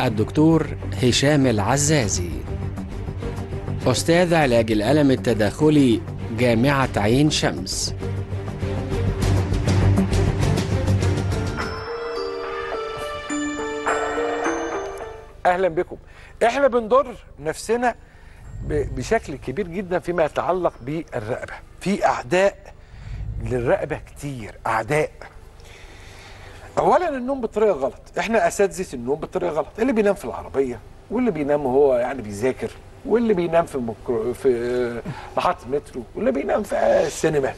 مع الدكتور هشام العزازي أستاذ علاج الألم التداخلي جامعة عين شمس اهلا بكم احنا بنضر نفسنا ب- بشكل كبير جدا فيما يتعلق بالرقبه في اعداء للرقبه كتير اعداء اولا النوم بطريقه غلط احنا اساتذه النوم بطريقه غلط اللي بينام في العربيه واللي بينام وهو يعني بيذاكر واللي بينام في مكرو في محطه مترو واللي بينام في السينما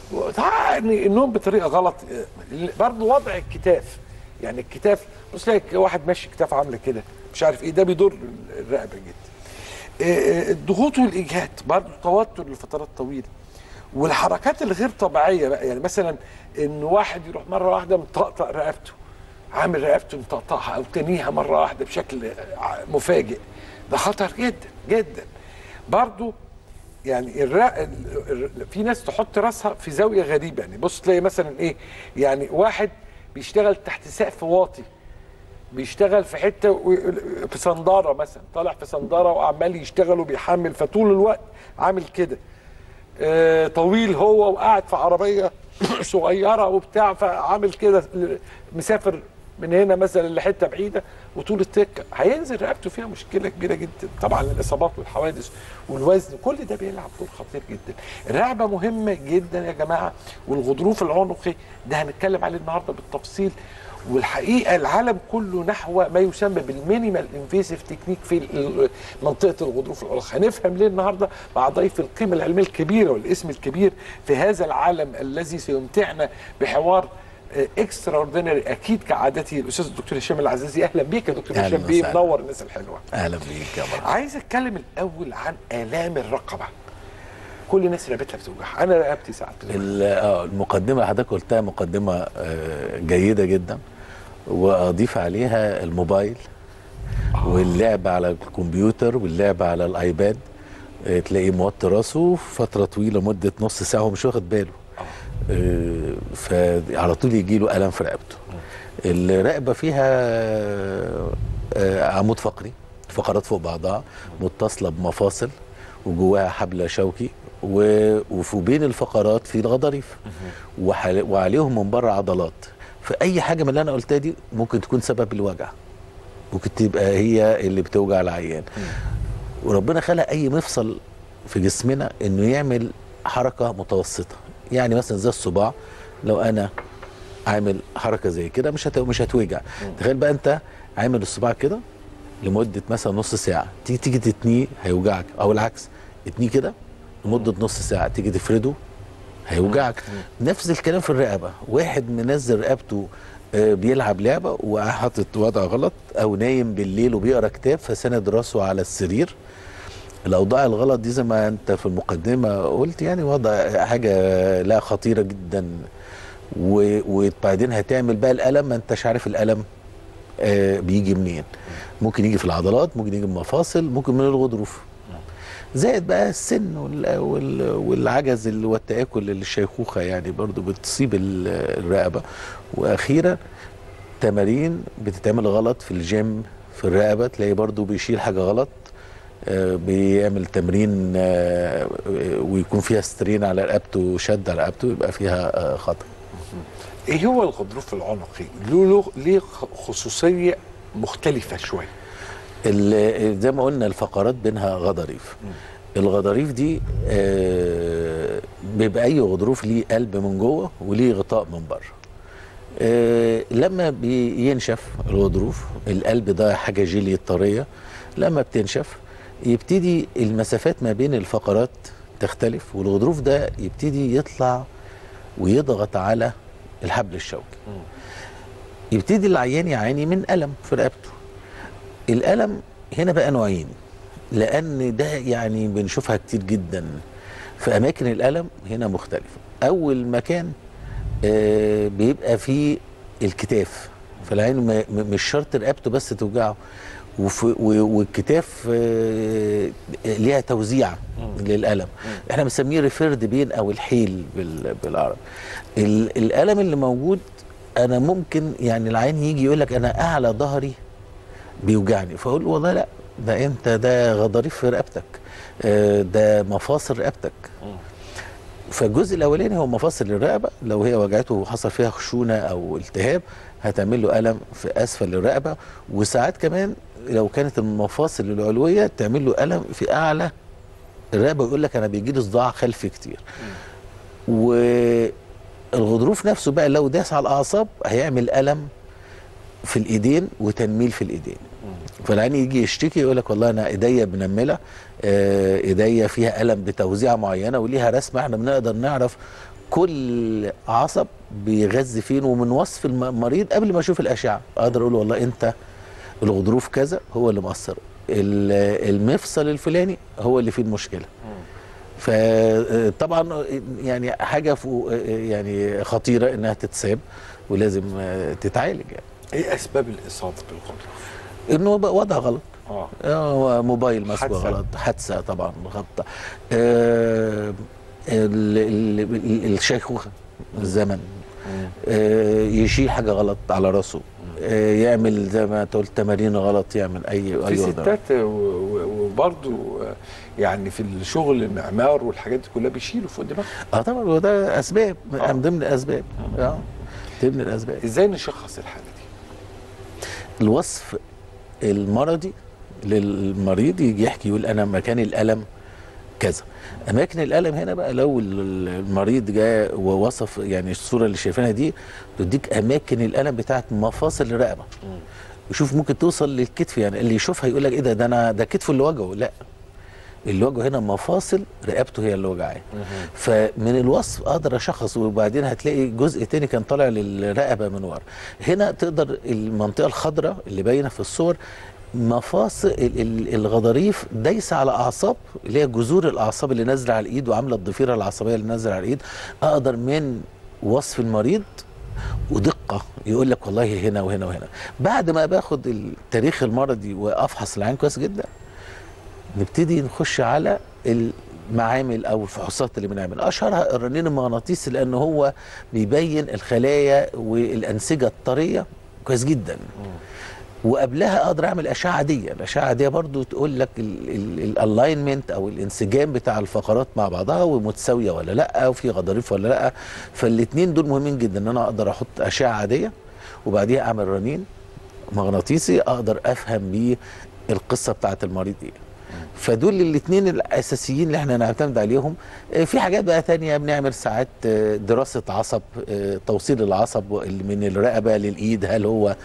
يعني النوم بطريقه غلط برضه وضع الكتاف يعني الكتاف بص تلاقي واحد ماشي كتاف عامله كده مش عارف ايه ده بيضر الرقبه جدا آه، الضغوط والاجهاد برضه توتر لفترات طويله والحركات الغير طبيعيه بقى يعني مثلا ان واحد يروح مره واحده مطقطق رقبته عامل رقبته مطقطقها او تنيها مره واحده بشكل ع- مفاجئ ده خطر جدا جدا برضه يعني الرق... ال- ال- في ناس تحط راسها في زاويه غريبه يعني بص تلاقي مثلا ايه يعني واحد بيشتغل تحت سقف واطي بيشتغل في حته و- في صنداره مثلا طالع في صنداره وعمال يشتغل وبيحمل فطول الوقت عامل كده آه، طويل هو وقاعد في عربيه صغيره وبتاع فعامل كده مسافر من هنا مثلا لحته بعيده وطول التكه هينزل رقبته فيها مشكله كبيره جدا طبعا الاصابات والحوادث والوزن كل ده بيلعب دور خطير جدا الرقبه مهمه جدا يا جماعه والغضروف العنقي ده هنتكلم عليه النهارده بالتفصيل والحقيقه العالم كله نحو ما يسمى بالمينيمال انفيسيف تكنيك في ال- منطقه الغضروف العنقي هنفهم ليه النهارده مع ضيف القيمه العلميه الكبيره والاسم الكبير في هذا العالم الذي سيمتعنا بحوار اكسترا اوردينري اكيد كعادتي الاستاذ الدكتور هشام العزازي اهلا بيك يا دكتور أهلاً هشام بيه وسهلاً. منور الناس الحلوه اهلا بيك يا مرحبا عايز اتكلم الاول عن الام الرقبه كل الناس رقبتها بتوجعها انا رقبتي ساعات بتوجع. ال- آه، المقدمه اللي حضرتك قلتها مقدمه آه، جيده جدا واضيف عليها الموبايل واللعب على الكمبيوتر واللعب على الايباد آه، تلاقيه موطي راسه فتره طويله مده نص ساعه ومش واخد باله آه، فعلى طول يجي له الم في رقبته الرقبه فيها آه، عمود فقري فقرات فوق بعضها متصله بمفاصل وجواها حبل شوكي و- وفي بين الفقرات في الغضاريف وحل- وعليهم من بره عضلات فاي حاجه من اللي انا قلتها دي ممكن تكون سبب الوجع ممكن تبقى هي اللي بتوجع العيان وربنا خلق اي مفصل في جسمنا انه يعمل حركه متوسطه يعني مثلا زي الصباع لو انا عامل حركه زي كده مش هت... مش هتوجع تخيل بقى انت عامل الصباع كده لمده مثلا نص ساعه تيجي تيجي تتنيه هيوجعك او العكس اتنيه كده لمده نص ساعه تيجي تفرده هيوجعك نفس الكلام في الرقبه واحد منزل رقبته آه، بيلعب لعبه وحاطط وضع غلط او نايم بالليل وبيقرا كتاب فسند راسه على السرير الاوضاع الغلط دي زي ما انت في المقدمه قلت يعني وضع حاجه لا خطيره جدا و- وبعدين هتعمل بقى الالم ما انتش عارف الالم آه بيجي منين ممكن يجي في العضلات ممكن يجي من المفاصل ممكن من الغضروف زائد بقى السن وال- وال- والعجز ال- والتآكل الشيخوخة يعني برضو بتصيب ال- الرقبة وأخيرا تمارين بتتعمل غلط في الجيم في الرقبة تلاقي برضو بيشيل حاجة غلط آه، بيعمل تمرين آه، آه، ويكون فيها سترين على رقبته شد على رقبته يبقى فيها آه، خطأ ايه هو الغضروف العنقي له له ليه خصوصيه مختلفه شويه ال- زي ما قلنا الفقرات بينها غضاريف الغضاريف دي آه، بيبقى اي غضروف ليه قلب من جوه وليه غطاء من بره آه، لما بينشف الغضروف القلب ده حاجه جيلي طريه لما بتنشف يبتدي المسافات ما بين الفقرات تختلف والغضروف ده يبتدي يطلع ويضغط على الحبل الشوكي يبتدي العيان يعاني من الم في رقبته الالم هنا بقى نوعين لان ده يعني بنشوفها كتير جدا في اماكن الالم هنا مختلفه اول مكان آه بيبقى فيه الكتاف فالعين ما- م- مش شرط رقبته بس توجعه وف- و- والكتاف آه، ليها توزيع للالم احنا بنسميه ريفيرد بين او الحيل بال- بالعربي ال- الالم اللي موجود انا ممكن يعني العين يجي يقول لك انا اعلى ظهري بيوجعني فاقول له والله لا ده انت ده غضاريف في رقبتك آه، ده مفاصل رقبتك فالجزء الاولاني هو مفاصل الرقبه لو هي وجعته وحصل فيها خشونه او التهاب هتعمل له الم في اسفل الرقبه وساعات كمان لو كانت المفاصل العلويه تعمل له الم في اعلى الرقبه يقول لك انا بيجي لي صداع خلفي كتير والغضروف نفسه بقى لو داس على الاعصاب هيعمل الم في الايدين وتنميل في الايدين فالعين يجي يشتكي يقول لك والله انا ايديا منمله آه، ايديا فيها الم بتوزيعه معينه وليها رسمه احنا بنقدر نعرف كل عصب بيغذي فين ومن وصف الم- المريض قبل ما اشوف الاشعه اقدر اقول والله انت الغضروف كذا هو اللي مأثر ال- المفصل الفلاني هو اللي فيه المشكله فطبعا يعني حاجه فوق يعني خطيره انها تتساب ولازم آه، تتعالج يعني ايه اسباب الاصابه بالغضروف؟ انه بقى وضع غلط اه آه، موبايل مسكه حادثة. غلط حادثه طبعا غلطه آه ال- ال- ال- الشيخوخه الزمن آه يشيل حاجه غلط على راسه آه يعمل زي ما انت قلت تمارين غلط يعمل اي في اي وضع. ستات و- و- وبرضه يعني في الشغل المعمار والحاجات دي كلها بيشيلوا فوق دماغهم اه طبعا وده اسباب آه. من ضمن الاسباب اه ضمن الاسباب ازاي نشخص الحاله دي؟ الوصف المرضي للمريض يجي يحكي يقول انا مكان الالم كذا اماكن الالم هنا بقى لو ال- المريض جاء ووصف يعني الصوره اللي شايفينها دي تديك اماكن الالم بتاعت مفاصل الرقبه يشوف ممكن توصل للكتف يعني اللي يشوفها يقول لك ايه ده ده انا ده كتفه اللي وجعه لا اللي وجعه هنا مفاصل رقبته هي اللي وجعاه فمن الوصف اقدر اشخص وبعدين هتلاقي جزء تاني كان طالع للرقبه من ورا هنا تقدر المنطقه الخضراء اللي باينه في الصور مفاصل ال- ال- الغضاريف دايسه على اعصاب اللي هي جذور الاعصاب اللي نازله على الايد وعامله الضفيره العصبيه اللي نازله على الايد اقدر من وصف المريض ودقه يقول لك والله هنا وهنا وهنا بعد ما باخد التاريخ المرضي وافحص العين كويس جدا نبتدي نخش على المعامل او الفحوصات اللي بنعمل اشهرها الرنين المغناطيسي لان هو بيبين الخلايا والانسجه الطريه كويس جدا وقبلها اقدر اعمل اشعه عاديه الاشعه العاديه برضو تقول لك الالاينمنت او الانسجام بتاع الفقرات مع بعضها ومتساويه ولا لا وفي غضاريف ولا لا فالاثنين دول مهمين جدا ان انا اقدر احط اشعه عاديه وبعديها اعمل رنين مغناطيسي اقدر افهم بيه القصه بتاعت المريض ايه فدول الاثنين الاساسيين اللي احنا نعتمد عليهم آه، في حاجات بقى تانية بنعمل ساعات آه، دراسه عصب آه، توصيل العصب اللي من الرقبه للايد هل هو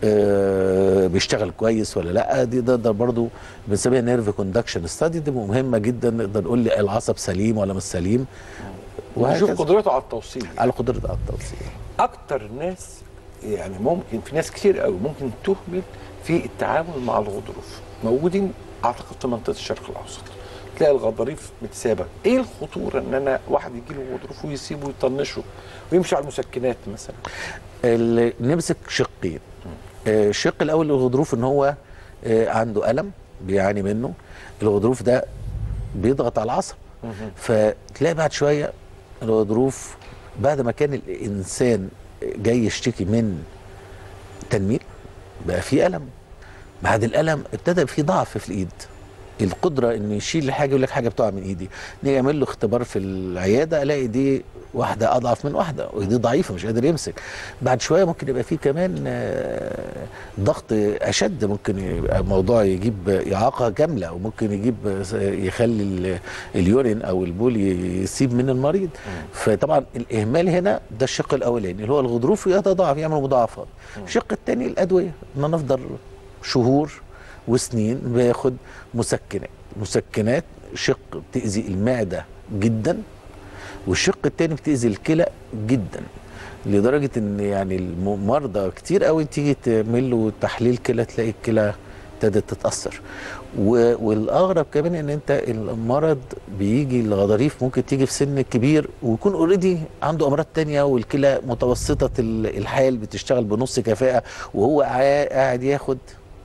آه، بيشتغل كويس ولا لا دي ده, ده برضو بنسميها نيرف كوندكشن ستادي دي مهمه جدا نقدر نقول لي العصب سليم ولا مش سليم ونشوف وهكذا قدرته على التوصيل على قدره على التوصيل اكتر ناس يعني ممكن في ناس كتير قوي ممكن تهمل في التعامل مع الغضروف موجودين اعتقد في منطقه الشرق الاوسط تلاقي الغضاريف متسابه ايه الخطوره ان انا واحد يجي له غضروف ويسيبه ويطنشه ويمشي على المسكنات مثلا ال- نمسك شقين آه، الشق الاول للغضروف ان هو آه، عنده الم بيعاني منه الغضروف ده بيضغط على العصب فتلاقي بعد شويه الغضروف بعد ما كان الانسان جاي يشتكي من تنميل بقى في الم بعد الالم ابتدى في ضعف في الايد القدره انه يشيل حاجه يقول لك حاجه بتقع من ايدي نيجي اعمل له اختبار في العياده الاقي دي واحده اضعف من واحده ودي ضعيفه مش قادر يمسك بعد شويه ممكن يبقى فيه كمان آه، ضغط اشد ممكن يبقى موضوع يجيب اعاقه كامله وممكن يجيب يخلي ال- اليورين او البول يسيب من المريض فطبعا الاهمال هنا ده الشق الاولاني اللي هو الغضروف يتضاعف يعمل مضاعفات الشق الثاني الادويه ان انا افضل شهور وسنين باخد مسكنات مسكنات شق بتاذي المعده جدا والشق التاني بتاذي الكلى جدا لدرجه ان يعني المرضى كتير قوي تيجي تعمل له تحليل كلى تلاقي الكلى ابتدت تتاثر و- والاغرب كمان ان انت المرض بيجي الغضاريف ممكن تيجي في سن كبير ويكون اوريدي عنده امراض تانية والكلى متوسطه ال- الحال بتشتغل بنص كفاءه وهو قاعد قاعد ياخد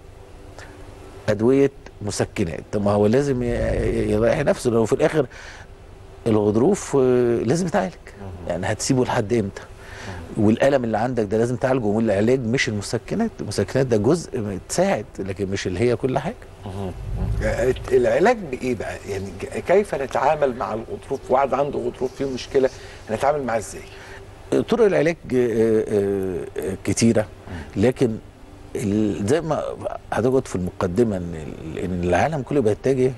ادويه مسكنات طب ما هو لازم ي- ي- يريح نفسه لو في الاخر الغضروف آه، لازم يتعالج يعني هتسيبه لحد امتى والالم اللي عندك ده لازم تعالجه والعلاج مش المسكنات المسكنات ده جزء تساعد لكن مش اللي هي كل حاجه العلاج بايه بقى يعني ك- كيف نتعامل مع الغضروف واحد عنده غضروف فيه مشكله نتعامل معاه ازاي طرق العلاج آه، آه، آه، كتيره لكن ال- زي ما حضرتك قلت في المقدمه ان ال- ان العالم كله بيتجه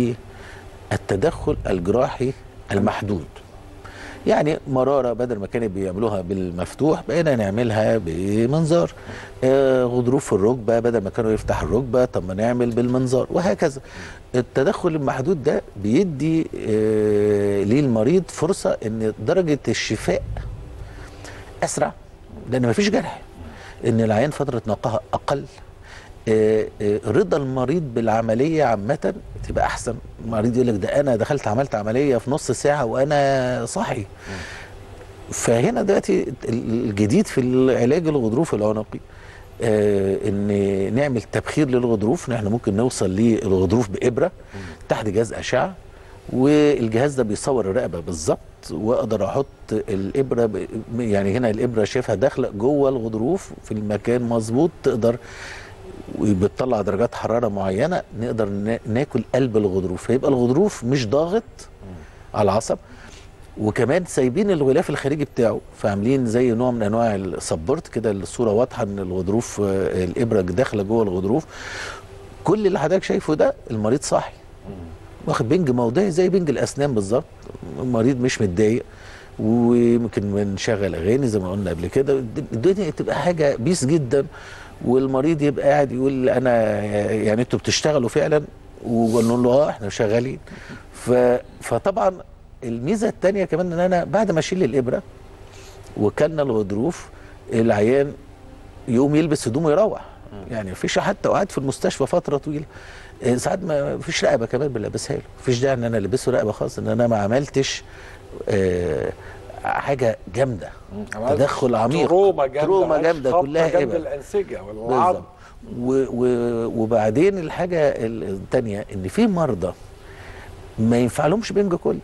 للتدخل الجراحي المحدود يعني مراره بدل ما كانوا بيعملوها بالمفتوح بقينا نعملها بمنظار آه غضروف في الركبه بدل ما كانوا يفتح الركبه طب ما نعمل بالمنظار وهكذا التدخل المحدود ده بيدي آه للمريض فرصه ان درجه الشفاء اسرع لان مفيش جرح ان العيان فتره نقاهه اقل آه، آه، رضا المريض بالعمليه عامه تبقى احسن المريض يقول لك ده انا دخلت عملت عمليه في نص ساعه وانا صاحي فهنا دلوقتي الجديد في العلاج الغضروف العنقي آه ان نعمل تبخير للغضروف ان احنا ممكن نوصل للغضروف بابره تحت جهاز اشعه والجهاز ده بيصور الرقبه بالظبط واقدر احط الابره ب... يعني هنا الابره شايفها داخله جوه الغضروف في المكان مظبوط تقدر وبتطلع درجات حراره معينه نقدر نا- ناكل قلب الغضروف فيبقى الغضروف مش ضاغط على العصب وكمان سايبين الغلاف الخارجي بتاعه فعاملين زي نوع من انواع السبورت كده الصوره واضحه ان الغضروف آه، الابره داخله جوه الغضروف كل اللي حضرتك شايفه ده المريض صاحي واخد بنج موضعي زي بنج الاسنان بالظبط المريض مش متضايق وممكن بنشغل اغاني زي ما قلنا قبل كده الدنيا تبقى حاجه بيس جدا والمريض يبقى قاعد يقول انا يعني انتوا بتشتغلوا فعلا وقلنا له اه احنا شغالين ف فطبعا الميزه الثانيه كمان ان انا بعد ما اشيل الابره وكلنا الغضروف العيان يقوم يلبس هدومه يروح يعني مفيش حتى قاعد في المستشفى فتره طويله آه، ساعات ما فيش رقبه كمان بنلبسها له مفيش داعي ان انا البسه رقبه خالص ان انا ما عملتش آه حاجه جامده تدخل عميق تروما جامده تروما جامده خبطة كلها جامده إبر. الانسجه والعظم بالظبط و- و- وبعدين الحاجه الثانيه ان في مرضى ما ينفع لهمش بنج كلي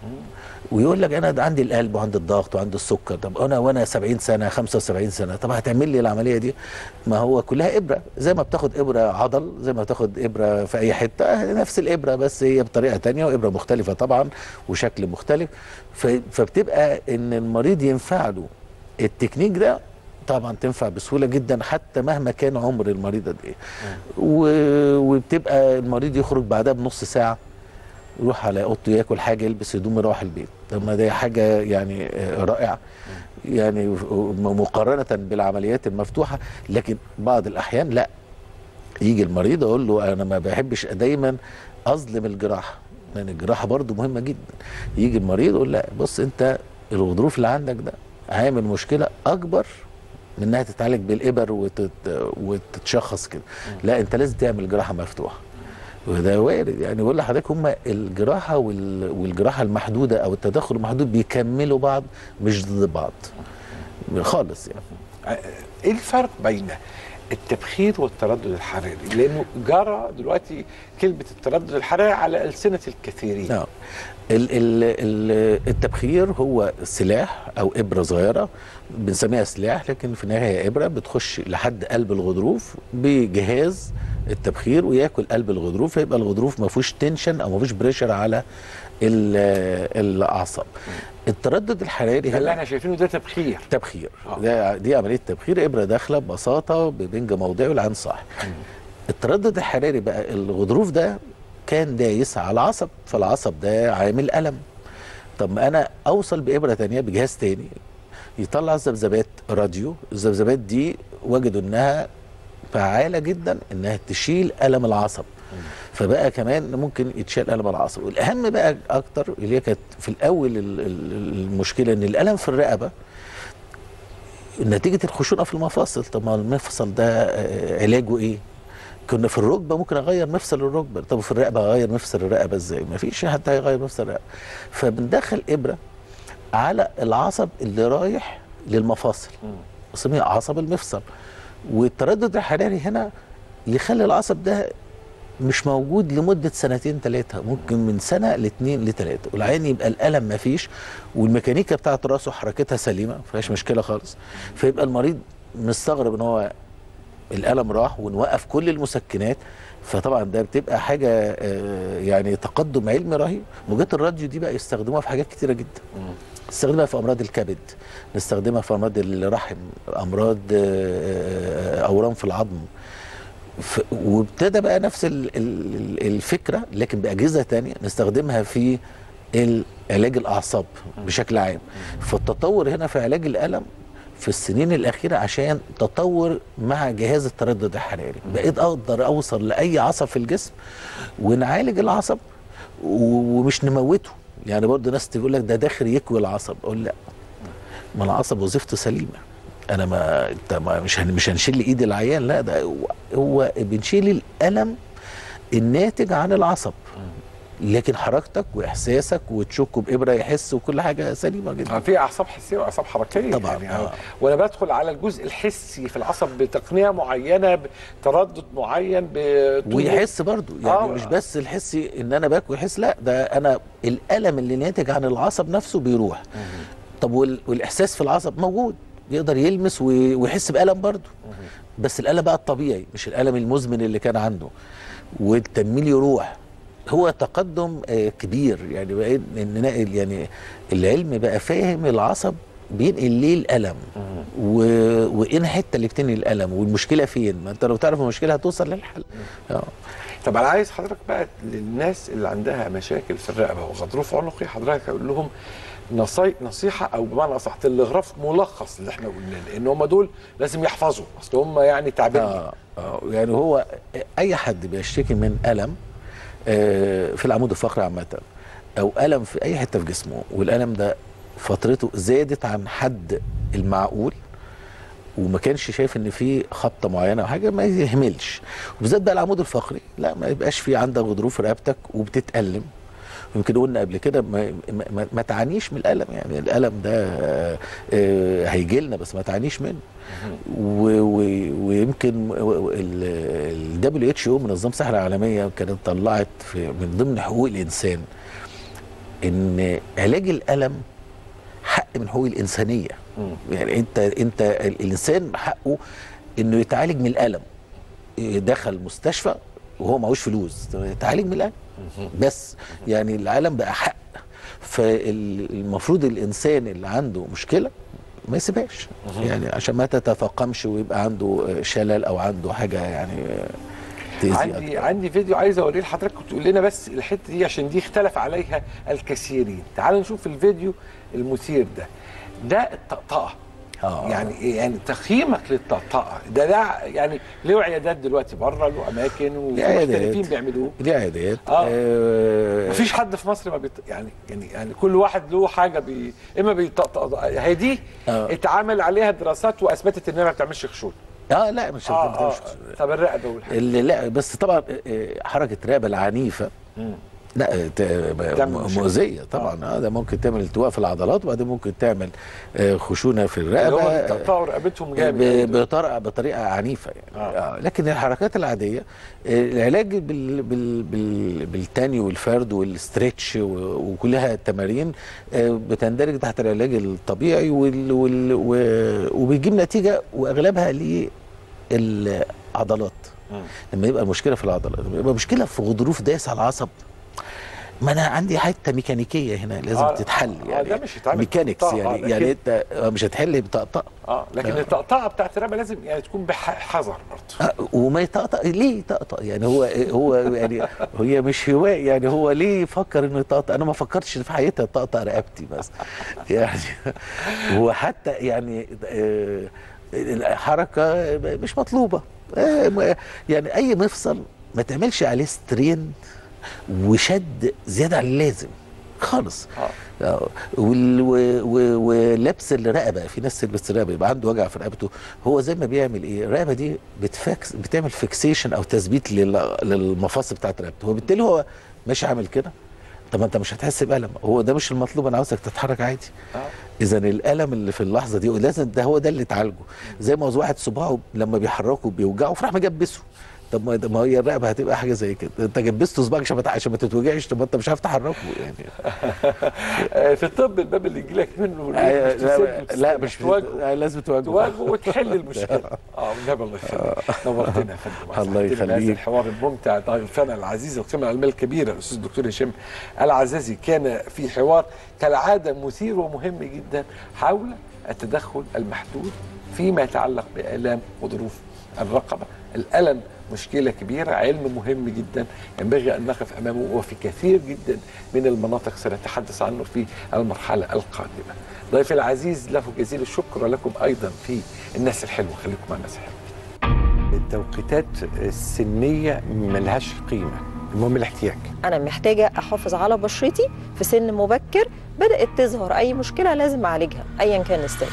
ويقول لك انا ده عندي القلب وعندي الضغط وعندي السكر طب انا وانا 70 سنه 75 سنه طب هتعمل لي العمليه دي ما هو كلها ابره زي ما بتاخد ابره عضل زي ما بتاخد ابره في اي حته نفس الابره بس هي بطريقه تانية وابره مختلفه طبعا وشكل مختلف ف- فبتبقى ان المريض ينفع له التكنيك ده طبعا تنفع بسهوله جدا حتى مهما كان عمر المريض قد ايه و- وبتبقى المريض يخرج بعدها بنص ساعه يروح على اوضته ياكل حاجه يلبس هدوم يروح البيت طب ما دي حاجه يعني آه، رائعه يعني م- مقارنه بالعمليات المفتوحه لكن بعض الاحيان لا يجي المريض اقول له انا ما بحبش دايما اظلم الجراحه لان الجراحه برضو مهمه جدا يجي المريض يقول لا بص انت الغضروف اللي عندك ده عامل مشكله اكبر من انها تتعالج بالابر وتت... وتتشخص كده لا انت لازم تعمل جراحه مفتوحه وده وارد يعني بقول لحضرتك هم الجراحه وال... والجراحه المحدوده او التدخل المحدود بيكملوا بعض مش ضد بعض خالص يعني ايه الفرق بين التبخير والتردد الحراري لانه جرى دلوقتي كلمه التردد الحراري على السنه الكثيرين نعم ال- ال- ال- التبخير هو سلاح او ابره صغيره بنسميها سلاح لكن في النهايه هي ابره بتخش لحد قلب الغضروف بجهاز التبخير وياكل قلب الغضروف فيبقى الغضروف ما فيهوش تنشن او ما فيهوش بريشر على ال- الاعصاب التردد الحراري ده اللي هنا احنا شايفينه ده تبخير تبخير آه. ده دي عمليه تبخير ابره داخله ببساطه ببنج موضعي والعين صاحي التردد الحراري بقى الغضروف ده كان دايس على العصب فالعصب ده عامل الم طب ما انا اوصل بابره تانية بجهاز تاني يطلع ذبذبات راديو الذبذبات دي وجدوا انها فعاله جدا انها تشيل الم العصب فبقى كمان ممكن يتشال الم العصب والاهم بقى اكتر اللي هي كانت في الاول ال- ال- المشكله ان الالم في الرقبه نتيجه الخشونه في المفاصل طب ما المفصل ده آه، علاجه ايه كنا في الركبه ممكن اغير مفصل الركبه طب في الرقبه اغير مفصل الرقبه ازاي ما فيش حد هيغير مفصل الرقبه فبندخل ابره على العصب اللي رايح للمفاصل اسمها عصب المفصل والتردد الحراري هنا يخلي العصب ده مش موجود لمده سنتين ثلاثه ممكن من سنه لاثنين لثلاثه والعين يبقى الالم ما فيش والميكانيكا بتاعت راسه حركتها سليمه ما فيهاش مشكله خالص فيبقى المريض مستغرب ان هو الالم راح ونوقف كل المسكنات فطبعا ده بتبقى حاجه آه، يعني تقدم علمي رهيب موجات الراديو دي بقى يستخدموها في حاجات كتيره جدا نستخدمها في امراض الكبد نستخدمها في امراض الرحم امراض آه، آه، اورام في العظم ف- وابتدى بقى نفس ال- ال- الفكره لكن باجهزه تانية نستخدمها في ال- علاج الاعصاب بشكل عام فالتطور هنا في علاج الالم في السنين الاخيره عشان تطور مع جهاز التردد الحراري بقيت اقدر اوصل لاي عصب في الجسم ونعالج العصب و- ومش نموته يعني برضه ناس تقول لك ده داخل يكوي العصب اقول لا ما العصب وظيفته سليمه انا ما انت ما مش هن مش هنشيل ايد العيان لا ده هو, هو بنشيل الالم الناتج عن العصب لكن حركتك واحساسك وتشكه بابره يحس وكل حاجه سليمه جدا آه، في اعصاب حسيه واعصاب حركيه طبعاً، يعني آه. وانا بدخل على الجزء الحسي في العصب بتقنيه معينه بتردد معين بطول ويحس برضو يعني آه. آه. مش بس الحسي ان انا باكل يحس لا ده انا الالم اللي ناتج عن العصب نفسه بيروح طب وال... والاحساس في العصب موجود يقدر يلمس و... ويحس بالم برضو بس الالم بقى الطبيعي مش الالم المزمن اللي كان عنده والتنميل يروح هو تقدم آه، كبير يعني بقى ان يعني العلم بقى فاهم العصب بينقل ليه الالم و... وايه الحته اللي بتنقل الالم والمشكله فين ما انت لو تعرف المشكله هتوصل للحل اه طب انا عايز حضرتك بقى للناس اللي عندها مشاكل في الرقبه وغضروف عنقي حضرتك اقول لهم نصي... نصيحه او بمعنى اصح تلغراف ملخص اللي احنا قلناه لان هم دول لازم يحفظوا اصل هم يعني تعبانين آه آه يعني هو اي حد بيشتكي من الم آه في العمود الفقري عامه او الم في اي حته في جسمه والالم ده فترته زادت عن حد المعقول وما كانش شايف ان في خبطه معينه او حاجه ما يهملش وبالذات بقى العمود الفقري لا ما يبقاش في عندك غضروف في رقبتك وبتتالم يمكن قلنا قبل كده ما, ما, ما- ما تعانيش من الالم يعني الالم ده هيجي لنا بس ما تعانيش منه و- و- ويمكن الدبليو اتش او منظمه الصحه العالميه كانت طلعت في من ضمن حقوق الانسان ان علاج الالم حق من حقوق الانسانيه يعني انت انت الانسان حقه انه يتعالج من الالم دخل مستشفى وهو معهوش فلوس يتعالج من الالم بس يعني العالم بقى حق فالمفروض الانسان اللي عنده مشكله ما يسيبهاش يعني عشان ما تتفاقمش ويبقى عنده شلل او عنده حاجه يعني تأذي عندي أكتر. عندي فيديو عايز اوريه لحضرتك وتقول لنا بس الحته دي عشان دي اختلف عليها الكثيرين تعالوا نشوف الفيديو المثير ده ده الطقطقه آه. يعني إيه؟ يعني تقييمك للطقطقه ده ده يعني له عيادات دلوقتي بره له اماكن وفي ليه عيادات. محترفين بيعملوه دي عيادات آه. آه مفيش حد في مصر ما بيط... يعني يعني يعني كل واحد له حاجه بي... اما بيطقطق هي دي آه. اتعمل عليها دراسات واثبتت انها ما بتعملش خشول اه لا مش اه, مش- آه. طب الرقبه والحاجة. اللي لا بس طبعا آه، حركه الرقبه العنيفه لا ت- تعمل م- مشكلة. مؤذيه طبعا اه ده ممكن تعمل التواء في العضلات وبعدين ممكن تعمل آه، خشونه في اللي هم الرقبه بيطقطقوا رقبتهم ب- جامد بطريقه بطريقه عنيفه يعني آه. آه. لكن الحركات العاديه آه، العلاج بال بال بال بالتاني والفرد والاسترتش و- وكلها تمارين آه، بتندرج تحت العلاج الطبيعي وال وال و- وبيجيب نتيجه واغلبها للعضلات لما يبقى المشكله في العضلات لما يبقى مشكله في غضروف دايس على العصب ما انا عندي حته ميكانيكيه هنا لازم آه، تتحل آه، يعني ده مش هيتعمل ميكانيكس بطاقة، يعني لكن- يعني انت آه، مش هتحل بطقطقه اه لكن آه. الطقطقه بتاعت الرقبه لازم يعني تكون بحذر برضه آه، وما يطقطق ليه يطقطق يعني هو هو يعني هي مش هواء يعني هو ليه يفكر انه يطقطق انا ما فكرتش في حياتي اطقطق رقبتي بس يعني هو حتى يعني آه، الحركه مش مطلوبه آه، ما- يعني اي مفصل ما تعملش عليه سترين وشد زياده عن اللازم خالص آه. آه، وال- و- و- ولبس الرقبه في ناس تلبس الرقبه يبقى عنده وجع في رقبته هو زي ما بيعمل ايه الرقبه دي بتفكس بتعمل فيكسيشن او تثبيت لل- للمفاصل بتاعت رقبته وبالتالي هو ماشي عامل كده طب ما انت مش هتحس بالم هو ده مش المطلوب انا عاوزك تتحرك عادي آه. اذا الالم اللي في اللحظه دي لازم ده هو ده اللي تعالجه زي ما هو واحد صباعه لما بيحركه بيوجعه فراح مجبسه طب ما ما هي الرقبه هتبقى حاجه زي كده انت جبست صباعك عشان ما تع- عشان ما تتوجعش طب ما انت مش عارف تحركه يعني آه، في الطب الباب اللي يجي لك منه آه، مش لا, تسيبه، لا مش تواجهه. آه، لازم تواجهه تواجهه وتحل المشكله اه والنبي الله يخليك نورتنا يا فندم الله وأسعدتنا بهذا يخليك. الحوار الممتع ضيفنا العزيز القيمه العلميه الكبيره الاستاذ الدكتور هشام العزازي كان في حوار كالعاده مثير ومهم جدا حول التدخل المحدود فيما يتعلق بالام وظروف الرقبه الالم مشكله كبيره علم مهم جدا ينبغي ان نقف امامه وفي كثير جدا من المناطق سنتحدث عنه في المرحله القادمه ضيفي العزيز له جزيل الشكر ولكم ايضا في الناس الحلوه خليكم مع الناس الحلوه التوقيتات السنيه ملهاش قيمه المهم الاحتياج انا محتاجه احافظ على بشرتي في سن مبكر بدات تظهر اي مشكله لازم اعالجها ايا كان السن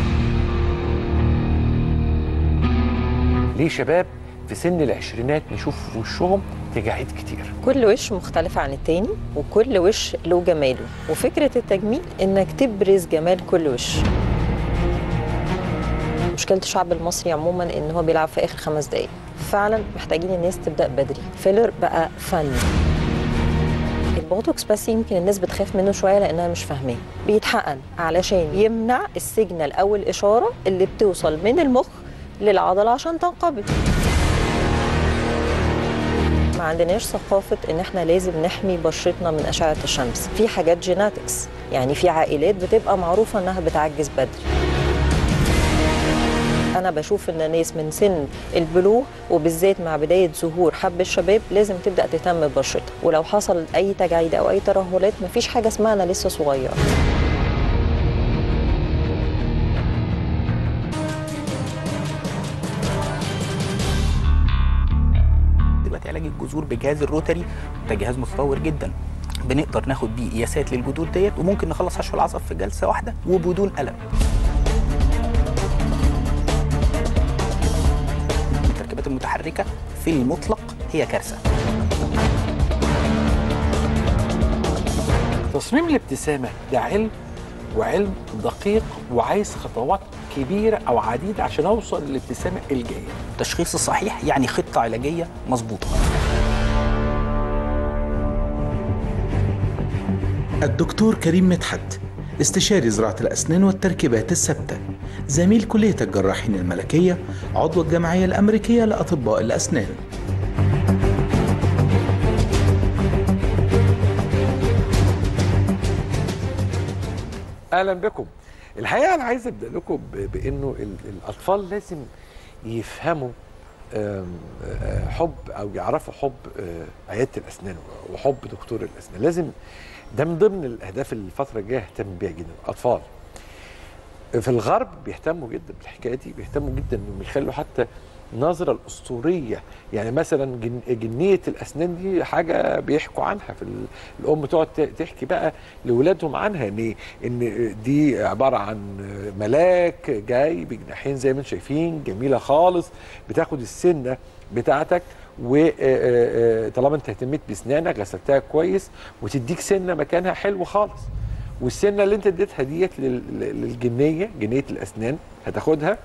ليه شباب في سن العشرينات نشوف في وشهم تجاعيد كتير كل وش مختلف عن التاني وكل وش له جماله وفكره التجميل انك تبرز جمال كل وش مشكله الشعب المصري عموما ان هو بيلعب في اخر خمس دقايق فعلا محتاجين الناس تبدا بدري فيلر بقى فن البوتوكس بس يمكن الناس بتخاف منه شويه لانها مش فاهماه بيتحقن علشان يمنع السيجنال او الاشاره اللي بتوصل من المخ للعضله عشان تنقبض ما عندناش ثقافة إن إحنا لازم نحمي بشرتنا من أشعة الشمس في حاجات جيناتكس يعني في عائلات بتبقى معروفة إنها بتعجز بدري أنا بشوف إن ناس من سن البلوغ وبالذات مع بداية ظهور حب الشباب لازم تبدأ تهتم ببشرتها ولو حصل أي تجاعيد أو أي ترهلات مفيش حاجة اسمها أنا لسه صغيرة دلوقتي علاج الجذور بجهاز الروتري ده جهاز متطور جدا بنقدر ناخد بيه قياسات للجذور ديت وممكن نخلص حشو العصب في جلسه واحده وبدون الم التركيبات المتحركه في المطلق هي كارثه تصميم الابتسامه ده علم وعلم دقيق وعايز خطوات كبيره او عديده عشان اوصل للابتسامه الجايه التشخيص الصحيح يعني خطه علاجيه مظبوطه الدكتور كريم مدحت استشاري زراعة الأسنان والتركيبات الثابتة زميل كلية الجراحين الملكية عضو الجمعية الأمريكية لأطباء الأسنان اهلا بكم الحقيقه انا عايز ابدا لكم ب- بانه ال- الاطفال لازم يفهموا آم، آه، حب او يعرفوا حب آه، عياده الاسنان وحب دكتور الاسنان لازم ده من ضمن الاهداف الفتره الجايه اهتم بيها جدا الاطفال في الغرب بيهتموا جدا بالحكايه دي بيهتموا جدا انهم يخلوا حتى النظرة الأسطورية يعني مثلا جن جنية الأسنان دي حاجة بيحكوا عنها في ال- الأم تقعد ت- تحكي بقى لأولادهم عنها إن إن دي عبارة عن ملاك جاي بجناحين زي ما انتم شايفين جميلة خالص بتاخد السنة بتاعتك وطالما انت اهتميت بسنانك غسلتها كويس وتديك سنة مكانها حلو خالص والسنه اللي انت اديتها ديت لل- للجنيه جنيه الاسنان هتاخدها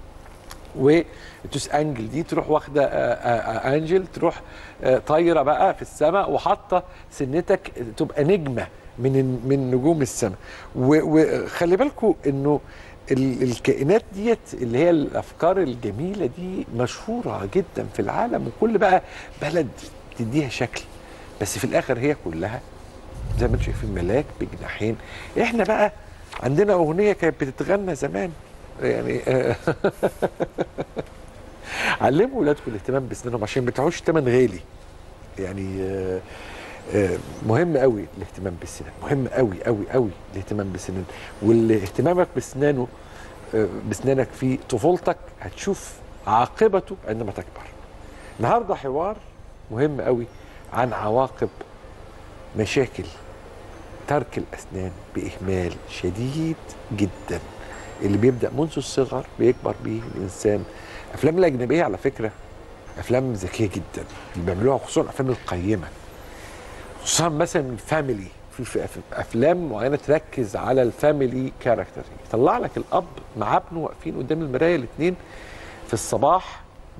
وتوس انجل دي تروح واخده آه، آه، آه، انجل تروح آه، طايره بقى في السماء وحاطه سنتك تبقى نجمه من من نجوم السماء وخلي بالكم انه ال- الكائنات ديت اللي هي الافكار الجميله دي مشهوره جدا في العالم وكل بقى بلد تديها شكل بس في الاخر هي كلها زي ما انتم شايفين ملاك بجناحين احنا بقى عندنا اغنيه كانت بتتغنى زمان يعني آه، علموا ولادكم الاهتمام بسنانهم عشان ما تدفعوش ثمن غالي يعني آه، آه، مهم قوي الاهتمام بالسنان مهم قوي قوي قوي الاهتمام بالسنان والاهتمامك بسنانه آه، بسنانك في طفولتك هتشوف عاقبته عندما تكبر النهارده حوار مهم قوي عن عواقب مشاكل ترك الاسنان باهمال شديد جدا اللي بيبدا منذ الصغر بيكبر بيه الانسان افلام الاجنبيه على فكره افلام ذكيه جدا اللي بيعملوها خصوصا الافلام القيمه خصوصا مثلا الفاميلي في في في افلام معينه تركز على الفاميلي كاركتر يطلع لك الاب مع ابنه واقفين قدام المرايه الاثنين في الصباح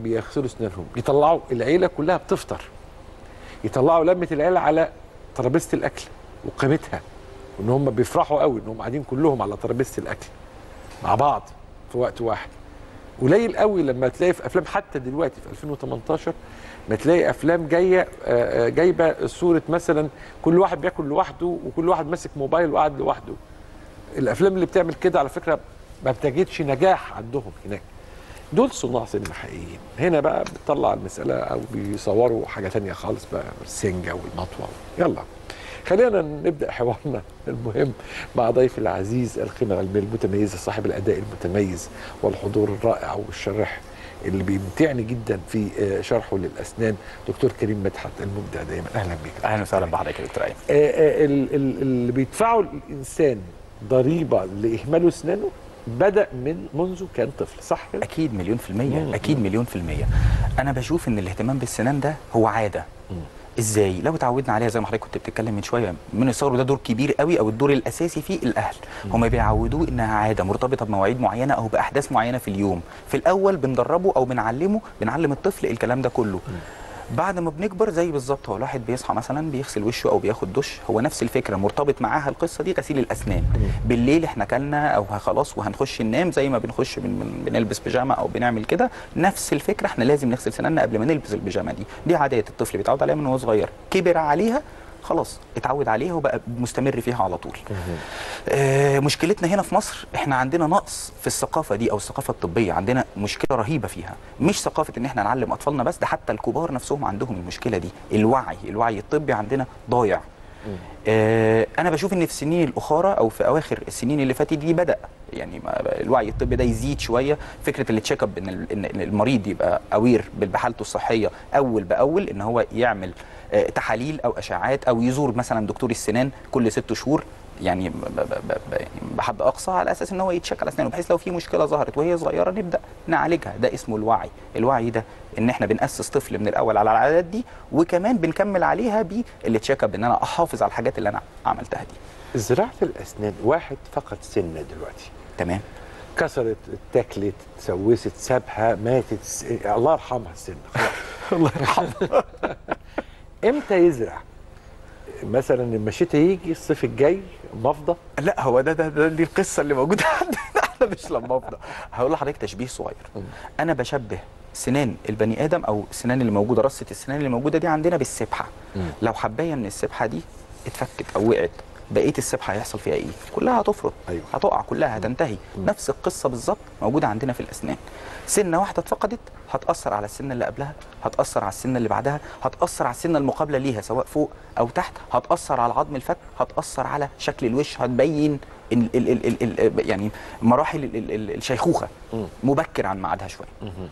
بيغسلوا اسنانهم يطلعوا العيله كلها بتفطر يطلعوا لمه العيله على ترابيزه الاكل وقيمتها وان هم بيفرحوا قوي انهم قاعدين كلهم على ترابيزه الاكل مع بعض في وقت واحد قليل قوي لما تلاقي في افلام حتى دلوقتي في 2018 ما تلاقي افلام جايه آه، آه، جايبه صوره مثلا كل واحد بياكل لوحده وكل واحد ماسك موبايل وقاعد لوحده الافلام اللي بتعمل كده على فكره ما بتجدش نجاح عندهم هناك دول صناع سينما حقيقيين هنا بقى بتطلع المساله او بيصوروا حاجه تانية خالص بقى السنجه والمطوه يلا خلينا نبدا حوارنا المهم مع ضيف العزيز القيمه العلميه المتميزه صاحب الاداء المتميز والحضور الرائع والشرح اللي بيمتعني جدا في آه، شرحه للاسنان دكتور كريم مدحت المبدع دايما اهلا بك اهلا وسهلا بحضرتك يا دكتور ايمن آه، آه، ال- ال- اللي بيدفعوا الانسان ضريبه لاهمال اسنانه بدا من منذ كان طفل صح كده؟ اكيد مليون في مم. المية اكيد مليون في المية انا بشوف ان الاهتمام بالسنان ده هو عادة ازاي لو اتعودنا عليها زي ما حضرتك كنت بتتكلم من شويه من الصغر وده دور كبير قوي او الدور الاساسي فيه الاهل هم بيعودوه انها عاده مرتبطه بمواعيد معينه او باحداث معينه في اليوم في الاول بندربه او بنعلمه بنعلم الطفل الكلام ده كله بعد ما بنكبر زي بالظبط هو الواحد بيصحى مثلا بيغسل وشه او بياخد دش هو نفس الفكره مرتبط معاها القصه دي غسيل الاسنان بالليل احنا كلنا او خلاص وهنخش ننام زي ما بنخش بن بن بنلبس بيجامه او بنعمل كده نفس الفكره احنا لازم نغسل سناننا قبل ما نلبس البيجامه دي دي عادات الطفل بيتعود عليها من وهو صغير كبر عليها خلاص اتعود عليها وبقى مستمر فيها على طول آه مشكلتنا هنا في مصر احنا عندنا نقص في الثقافه دي او الثقافه الطبيه عندنا مشكله رهيبه فيها مش ثقافه ان احنا نعلم اطفالنا بس ده حتى الكبار نفسهم عندهم المشكله دي الوعي الوعي الطبي عندنا ضايع آه انا بشوف ان في السنين الاخرى او في اواخر السنين اللي فاتت دي بدا يعني ما- الوعي الطبي ده يزيد شويه فكره التشيك اب ان ال- إن المريض يبقى اوير بحالته الصحيه اول باول ان هو يعمل آه، تحاليل او اشعاعات او يزور مثلا دكتور السنان كل ست شهور يعني ب- ب- ب- ب- يعني بحد اقصى على اساس ان هو يتشيك على اسنانه بحيث لو في مشكله ظهرت وهي صغيره نبدا نعالجها ده اسمه الوعي الوعي ده ان احنا بناسس طفل من الاول على العادات دي وكمان بنكمل عليها بالتشيك اب ان انا احافظ على الحاجات اللي انا عملتها دي زراعه الاسنان واحد فقد سنه دلوقتي تمام كسرت اتاكلت اتسوست سابها ماتت س... الله يرحمها السن خلاص الله يرحمه امتى يزرع مثلا لما الشتاء يجي الصيف الجاي مفضى لا هو ده, ده, ده دي القصه اللي موجوده عندنا احنا مش لما افضى هقول لحضرتك تشبيه صغير انا بشبه سنان البني ادم او السنان اللي موجوده رصه السنان اللي موجوده دي عندنا بالسبحه لو حبايه من السبحه دي اتفكت او وقعت بقيه السبحه هيحصل فيها ايه كلها هتفرط أيوة. هتقع كلها هتنتهي نفس القصه بالظبط موجوده عندنا في الاسنان سنه واحده اتفقدت هتاثر على السنه اللي قبلها هتاثر على السنه اللي بعدها هتاثر على السنه المقابله ليها سواء فوق او تحت هتاثر على عظم الفك هتاثر على شكل الوش هتبين ال ال ال ال ال يعني مراحل ال ال ال الشيخوخه مبكر عن ميعادها شويه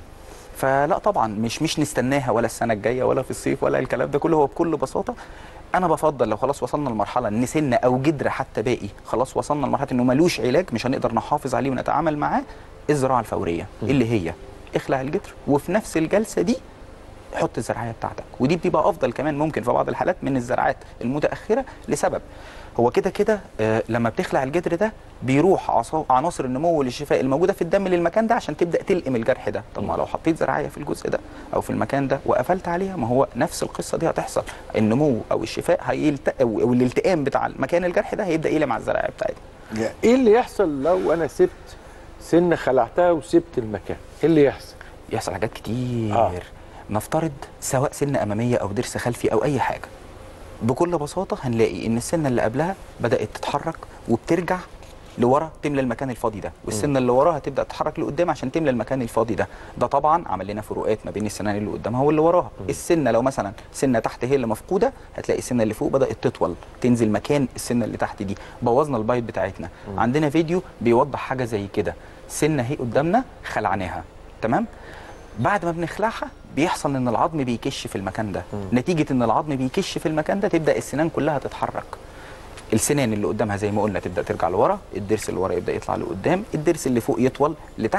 فلا طبعا مش مش نستناها ولا السنه الجايه ولا في الصيف ولا الكلام ده كله هو بكل بساطه انا بفضل لو خلاص وصلنا لمرحله ان سنه او جدر حتى باقي خلاص وصلنا لمرحله انه ملوش علاج مش هنقدر نحافظ عليه ونتعامل معاه الزراعه الفوريه اللي هي اخلع الجدر وفي نفس الجلسه دي حط الزراعيه بتاعتك ودي بتبقى افضل كمان ممكن في بعض الحالات من الزراعات المتاخره لسبب هو كده كده آه لما بتخلع الجدر ده بيروح عصا- عناصر النمو والشفاء الموجوده في الدم للمكان ده عشان تبدا تلقم الجرح ده طب ما لو حطيت زراعيه في الجزء ده او في المكان ده وقفلت عليها ما هو نفس القصه دي هتحصل النمو او الشفاء هيلت... او الالتئام بتاع مكان الجرح ده هيبدا يلم على الزراعيه بتاعتي ايه اللي يحصل لو انا سبت سنه خلعتها وسبت المكان ايه اللي يحصل يحصل حاجات كتير آه. آه. نفترض سواء سنه اماميه او ضرس خلفي او اي حاجه بكل بساطه هنلاقي ان السنه اللي قبلها بدات تتحرك وبترجع لورا تملى المكان الفاضي ده والسنه اللي وراها تبدا تتحرك لقدام عشان تملى المكان الفاضي ده ده طبعا عمل لنا فروقات ما بين السنان اللي قدامها واللي وراها السنه لو مثلا سنه تحت هي اللي مفقوده هتلاقي السنه اللي فوق بدات تطول تنزل مكان السنه اللي تحت دي بوظنا البايت بتاعتنا عندنا فيديو بيوضح حاجه زي كده سنه هي قدامنا خلعناها تمام بعد ما بنخلعها بيحصل ان العظم بيكش في المكان ده نتيجه ان العظم بيكش في المكان ده تبدا السنان كلها تتحرك السنان اللي قدامها زي ما قلنا تبدا ترجع لورا الضرس اللي ورا يبدا يطلع لقدام الضرس اللي فوق يطول لتحت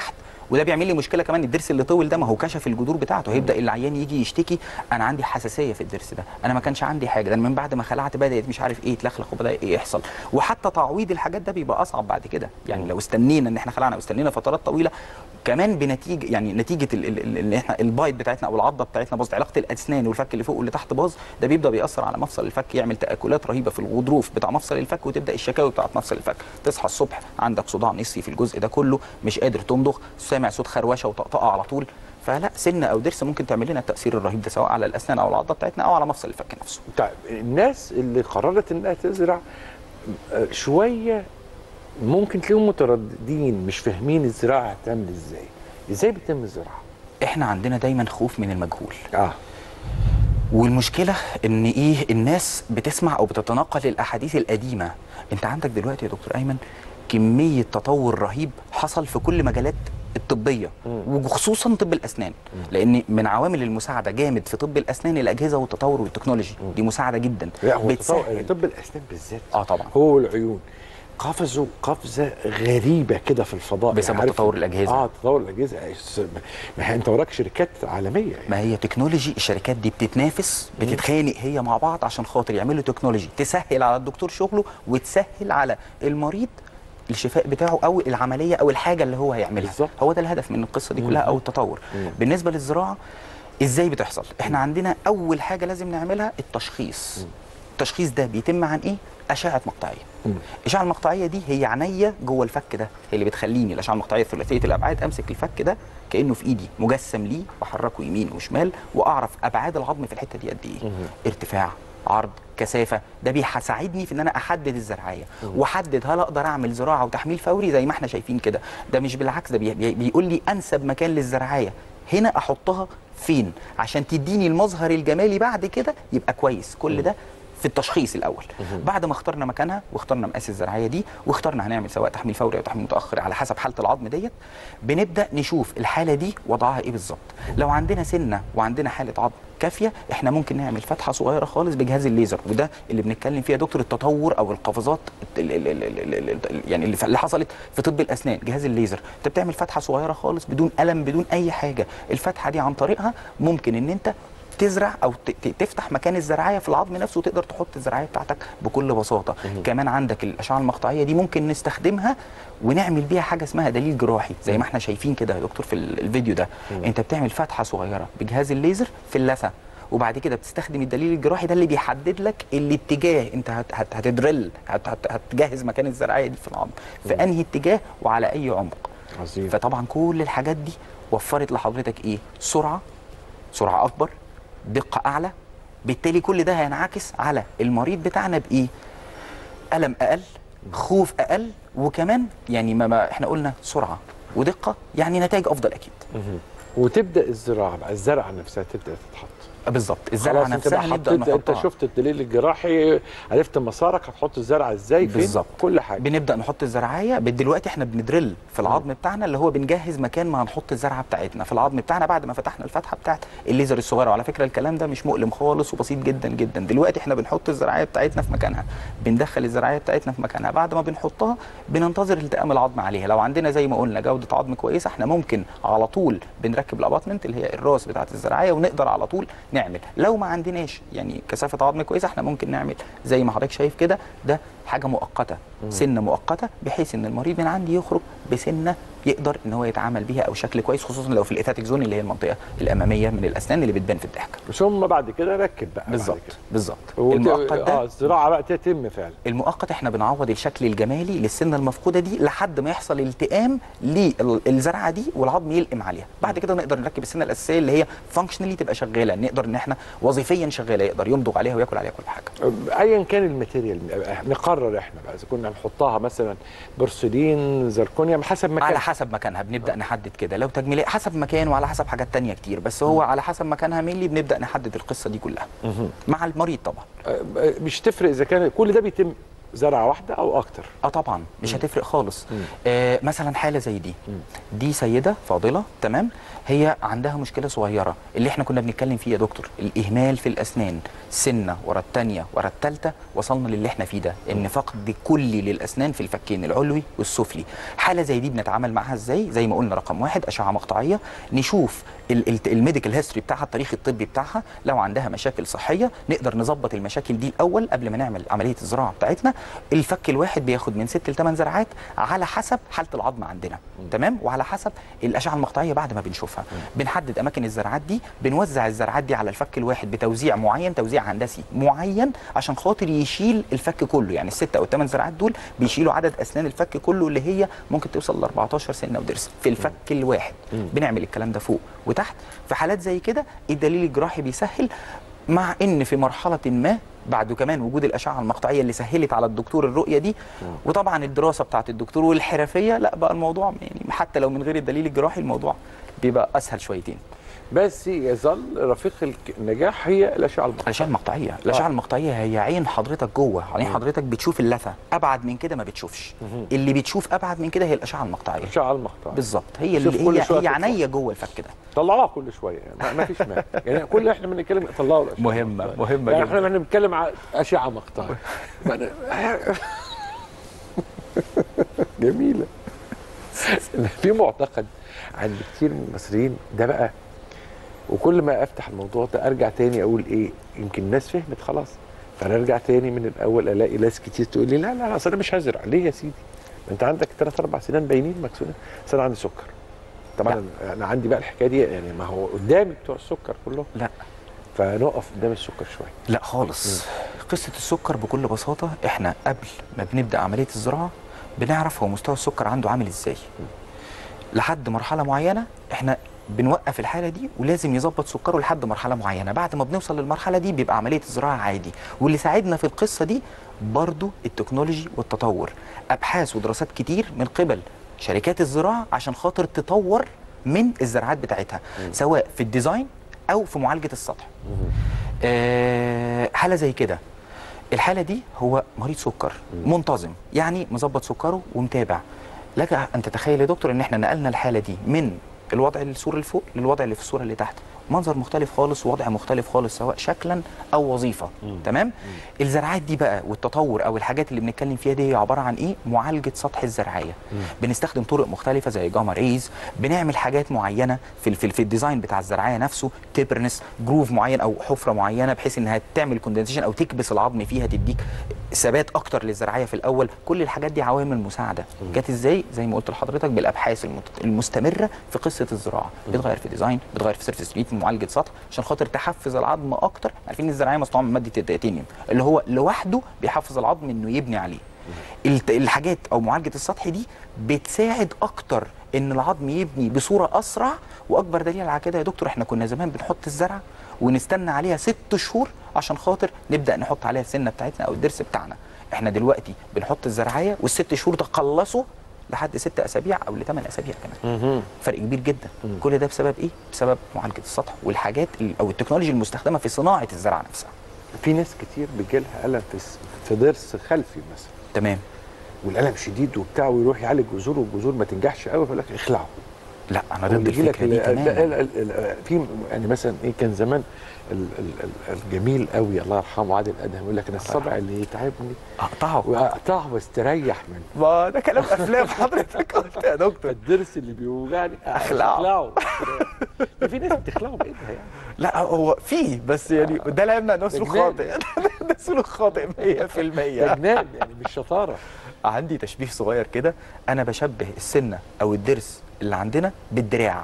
وده بيعمل لي مشكله كمان الضرس اللي طول ده ما هو كشف الجذور بتاعته هيبدا العيان يجي يشتكي انا عندي حساسيه في الضرس ده انا ما كانش عندي حاجه ده أنا من بعد ما خلعت بدات مش عارف ايه تلخلخ وبدا ايه يحصل وحتى تعويض الحاجات ده بيبقى اصعب بعد كده يعني لو استنينا ان احنا خلعنا واستنينا فترات طويله كمان بنتيجه يعني نتيجه ال- ال- ال- ان احنا البايت بتاعتنا او العضه بتاعتنا باظت علاقه الاسنان والفك اللي فوق واللي تحت باظ ده بيبدا بيأثر على مفصل الفك يعمل تاكلات رهيبه في الغضروف بتاع مفصل الفك وتبدا الشكاوي بتاعت مفصل الفك تصحى الصبح عندك صداع نصفي في الجزء ده كله مش قادر تمضغ سامع صوت خروشه وطقطقه على طول فلا سن او ضرس ممكن تعمل لنا التاثير الرهيب ده سواء على الاسنان او العضه بتاعتنا او على مفصل الفك نفسه طيب الناس اللي قررت انها تزرع آه، شويه ممكن تلاقيهم مترددين مش فاهمين الزراعه هتعمل ازاي ازاي بيتم الزراعه احنا عندنا دايما خوف من المجهول اه والمشكله ان ايه الناس بتسمع او بتتناقل الاحاديث القديمه انت عندك دلوقتي يا دكتور ايمن كميه تطور رهيب حصل في كل مجالات الطبيه وخصوصا طب الاسنان لان من عوامل المساعده جامد في طب الاسنان الاجهزه والتطور والتكنولوجي دي مساعده جدا لا هو بتسهل. التطور- طب الاسنان بالذات اه طبعا هو والعيون قفزوا قفزه غريبه كده في الفضاء بسبب عارف- تطور الأجهزة. اه تطور الاجهزه ما هي انت وراك شركات عالميه يعني. ما هي تكنولوجي الشركات دي بتتنافس بتتخانق هي مع بعض عشان خاطر يعملوا تكنولوجي تسهل على الدكتور شغله وتسهل على المريض الشفاء بتاعه او العمليه او الحاجه اللي هو هيعملها بالظبط. هو ده الهدف من القصه دي كلها او التطور بالنسبه للزراعه ازاي بتحصل احنا عندنا اول حاجه لازم نعملها التشخيص التشخيص ده بيتم عن ايه اشعه مقطعيه الاشعه المقطعيه دي هي عينيا جوه الفك ده هي اللي بتخليني الاشعه المقطعيه ثلاثيه الابعاد امسك الفك ده كانه في ايدي مجسم ليه واحركه يمين وشمال واعرف ابعاد العظم في الحته دي قد ايه ارتفاع عرض كثافه ده بيساعدني في ان انا احدد الزراعيه واحدد هل اقدر اعمل زراعه وتحميل فوري زي ما احنا شايفين كده ده مش بالعكس ده بي بي بيقول لي انسب مكان للزراعيه هنا احطها فين عشان تديني المظهر الجمالي بعد كده يبقى كويس كل ده في التشخيص الاول بعد ما اخترنا مكانها واخترنا مقاس الزراعيه دي واخترنا هنعمل سواء تحميل فوري او تحميل متاخر على حسب حاله العظم ديت بنبدا نشوف الحاله دي وضعها ايه بالظبط لو عندنا سنه وعندنا حاله عظم كافيه احنا ممكن نعمل فتحه صغيره خالص بجهاز الليزر وده اللي بنتكلم فيها يا دكتور التطور او القفزات ال- ال- ال- ال- ال- ال- يعني اللي ف- اللي حصلت في طب الاسنان جهاز الليزر انت بتعمل فتحه صغيره خالص بدون الم بدون اي حاجه الفتحه دي عن طريقها ممكن ان انت تزرع او ت- ت- تفتح مكان الزراعيه في العظم نفسه وتقدر تحط الزراعيه بتاعتك بكل بساطه كمان عندك الاشعه المقطعيه دي ممكن نستخدمها ونعمل بيها حاجه اسمها دليل جراحي زي ما احنا شايفين كده يا دكتور في ال- الفيديو ده انت بتعمل فتحه صغيره بجهاز الليزر في اللثه وبعد كده بتستخدم الدليل الجراحي ده اللي بيحدد لك الاتجاه انت هت هت هتدرل هت هت هتجهز مكان الزراعيه دي في العظم في انهي اتجاه وعلى اي عمق عظيم فطبعا كل الحاجات دي وفرت لحضرتك ايه سرعه سرعه اكبر دقه اعلى بالتالي كل ده هينعكس على المريض بتاعنا بايه الم اقل خوف اقل وكمان يعني ما, ما احنا قلنا سرعه ودقه يعني نتائج افضل اكيد وتبدا الزراعه بقى الزرعه نفسها تبدا تتحط بالظبط الزرعه خلاص انت بقى نفسها نبدا حطيت انت نحطها شفت الدليل الجراحي عرفت مسارك هتحط الزرعه ازاي فين بالظبط. كل حاجه بنبدا نحط الزراعيه دلوقتي احنا بندرل في العظم بتاعنا اللي هو بنجهز مكان ما هنحط الزرعه بتاعتنا في العظم بتاعنا بعد ما فتحنا الفتحه بتاعت الليزر الصغيره وعلى فكره الكلام ده مش مؤلم خالص وبسيط جدا جدا دلوقتي احنا بنحط الزراعيه بتاعتنا في مكانها بندخل الزراعيه بتاعتنا في مكانها بعد ما بنحطها بننتظر التئام العظم عليها لو عندنا زي ما قلنا جوده عظم كويسه احنا ممكن على طول بنركب الاباطمنت اللي هي الراس بتاعت الزراعيه ونقدر على طول نعمل لو ما عندناش يعني كثافه عظم كويسه احنا ممكن نعمل زي ما حضرتك شايف كده ده حاجه مؤقته سنه مؤقته بحيث ان المريض من عندي يخرج بسنه يقدر ان هو يتعامل بيها او شكل كويس خصوصا لو في الايثاتيك زون اللي هي المنطقه الاماميه من الاسنان اللي بتبان في الضحكه ثم بعد كده ركب بقى بعد بالظبط كده. بالظبط وت- المؤقت اه ده الزراعه بقى تتم فعلا المؤقت احنا بنعوض الشكل الجمالي للسنه المفقوده دي لحد ما يحصل التئام للزرعه دي والعظم يلقم عليها بعد كده نقدر نركب السنه الاساسيه اللي هي فانكشنالي تبقى شغاله نقدر ان احنا وظيفيا شغاله يقدر يمضغ عليها وياكل عليها كل حاجه ايا كان الماتيريال نقرر احنا بقى اذا كنا نحطها مثلا بورسلين زركونيوم حسب مكان على حسب مكانها بنبدا نحدد كده لو تجميليه حسب مكان وعلى حسب حاجات تانية كتير بس هو على حسب مكانها مينلي بنبدا نحدد القصه دي كلها مع المريض طبعا مش تفرق اذا كان كل ده بيتم زرعه واحده او اكتر اه طبعا مش هتفرق خالص آه مثلا حاله زي دي دي سيده فاضله تمام هي عندها مشكله صغيره اللي احنا كنا بنتكلم فيه يا دكتور الاهمال في الاسنان سنه ورا الثانيه ورا الثالثه وصلنا للي احنا فيه ده ان فقد كلي للاسنان في الفكين العلوي والسفلي حاله زي دي بنتعامل معاها ازاي زي ما قلنا رقم واحد اشعه مقطعيه نشوف ال- ال- الميديكال هيستوري بتاعها التاريخ الطبي بتاعها لو عندها مشاكل صحيه نقدر نظبط المشاكل دي الاول قبل ما نعمل عمليه الزراعه بتاعتنا الفك الواحد بياخد من 6 ل 8 زرعات على حسب حاله العظم عندنا تمام وعلى حسب الاشعه المقطعيه بعد ما بنشوفها بنحدد اماكن الزرعات دي بنوزع الزرعات دي على الفك الواحد بتوزيع معين توزيع هندسي معين عشان خاطر يشيل الفك كله يعني الست او الثمان زرعات دول بيشيلوا عدد اسنان الفك كله اللي هي ممكن توصل ل 14 سنه وضرس في الفك الواحد بنعمل الكلام ده فوق وتحت في حالات زي كده الدليل الجراحي بيسهل مع ان في مرحله ما بعد كمان وجود الاشعه المقطعيه اللي سهلت على الدكتور الرؤيه دي وطبعا الدراسه بتاعت الدكتور والحرفيه لا بقى الموضوع يعني حتى لو من غير الدليل الجراحي الموضوع بيبقى اسهل شويتين بس يظل رفيق الك- النجاح هي الاشعه المقطعيه الاشعه المقطعيه الاشعه المقطعيه هي عين حضرتك جوه عين حضرتك بتشوف اللثه ابعد من كده ما بتشوفش اللي بتشوف ابعد من كده هي الاشعه المقطعيه الاشعه المقطعيه بالظبط هي شوف اللي كل هي شوية هي تطلع. عينيا جوه الفك ده طلعوها كل شويه يعني ما- ما فيش مانع يعني كل اللي احنا بنتكلم طلعوا الاشعه مهمة- المقطعية. مهمة يعني جداً. احنا بنتكلم على اشعه مقطعيه ما أنا- جميله في معتقد عند كتير من المصريين ده بقى وكل ما افتح الموضوع ده ارجع تاني اقول ايه يمكن الناس فهمت خلاص فانا ارجع تاني من الاول الاقي ناس كتير تقول لي لا لا لا اصل انا مش هزرع ليه يا سيدي ما انت عندك ثلاث اربع سنين باينين مكسورين بس انا عندي سكر طبعا أنا- انا عندي بقى الحكايه دي يعني ما هو قدامي بتوع السكر كلهم لا فنقف قدام السكر شويه لا خالص قصه السكر بكل بساطه احنا قبل ما بنبدا عمليه الزراعه بنعرف هو مستوى السكر عنده عامل ازاي لحد مرحله معينه احنا بنوقف الحاله دي ولازم يظبط سكره لحد مرحله معينه بعد ما بنوصل للمرحله دي بيبقى عمليه الزراعه عادي واللي ساعدنا في القصه دي برضو التكنولوجي والتطور ابحاث ودراسات كتير من قبل شركات الزراعه عشان خاطر تطور من الزراعات بتاعتها سواء في الديزاين او في معالجه السطح آه، حاله زي كده الحاله دي هو مريض سكر منتظم يعني مظبط سكره ومتابع لك ان تتخيل يا دكتور ان احنا نقلنا الحاله دي من الوضع الصوره اللي فوق للوضع اللي في الصوره اللي تحت منظر مختلف خالص ووضع مختلف خالص سواء شكلا او وظيفه تمام الزراعات دي بقى والتطور او الحاجات اللي بنتكلم فيها دي هي عباره عن ايه معالجه سطح الزراعيه بنستخدم طرق مختلفه زي جاما ريز بنعمل حاجات معينه في ال- في, ال- في الديزاين بتاع الزراعيه نفسه تبرنس جروف معين او حفره معينه بحيث انها تعمل كوندنسيشن او تكبس العظم فيها تديك ثبات اكتر للزراعيه في الاول كل الحاجات دي عوامل مساعده جت ازاي زي ما قلت لحضرتك بالابحاث المت- المستمره في قصه الزراعه بتغير في ديزاين بتغير في سيرفيس ريت معالجه سطح عشان خاطر تحفز العظم اكتر عارفين ان الزراعيه مصنوعه من ماده التيتانيوم اللي هو لوحده بيحفز العظم انه يبني عليه الت- الحاجات او معالجه السطح دي بتساعد اكتر ان العظم يبني بصوره اسرع واكبر دليل على كده يا دكتور احنا كنا زمان بنحط الزرعه ونستنى عليها ست شهور عشان خاطر نبدا نحط عليها السنه بتاعتنا او الضرس بتاعنا احنا دلوقتي بنحط الزرعيه والست شهور تخلصوا لحد ست اسابيع او لثمان اسابيع كمان فرق كبير جدا كل ده بسبب ايه بسبب معالجه السطح والحاجات ال- او التكنولوجيا المستخدمه في صناعه الزرعه نفسها في ناس كتير بيجيلها الم في س- في ضرس خلفي مثلا تمام والالم شديد وبتاع ويروح يعالج جذور والجذور ما تنجحش قوي فيقول لك اخلعه لا انا هو ضد بيجي لك الفكره دي ال- ال- تماما ال- ال- ال- في يعني مثلا ايه كان زمان ال- ال- ال- الجميل قوي الله يرحمه عادل ادهم يقول لك انا الصبع اللي يتعبني اقطعه واقطعه واستريح منه ما ده كلام افلام حضرتك قلت يا دكتور فالضرس اللي بيوجعني أخلعه. اخلعه ده في ناس بتخلعه بايدها يعني لا هو في بس يعني ده لا يمنع انه سلوك جنان. خاطئ ده سلوك خاطئ 100% ده جنان يعني مش شطاره عندي تشبيه صغير كده انا بشبه السنه او الضرس اللي عندنا بالدراع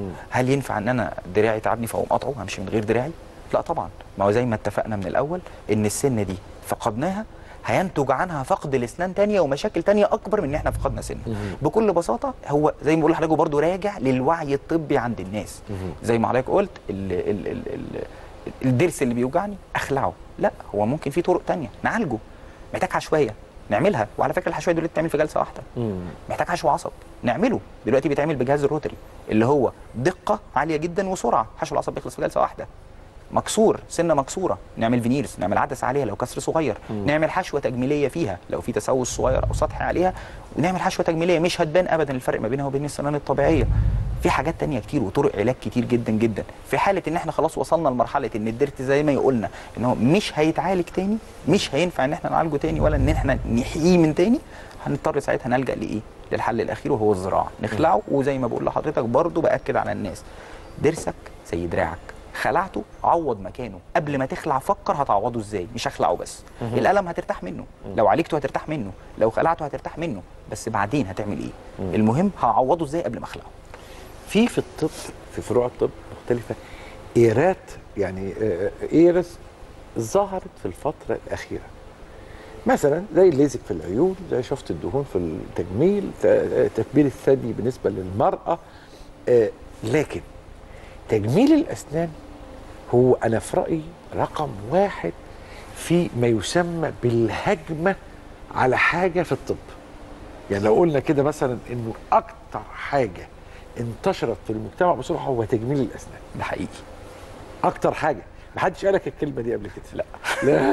هل ينفع ان انا دراعي تعبني فاقوم قاطعه همشي من غير دراعي لا طبعا ما هو زي ما اتفقنا من الاول ان السنه دي فقدناها هينتج عنها فقد الاسنان تانية ومشاكل تانية اكبر من ان احنا فقدنا سنه بكل بساطه هو زي ما بقول لحضرتك برضه راجع للوعي الطبي عند الناس زي ما حضرتك قلت ال ال ال ال الضرس اللي بيوجعني اخلعه لا هو ممكن في طرق تانية نعالجه محتاج حشويه نعملها وعلى فكره الحشويه دلوقتي بتتعمل في جلسه واحده محتاج حشو عصب نعمله دلوقتي بيتعمل بجهاز الروتري اللي هو دقه عاليه جدا وسرعه حشو العصب بيخلص في جلسه واحده مكسور سنه مكسوره نعمل فينيرز نعمل عدسه عليها لو كسر صغير نعمل حشوه تجميليه فيها لو في تسوس صغير او سطحي عليها ونعمل حشوه تجميليه مش هتبان ابدا الفرق ما بينها وبين السنان الطبيعيه في حاجات تانية كتير وطرق علاج كتير جدا جدا في حاله ان احنا خلاص وصلنا لمرحله ان الضرس زي ما قلنا ان هو مش هيتعالج تاني مش هينفع ان احنا نعالجه تاني ولا ان احنا نحييه من تاني هنضطر ساعتها نلجا لايه للحل الاخير وهو الزراعه نخلعه وزي ما بقول لحضرتك برضو باكد على الناس ضرسك زي دراعك خلعته عوض مكانه قبل ما تخلع فكر هتعوضه ازاي مش هخلعه بس الالم هترتاح منه لو عالجته هترتاح منه لو خلعته هترتاح منه بس بعدين هتعمل ايه المهم هعوضه ازاي قبل ما اخلعه في في الطب في فروع الطب مختلفه ايرات يعني آه، ايرس ظهرت في الفتره الاخيره مثلا زي الليزك في العيون زي شفط الدهون في التجميل ت- تكبير الثدي بالنسبه للمراه آه، لكن تجميل الاسنان هو انا في رايي رقم واحد في ما يسمى بالهجمه على حاجه في الطب يعني لو قلنا كده مثلا انه اكتر حاجه انتشرت في المجتمع بسرعه هو تجميل الاسنان ده حقيقي اكتر حاجه ما حدش قالك الكلمه دي قبل كده لا لا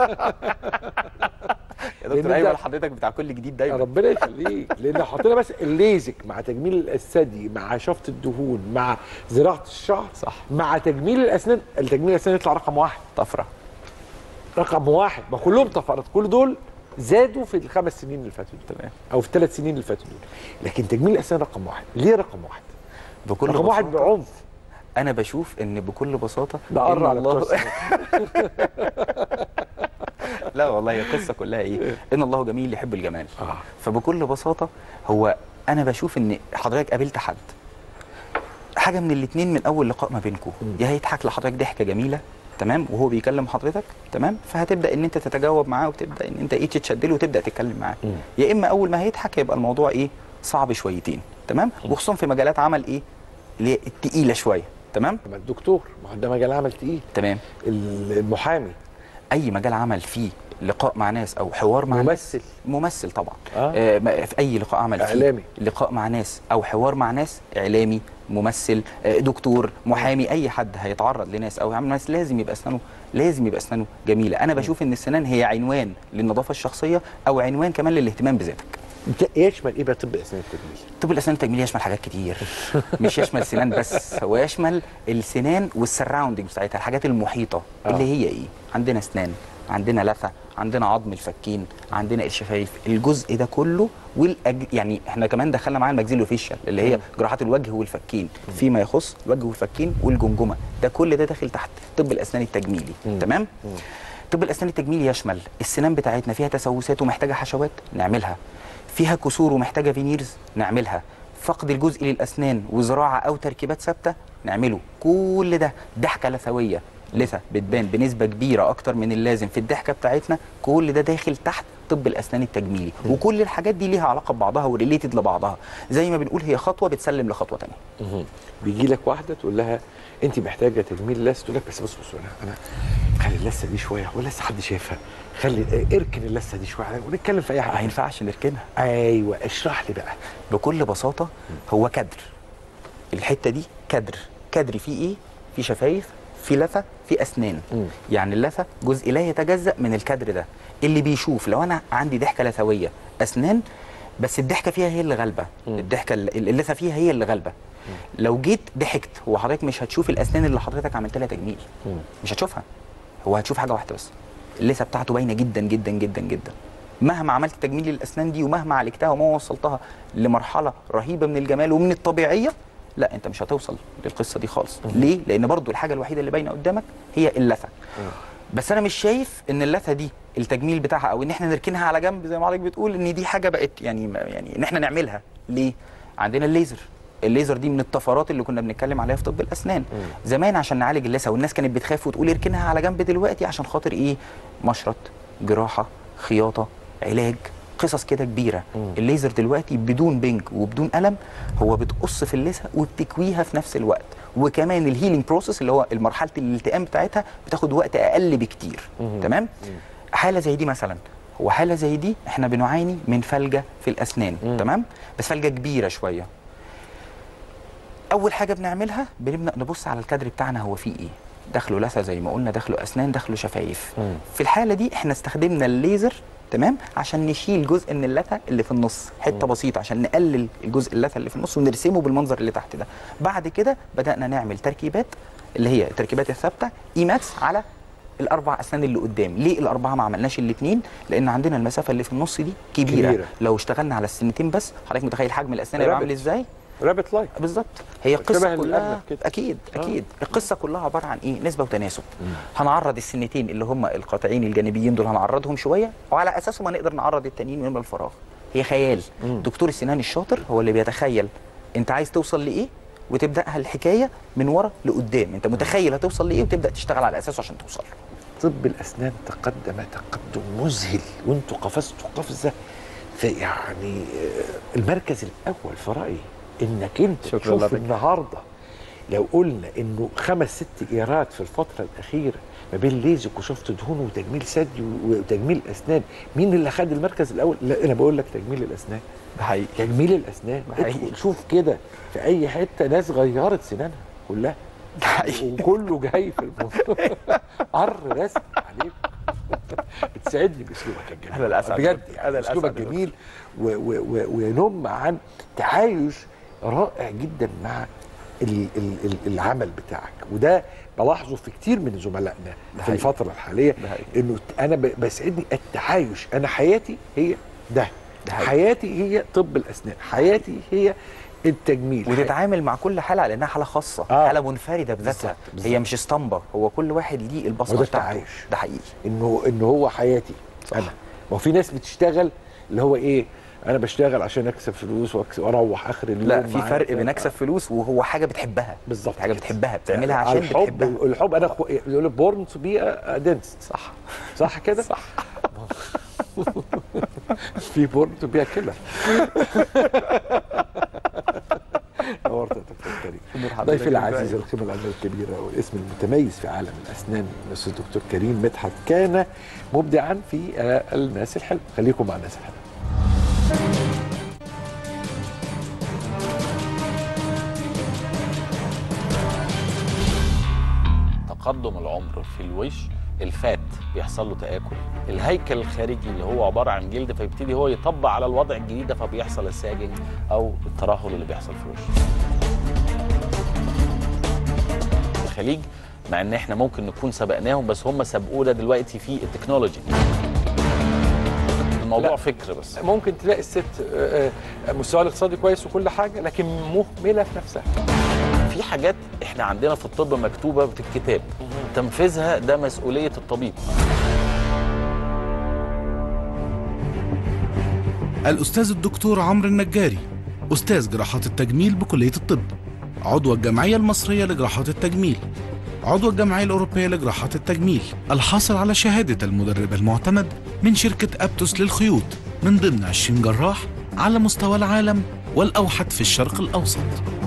يا لأن دكتور ايمن ده- حضرتك بتاع كل جديد دايما ربنا يخليك لان حطينا بس الليزك مع تجميل الثدي مع شفط الدهون مع زراعه الشعر صح. مع تجميل الاسنان التجميل الاسنان يطلع رقم واحد طفره رقم واحد ما كلهم طفرت كل دول زادوا في الخمس سنين اللي فاتوا دول تمام او في الثلاث سنين اللي فاتوا دول لكن تجميل الاسنان رقم واحد ليه رقم واحد بكل رقم واحد بساطة بعنف انا بشوف ان بكل بساطه ده إن قر على الله الكرسي لا والله هي القصه كلها ايه ان الله جميل يحب الجمال آه. فبكل بساطه هو انا بشوف ان حضرتك قابلت حد حاجه من الاثنين من اول لقاء ما بينكم يا هيضحك لحضرتك ضحكه جميله تمام وهو بيكلم حضرتك تمام فهتبدا ان انت تتجاوب معاه وتبدا ان انت ايه تتشدله وتبدا تتكلم معاه يا اما اول ما هيضحك هيبقى الموضوع ايه صعب شويتين تمام وخصوصا في مجالات عمل ايه اللي هي التقيله شويه تمام ما الدكتور ما هو ده مجال عمل تقيل تمام المحامي اي مجال عمل فيه لقاء مع ناس او حوار مع ناس ممثل ممثل طبعا آه. آه. ما- في اي لقاء عمل فيه إعلامي. لقاء مع ناس او حوار مع ناس اعلامي ممثل آه، دكتور محامي اي حد هيتعرض لناس او يعمل ناس لازم يبقى اسنانه لازم يبقى اسنانه جميله انا بشوف ان السنان هي عنوان للنظافه الشخصيه او عنوان كمان للاهتمام بذاتك ده يشمل ايه بقى طب اسنان التجميل طب الاسنان التجميلي يشمل حاجات كتير مش يشمل سنان بس هو يشمل السنان والسراوندنج بتاعتها الحاجات المحيطه آه. اللي هي ايه عندنا اسنان عندنا لثه عندنا عظم الفكين عندنا الشفايف الجزء ده كله والأج... يعني احنا كمان دخلنا معاه الماكسيلو فيشال اللي هي جراحات الوجه والفكين فيما يخص الوجه والفكين والجمجمه ده كل ده داخل تحت طب الاسنان التجميلي تمام طب الاسنان التجميلي يشمل السنان بتاعتنا فيها تسوسات ومحتاجه حشوات نعملها فيها كسور ومحتاجه فينيرز نعملها فقد الجزء للاسنان وزراعه او تركيبات ثابته نعمله كل ده ضحكه لثويه لثه بتبان بنسبه كبيره اكتر من اللازم في الضحكه بتاعتنا كل ده داخل تحت طب الاسنان التجميلي وكل الحاجات دي ليها علاقه ببعضها وريليتد لبعضها زي ما بنقول هي خطوه بتسلم لخطوه ثانيه بيجي لك واحده تقول لها انت محتاجه تجميل لثه تقول لك بس بص بص انا انا خلي اللثه دي شويه ولا لسه حد شايفها خلي اه، اركن اللثه دي شويه ونتكلم في اي ما حاجه ينفعش نركنها ايوه اشرح لي بقى بكل بساطه هو كدر الحته دي كدر كدر فيه ايه في شفايف في لثه في اسنان مم. يعني اللثه جزء لا يتجزا من الكدر ده اللي بيشوف لو انا عندي ضحكه لثويه اسنان بس الضحكه فيها هي اللي غالبه الضحكه ال- اللثه فيها هي اللي غالبه لو جيت ضحكت هو حضرتك مش هتشوف الاسنان اللي حضرتك عملت لها تجميل مش هتشوفها هو هتشوف حاجه واحده بس اللثه بتاعته باينه جدا جدا جدا جدا مهما عملت تجميل للاسنان دي ومهما عالجتها وما وصلتها لمرحله رهيبه من الجمال ومن الطبيعيه لا انت مش هتوصل للقصه دي خالص ليه لان برضو الحاجه الوحيده اللي باينه قدامك هي اللثه بس انا مش شايف ان اللثه دي التجميل بتاعها او ان احنا نركنها على جنب زي ما حضرتك بتقول ان دي حاجه بقت يعني ما- يعني ان احنا نعملها ليه عندنا الليزر الليزر دي من الطفرات اللي كنا بنتكلم عليها في طب الاسنان زمان عشان نعالج اللثه والناس كانت بتخاف وتقول اركنها على جنب دلوقتي عشان خاطر ايه مشرط جراحه خياطه علاج قصص كده كبيره الليزر دلوقتي بدون بنج وبدون الم هو بتقص في اللثه وبتكويها في نفس الوقت وكمان الهيلينج بروسيس اللي هو مرحله الالتئام بتاعتها بتاخد وقت اقل بكتير تمام حاله زي دي مثلا هو حاله زي دي احنا بنعاني من فلجه في الاسنان تمام بس فلجه كبيره شويه اول حاجه بنعملها بنبدا نبص على الكادر بتاعنا هو فيه ايه دخله لثه زي ما قلنا دخله اسنان دخله شفايف مم. في الحاله دي احنا استخدمنا الليزر تمام عشان نشيل جزء من اللثه اللي في النص حته بسيطه عشان نقلل الجزء اللثه اللي في النص ونرسمه بالمنظر اللي تحت ده بعد كده بدانا نعمل تركيبات اللي هي التركيبات الثابته ايماكس على الاربع اسنان اللي قدام ليه الاربعه ما عملناش الاثنين لان عندنا المسافه اللي في النص دي كبيره, كبيرة. لو اشتغلنا على السنتين بس حضرتك متخيل حجم الاسنان هيبقى عامل رابط. ازاي رابط لايك بالظبط هي شبه القصه الأرنب كلها كده. اكيد آه. اكيد القصه كلها عباره عن ايه نسبه وتناسب هنعرض السنتين اللي هم القاطعين الجانبيين دول هنعرضهم شويه وعلى اساسهم هنقدر نعرض التانيين من الفراغ هي خيال دكتور السنان الشاطر هو اللي بيتخيل انت عايز توصل لايه وتبداها الحكايه من ورا لقدام انت متخيل هتوصل لايه وتبدا تشتغل على اساسه عشان توصل له طب الاسنان تقدم تقدم مذهل وانتوا قفزتوا قفزه فيعني آه، المركز الاول في رايي انك انت شكراً تشوف لك. النهارده لو قلنا انه خمس ست ايرات في الفتره الاخيره ما بين ليزك وشفط دهون وتجميل ثدي وتجميل اسنان مين اللي خد المركز الاول لا انا بقول لك تجميل الاسنان ده حقيقي تجميل الاسنان حقيقي. ادخل شوف كده في اي حته ناس غيرت سنانها كلها ده حقيقي وكله جاي في الموضوع عر رسم عليك بتسعدني باسلوبك الجميل أنا الأسعد. بجد أنا يعني الأسعد اسلوبك يا جميل و- و- و- وينم عن تعايش رائع جدا مع ال- ال- ال- العمل بتاعك وده بلاحظه في كتير من زملائنا في حقيقي. الفتره الحاليه ده حقيقي. انه انا ب- بسعدني التعايش انا حياتي هي ده ده حقيقي. حياتي هي طب الاسنان حياتي هي التجميل وتتعامل مع كل حاله على انها حاله خاصه آه. حاله منفرده بذاتها بالظبط، بالظبط. هي مش اسطمبه هو كل واحد ليه البصمه وده بتاعته التعايش. ده حقيقي انه انه هو حياتي صح. انا وفي ناس بتشتغل اللي هو ايه انا بشتغل عشان اكسب فلوس وأكس- واروح اخر اليوم لا في معايا- فرق بين اكسب فلوس وهو حاجه بتحبها بالظبط حاجه كده. بتحبها بتعملها على عشان الحب بتحبها الحب انا أخو- يقول لك بورن تو بي دنست صح صح كده؟ صح في بورن تو بي كده نورت يا دكتور كريم ضيفي العزيز القيمه العلميه الكبيره والاسم المتميز في عالم الاسنان الاستاذ الدكتور كريم مدحت كان مبدعا في آه، الناس الحلوه خليكم مع الناس الحلوه تقدم العمر في الوش الفات بيحصل له تآكل الهيكل الخارجي اللي هو عبارة عن جلد فيبتدي هو يطبق على الوضع الجديد ده فبيحصل الساجنج أو الترهل اللي بيحصل في الوش الخليج مع ان احنا ممكن نكون سبقناهم بس هم سبقونا دلوقتي في التكنولوجي الموضوع لا. فكر بس ممكن تلاقي الست آه، آه، مستواها الاقتصادي كويس وكل حاجه لكن مهمله في نفسها في حاجات احنا عندنا في الطب مكتوبه في الكتاب تنفيذها ده مسؤوليه الطبيب الأستاذ الدكتور عمرو النجاري أستاذ جراحات التجميل بكلية الطب عضو الجمعية المصرية لجراحات التجميل عضو الجمعية الأوروبية لجراحات التجميل الحاصل على شهادة المدرب المعتمد من شركة أبتوس للخيوط من ضمن 20 جراح على مستوى العالم والأوحد في الشرق الأوسط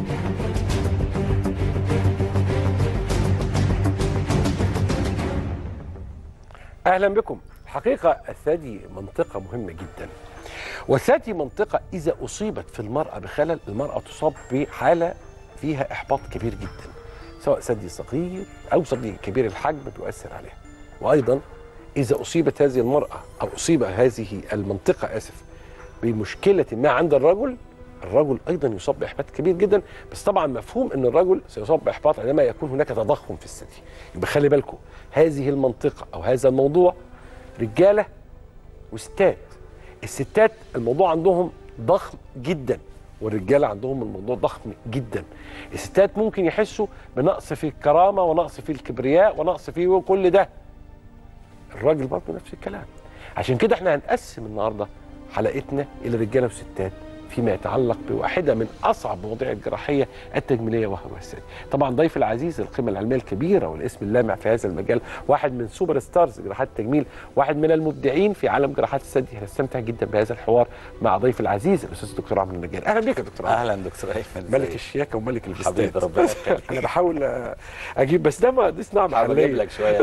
اهلا بكم الحقيقه الثدي منطقه مهمه جدا والثدي منطقه اذا اصيبت في المراه بخلل المراه تصاب بحاله فيها احباط كبير جدا سواء ثدي صغير او ثدي كبير الحجم بيؤثر عليها وايضا اذا اصيبت هذه المراه او اصيب هذه المنطقه اسف بمشكله ما عند الرجل الرجل ايضا يصاب باحباط كبير جدا بس طبعا مفهوم ان الرجل سيصاب باحباط عندما يكون هناك تضخم في الثدي يبقى خلي بالكم هذه المنطقه او هذا الموضوع رجاله وستات الستات الموضوع عندهم ضخم جدا والرجاله عندهم الموضوع ضخم جدا الستات ممكن يحسوا بنقص في الكرامه ونقص في الكبرياء ونقص في كل ده الراجل برضه نفس الكلام عشان كده احنا هنقسم النهارده حلقتنا الى رجاله وستات فيما يتعلق بواحده من اصعب مواضيع الجراحيه التجميليه وهو الثدي. طبعا ضيف العزيز القيمه العلميه الكبيره والاسم اللامع في هذا المجال، واحد من سوبر ستارز جراحات التجميل، واحد من المبدعين في عالم جراحات الثدي، هنستمتع جدا بهذا الحوار مع ضيف العزيز الاستاذ الدكتور عمرو النجار. اهلا بك يا دكتور عمرو. اهلا دكتور ايمن ملك ازيك؟ الشياكه وملك الفستان حبيبي ربنا يخليك. انا بحاول آه، اجيب بس ده ما دي صناعه بجيب محليه لك شويه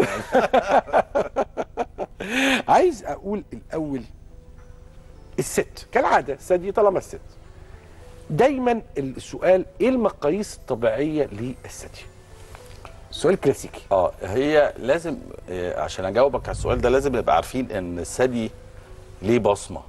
عايز اقول الاول الست كالعاده الثدي طالما الست دايما السؤال ايه المقاييس الطبيعيه للثدي السؤال الكلاسيكي اه هي لازم آه، عشان اجاوبك على السؤال ده لازم نبقى عارفين ان الثدي ليه بصمه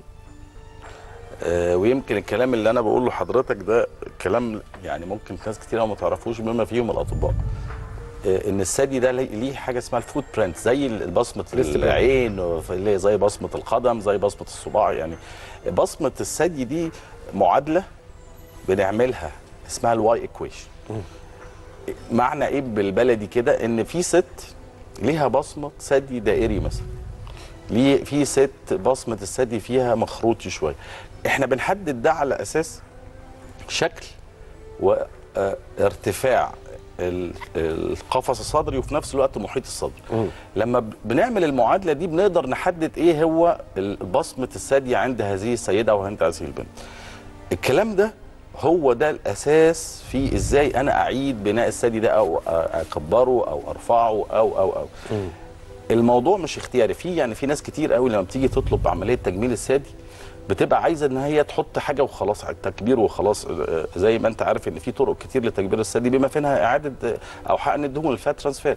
آه ويمكن الكلام اللي انا بقوله لحضرتك ده كلام يعني ممكن ناس كتير أوي ما تعرفوش بما فيهم الاطباء آه ان الثدي ده ليه ليه حاجه اسمها الفوت برنت زي ال- بصمه لسه بقى. العين وف- اللي هي زي بصمه القدم زي بصمه الصباع يعني بصمه الثدي دي معادله بنعملها اسمها الواي ايكويشن معنى ايه بالبلدي كده ان في ست ليها بصمه ثدي دائري مثلا ليه في ست بصمه الثدي فيها مخروطي شويه احنا بنحدد ده على اساس شكل وارتفاع القفص الصدري وفي نفس الوقت محيط الصدر لما ب- بنعمل المعادله دي بنقدر نحدد ايه هو ال- بصمه الثدي عند هذه السيده او عند هذه البنت الكلام ده هو ده الاساس في ازاي انا اعيد بناء الثدي ده او أ- اكبره او ارفعه او او او الموضوع مش اختياري في يعني في ناس كتير قوي لما بتيجي تطلب عمليه تجميل الثدي بتبقى عايزه ان هي تحط حاجه وخلاص على التكبير وخلاص آه، زي ما انت عارف ان في طرق كتير لتكبير الثدي بما فيها اعاده آه، او حقن الدهون الفات ترانسفير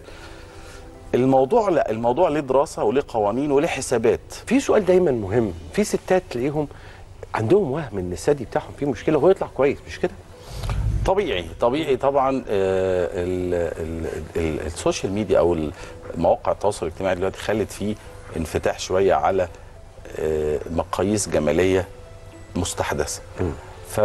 الموضوع لا الموضوع ليه دراسه وليه قوانين وليه حسابات في سؤال دايما مهم في ستات تلاقيهم عندهم وهم ان الثدي بتاعهم فيه مشكله وهو يطلع كويس مش كده طبيعي طبيعي طبعا آه، ال- ال- ال- السوشيال ميديا او مواقع التواصل الاجتماعي دلوقتي خلت فيه انفتاح شويه على آه، مقاييس جماليه مستحدثه ف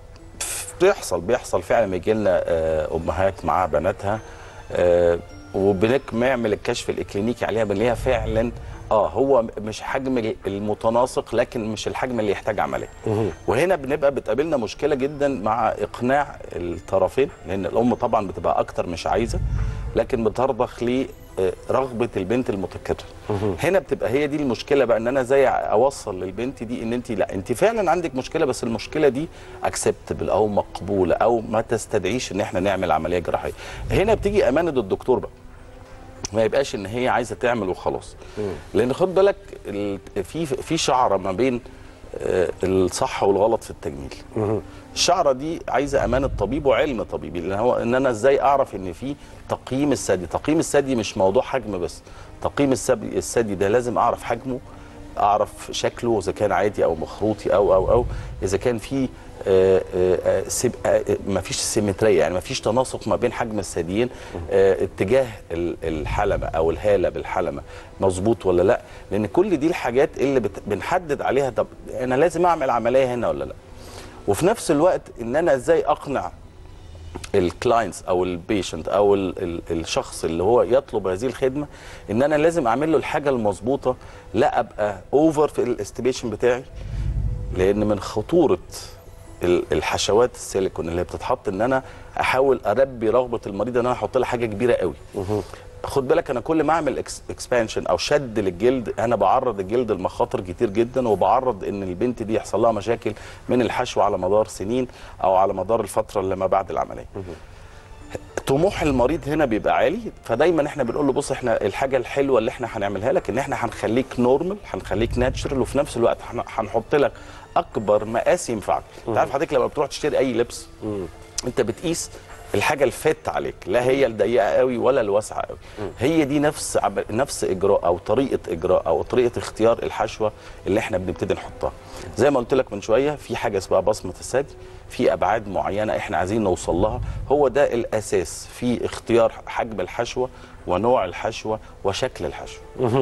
بيحصل بيحصل فعلا بيجي لنا آه، امهات مع بناتها آه، وبنعمل الكشف الاكلينيكي عليها بنلاقيها فعلا اه هو مش حجم المتناسق لكن مش الحجم اللي يحتاج عمليه وهنا بنبقى بتقابلنا مشكله جدا مع اقناع الطرفين لان الام طبعا بتبقى اكتر مش عايزه لكن بترضخ لرغبه البنت المتكرره هنا بتبقى هي دي المشكله بقى ان انا ازاي اوصل للبنت دي ان انت لا انت فعلا عندك مشكله بس المشكله دي اكسبتبل او مقبوله او ما تستدعيش ان احنا نعمل عمليه جراحيه هنا بتيجي امانه الدكتور بقى ما يبقاش ان هي عايزه تعمل وخلاص لان خد بالك ال- في في شعره ما بين آه، الصح والغلط في التجميل الشعره دي عايزه امانه طبيب وعلم طبيبي لان هو ان انا ازاي اعرف ان في تقييم الثدي تقييم الثدي مش موضوع حجم بس تقييم الثدي الثدي ده لازم اعرف حجمه اعرف شكله اذا كان عادي او مخروطي او او او اذا كان في آه، آه، آه، سب- آه، آه، مفيش سيمتريه يعني مفيش تناسق ما بين حجم الثديين آه، اتجاه ال- الحلمه او الهاله بالحلمه مظبوط ولا لا لان كل دي الحاجات اللي بت- بنحدد عليها طب انا لازم اعمل عمليه هنا ولا لا وفي نفس الوقت ان انا ازاي اقنع الكلاينتس او البيشنت او ال ال الشخص اللي هو يطلب هذه الخدمه ان انا لازم اعمل له الحاجه المظبوطه لا ابقى اوفر في الاستيميشن بتاعي لان من خطوره ال- الحشوات السيليكون اللي بتتحط ان انا احاول اربي رغبه المريض ان انا احط لها حاجه كبيره قوي خد بالك انا كل ما اعمل اكسبانشن او شد للجلد انا بعرض الجلد لمخاطر كتير جدا وبعرض ان البنت دي يحصل لها مشاكل من الحشو على مدار سنين او على مدار الفتره اللي ما بعد العمليه طموح المريض هنا بيبقى عالي فدايما احنا بنقول له بص احنا الحاجه الحلوه اللي احنا هنعملها لك ان احنا هنخليك نورمال هنخليك ناتشرال وفي نفس الوقت هن- هنحط لك اكبر مقاس ينفعك انت عارف حضرتك لما بتروح تشتري اي لبس انت بتقيس الحاجه الفت عليك لا هي الضيقه قوي ولا الواسعه قوي هي دي نفس عب... نفس اجراء او طريقه اجراء او طريقه اختيار الحشوه اللي احنا بنبتدي نحطها زي ما قلت لك من شويه في حاجه اسمها بصمه الثدي في ابعاد معينه احنا عايزين نوصل لها هو ده الاساس في اختيار حجم الحشوه ونوع الحشوه وشكل الحشوه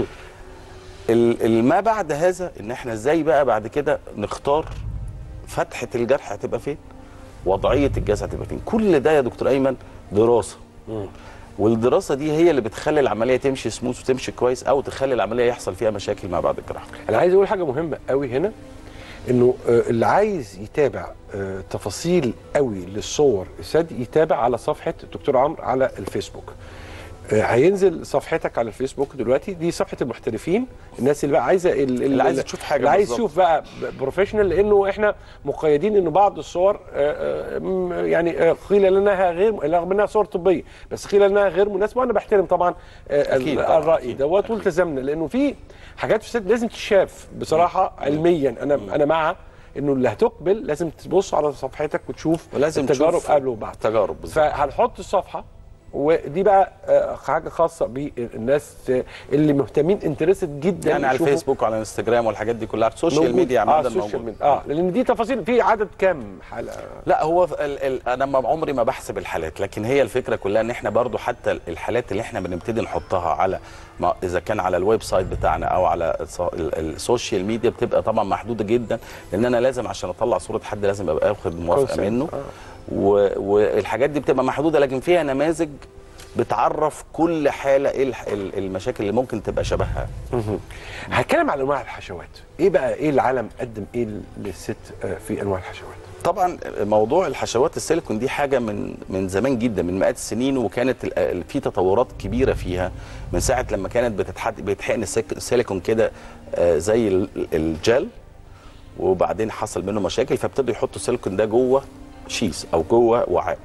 ال- ال- ما بعد هذا ان احنا ازاي بقى بعد كده نختار فتحه الجرح هتبقى فين وضعيه الجسد هتبقى فين كل ده يا دكتور ايمن دراسه والدراسه دي هي اللي بتخلي العمليه تمشي سموث وتمشي كويس او تخلي العمليه يحصل فيها مشاكل ما بعد الجراحه انا عايز اقول حاجه مهمه قوي هنا انه آه، اللي عايز يتابع آه، تفاصيل قوي للصور الثدي يتابع على صفحه الدكتور عمرو على الفيسبوك آه، هينزل صفحتك على الفيسبوك دلوقتي دي صفحه المحترفين الناس اللي بقى عايزه ال- ال- اللي عايزة تشوف حاجة اللي عايز بالظبط. يشوف بقى ب- بروفيشنال لانه احنا مقيدين انه بعض الصور آه، آه، م- يعني آه، قيل لنا غير رغم انها صور طبيه بس قيل انها غير مناسبه وانا بحترم طبعا آه، أكيد ال- طبعاً، الراي أكيد. دوت والتزمنا لانه في حاجات في الست لازم تتشاف بصراحه علميا انا انا مع انه اللي هتقبل لازم تبص على صفحتك وتشوف ولازم التجارب تشوف قبل وبعد تجارب بالظبط فهنحط الصفحه ودي بقى آه، حاجه خاصه بالناس اللي مهتمين انترستد جدا يعني على يشوفوا الفيسبوك وعلى الانستجرام والحاجات دي كلها السوشيال موجود. ميديا اه عامه السوشيال موجود ميديا اه لان دي تفاصيل في عدد كام حلقه لا هو ال ال انا ما عمري ما بحسب الحالات لكن هي الفكره كلها ان احنا برضو حتى الحالات اللي احنا بنبتدي نحطها على ما اذا كان على الويب سايت بتاعنا او على الص- ال- السوشيال ميديا بتبقى طبعا محدوده جدا لان انا لازم عشان اطلع صوره حد لازم ابقى اخد موافقه Consent. منه آه. و- والحاجات دي بتبقى محدوده لكن فيها نماذج بتعرف كل حاله ايه الح- ال- المشاكل اللي ممكن تبقى شبهها هتكلم عن انواع الحشوات ايه بقى ايه العالم قدم ايه للست آه، في انواع الحشوات طبعا موضوع الحشوات السيليكون دي حاجه من من زمان جدا من مئات السنين وكانت ال- ال- في تطورات كبيره فيها من ساعه لما كانت بتتحد بيتحقن السيك- السيليكون كده آه، زي ال- الجل وبعدين حصل منه مشاكل فابتدوا يحطوا السيليكون ده جوه شيز او جوه وعاء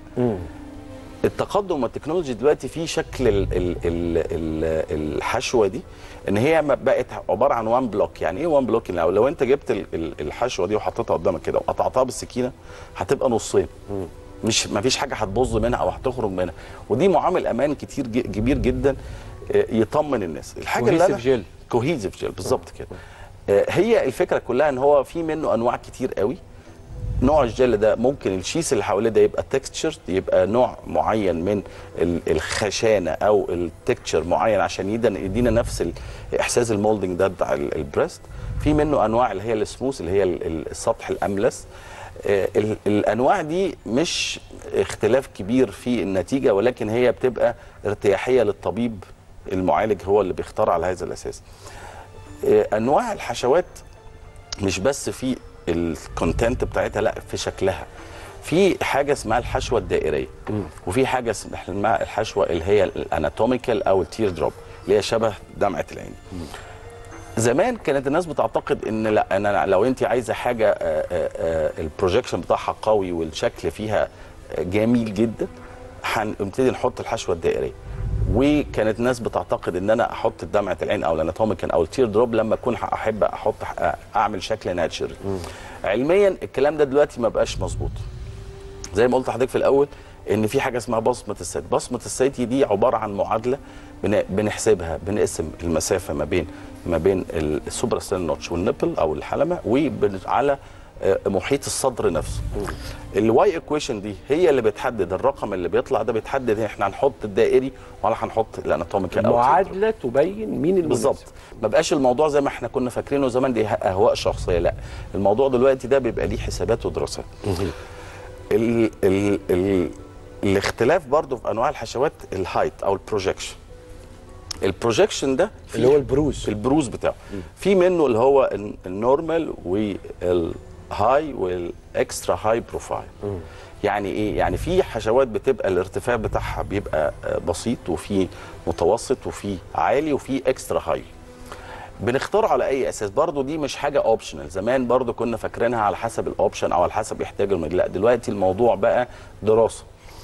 التقدم والتكنولوجي دلوقتي في شكل ال ال ال ال الحشوه دي ان هي ما بقت عباره عن وان بلوك يعني ايه وان بلوك لو, لو انت جبت ال- ال- الحشوه دي وحطيتها قدامك كده وقطعتها بالسكينه هتبقى نصين مش ما فيش حاجه هتبظ منها او هتخرج منها ودي معامل امان كتير ج- كبير جدا آه، يطمن الناس الحاجه اللي Cohesive أنا جل. كوهيزيف جل بالظبط كده آه، هي الفكره كلها ان هو في منه انواع كتير قوي نوع الجل ده ممكن الشيس اللي حواليه ده يبقى تكستشر يبقى نوع معين من ال- الخشانه او التكتشر معين عشان يدن- يدينا نفس ال- احساس المولدنج ده بتاع ال- البريست في منه انواع اللي هي السموث اللي هي ال- ال- السطح الاملس آه، ال- الانواع دي مش اختلاف كبير في النتيجه ولكن هي بتبقى ارتياحيه للطبيب المعالج هو اللي بيختار على هذا الاساس آه، انواع الحشوات مش بس في الكونتنت بتاعتها لا في شكلها في حاجه اسمها الحشوه الدائريه وفي حاجه اسمها الحشوه اللي هي الاناتوميكال او التير دروب اللي هي شبه دمعه العين زمان كانت الناس بتعتقد ان لا انا لو انت عايزه حاجه آه، آه، آه، البروجيكشن بتاعها قوي والشكل فيها آه، جميل جدا هنبتدي نحط الحشوه الدائريه وكانت الناس بتعتقد ان انا احط دمعه العين او الاناتوميكال او التير دروب لما اكون احب احط اعمل شكل ناتشرال علميا الكلام ده دلوقتي ما بقاش مظبوط زي ما قلت لحضرتك في الاول ان في حاجه اسمها بصمه السيتي بصمه السيتي دي عباره عن معادله بن- بنحسبها بنقسم المسافه ما بين ما بين السوبر ستيل نوتش والنبل او الحلمه وعلى محيط الصدر نفسه الواي ايكويشن دي هي اللي بتحدد الرقم اللي بيطلع ده بتحدد احنا هنحط الدائري ولا هنحط الاناتوميكال او التير دروب. معادله تبين مين المناسب بالظبط ما بقاش الموضوع زي ما احنا كنا فاكرينه زمان دي اهواء شخصيه لا الموضوع دلوقتي ده بيبقى ليه حسابات ودراسات ال ال ال الاختلاف برضو في انواع الحشوات الهايت او البروجيكشن البروجيكشن ده فيه اللي هو البروز البروز بتاعه في منه اللي هو ال- النورمال والهاي والاكسترا هاي بروفايل يعني ايه يعني في حشوات بتبقى الارتفاع بتاعها بيبقى آه، بسيط وفي متوسط وفي عالي وفي اكسترا هاي بنختار على اي اساس برضو دي مش حاجه اوبشنال زمان برضو كنا فاكرينها على حسب الاوبشن او على حسب يحتاج المريض لا دلوقتي الموضوع بقى دراسه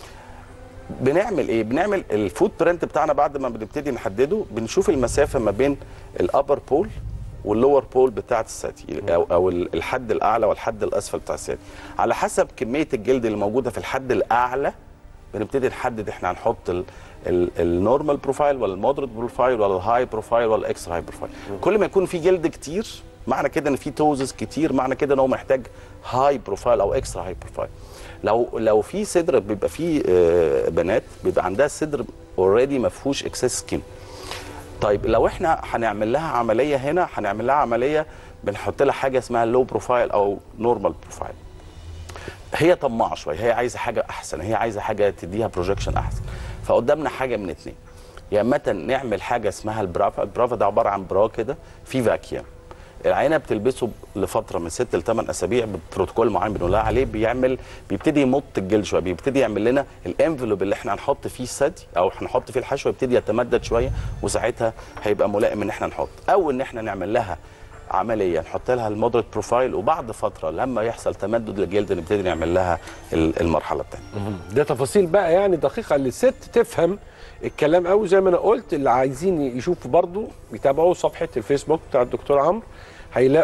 بنعمل ايه بنعمل الفوت برنت بتاعنا بعد ما بنبتدي نحدده بنشوف المسافه ما بين الابر بول واللور بول بتاعه الثدي او او الحد الاعلى والحد الاسفل بتاع الثدي على حسب كميه الجلد اللي موجوده في الحد الاعلى بنبتدي نحدد احنا هنحط ال- ال- النورمال بروفايل ولا المودريت بروفايل ولا الهاي بروفايل ولا الاكسترا هاي بروفايل كل ما يكون في جلد كتير معنى كده ان في توزز كتير معنى كده ان هو محتاج هاي بروفايل او اكسترا هاي بروفايل لو لو في صدر بيبقى في آه، بنات بيبقى عندها الصدر اوريدي ما فيهوش اكسس سكين طيب لو احنا هنعمل لها عمليه هنا هنعمل لها عمليه بنحط لها حاجه اسمها لو بروفايل او نورمال بروفايل هي طماعه شويه هي عايزه حاجه احسن هي عايزه حاجه تديها بروجكشن احسن فقدامنا حاجه من اتنين يا اما نعمل حاجه اسمها البرافا البرافا ده عباره عن برا كده في فاكيوم العينه بتلبسه لفتره من ست لثمان اسابيع ببروتوكول معين بنقول لها عليه بيعمل بيبتدي يمط الجلد شويه بيبتدي يعمل لنا الانفلوب اللي احنا هنحط فيه الثدي او هنحط فيه الحشوه يبتدي يتمدد شويه وساعتها هيبقى ملائم ان احنا نحط او ان احنا نعمل لها عمليه نحط لها المودريت بروفايل وبعد فتره لما يحصل تمدد للجلد نبتدي نعمل لها ال- المرحله الثانيه ده تفاصيل بقى يعني دقيقه للست تفهم الكلام قوي زي ما انا قلت اللي عايزين يشوفوا برضو يتابعوا صفحه الفيسبوك بتاع الدكتور عمرو هيلاقوا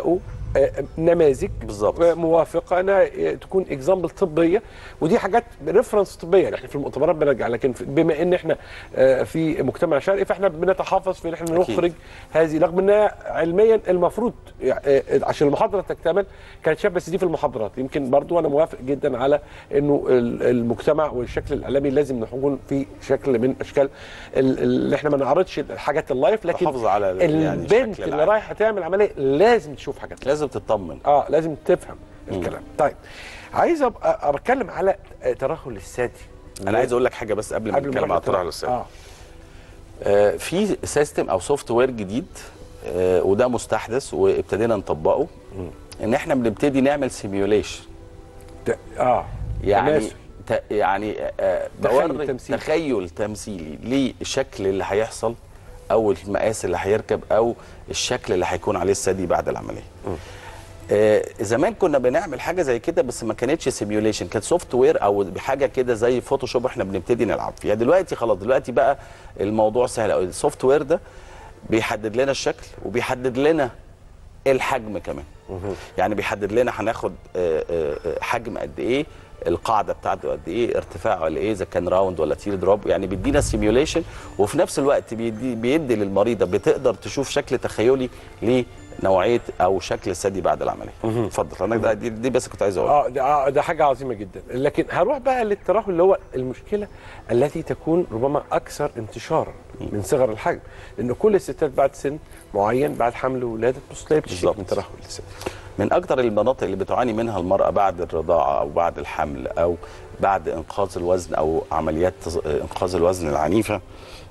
آه، نماذج بالظبط. آه، موافقه انها آه، تكون اكزامبل طبيه ودي حاجات ريفرنس طبيه يعني احنا في المؤتمرات بنرجع لكن في- بما ان احنا آه، في مجتمع شرقي فاحنا بنتحفظ في ان احنا أكيد. نخرج هذه رغم انها علميا المفروض يعني، آه، عشان المحاضره تكتمل كانت شاب بس دي في المحاضرات يمكن برضو انا موافق جدا على انه ال- المجتمع والشكل الاعلامي لازم نكون في شكل من اشكال ال- اللي احنا ما نعرضش الحاجات اللايف لكن تحافظ على يعني البنت الشكل اللي العام. رايحه تعمل عمليه لازم تشوف حاجات لازم تطمن اه لازم تفهم الكلام طيب عايز ابقى أبقى اتكلم على آه، ترهل الثدي انا عايز اقول لك حاجه بس قبل ما قبل نتكلم ما على الترهل الثدي اه آه، في سيستم او سوفت وير جديد آه، وده مستحدث وابتدينا نطبقه ان احنا بنبتدي نعمل سيميوليشن ت- اه يعني تماثل. ت... يعني آه، تخيل بوري تمثيلي. تخيل تمثيلي للشكل اللي هيحصل او المقاس اللي هيركب او الشكل اللي هيكون عليه الثدي بعد العمليه آه زمان كنا بنعمل حاجه زي كده بس ما كانتش سيميوليشن كانت سوفت وير او حاجه كده زي فوتوشوب احنا بنبتدي نلعب فيها دلوقتي خلاص دلوقتي بقى الموضوع سهل قوي السوفت وير ده بيحدد لنا الشكل وبيحدد لنا الحجم كمان يعني بيحدد لنا هناخد آه، آه، آه، حجم قد ايه القاعده بتاعته قد ايه ارتفاعه قد ايه اذا كان راوند ولا تير دروب يعني بيدينا سيميوليشن وفي نفس الوقت بيدي, بيدي للمريضه بتقدر تشوف شكل تخيلي لنوعيه او شكل الثدي بعد العمليه اتفضل انا ده- دي, دي بس كنت عايز اقولها اه ده, آه ده حاجه عظيمه جدا لكن هروح بقى للترهل اللي هو المشكله التي تكون ربما اكثر انتشارا من صغر الحجم لان كل الستات بعد سن معين بعد حمل ولاده بص تلاقي بتشتكي بالظبط. من ترهل الثدي من اكتر المناطق اللي بتعاني منها المراه بعد الرضاعه او بعد الحمل او بعد انقاذ الوزن او عمليات تص- انقاذ الوزن العنيفه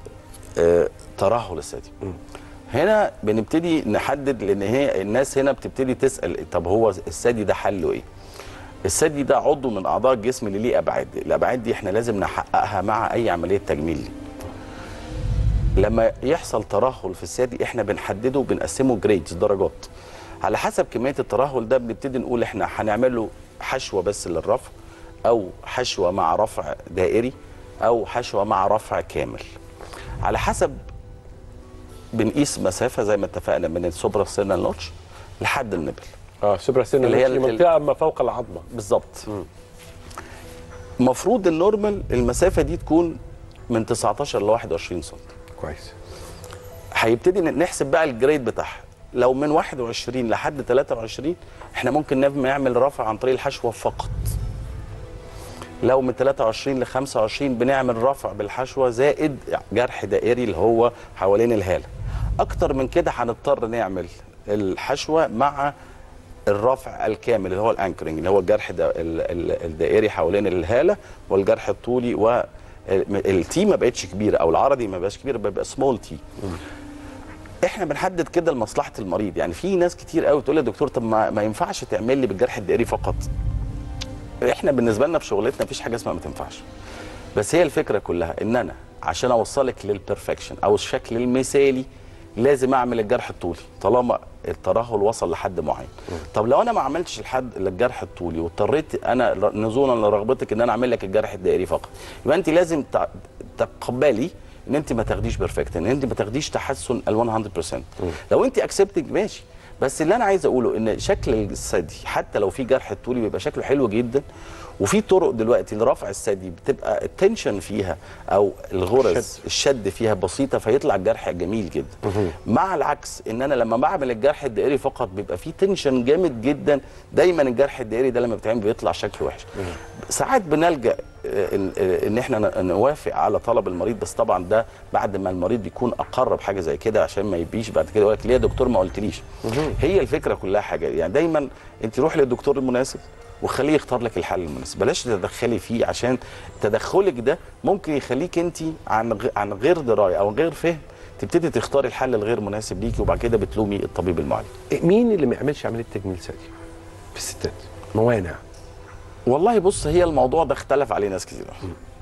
آه، ترهل الثدي هنا بنبتدي نحدد لان هي الناس هنا بتبتدي تسال طب هو الثدي ده حله ايه الثدي ده عضو من اعضاء الجسم اللي ليه ابعاد الابعاد دي احنا لازم نحققها مع اي عمليه تجميل ليه لما يحصل ترهل في الثدي احنا بنحدده وبنقسمه جريدز درجات على حسب كميه الترهل ده بنبتدي نقول احنا هنعمل له حشوه بس للرفع او حشوه مع رفع دائري او حشوه مع رفع كامل على حسب بنقيس مسافه زي ما اتفقنا من السوبرا سيرنال نوتش لحد النبل اه سوبرا سن اللي هي اللي هي ال- منطقه ما فوق العظمه بالظبط المفروض النورمال المسافه دي تكون من 19 ل 21 سم كويس هيبتدي نحسب بقى الجريد بتاعها لو من 21 لحد 23 احنا ممكن نعمل- نعمل رفع عن طريق الحشوه فقط لو من 23 ل 25 بنعمل رفع بالحشوه زائد جرح دائري اللي هو حوالين الهاله اكتر من كده هنضطر نعمل الحشوه مع الرفع الكامل اللي هو الانكرنج اللي هو الجرح دا ال- ال- الدائري حوالين الهاله والجرح الطولي و التي ما بقتش كبيره او العرضي ما بقاش كبير بيبقى سمول تي احنا بنحدد كده لمصلحه المريض يعني في ناس كتير قوي تقول لي يا دكتور طب ما, ما ينفعش تعمل لي بالجرح الدائري فقط احنا بالنسبه لنا في شغلتنا مفيش حاجه اسمها ما تنفعش بس هي الفكره كلها ان انا عشان اوصلك للبرفكشن او الشكل المثالي لازم اعمل الجرح الطولي طالما الترهل وصل لحد معين طب لو انا ما عملتش الحد الجرح الطولي واضطريت انا ر- نزولا لرغبتك ان انا اعمل لك الجرح الدائري فقط يبقى انت لازم تع- تقبلي ان انت ما تاخديش بيرفكت ان انت ما تاخديش تحسن ال 100% لو انت اكسبتنج ماشي بس اللي انا عايز اقوله ان شكل الثدي حتى لو في جرح الطولي بيبقى شكله حلو جدا وفي طرق دلوقتي لرفع الثدي بتبقى التنشن فيها او الغرز الشد فيها بسيطه فيطلع الجرح جميل جدا مع العكس ان انا لما بعمل الجرح الدائري فقط بيبقى فيه تنشن جامد جدا دايما الجرح الدائري ده لما بيتعمل بيطلع شكله وحش ساعات بنلجا آه، ان آه، ان احنا ن- نوافق على طلب المريض بس طبعا ده بعد ما المريض يكون اقر بحاجه زي كده عشان ما يبيش بعد كده يقول لك ليه يا دكتور ما قلتليش هي الفكره كلها حاجه يعني دايما انت روح للدكتور المناسب وخليه يختار لك الحل المناسب بلاش تتدخلي فيه عشان تدخلك ده ممكن يخليك انت عن غ- عن غير درايه او غير فهم تبتدي تختاري الحل الغير مناسب ليكي وبعد كده بتلومي الطبيب المعالج مين اللي ما يعملش عمليه تجميل ثدي في الستات موانع والله بص هي الموضوع ده اختلف عليه ناس كتير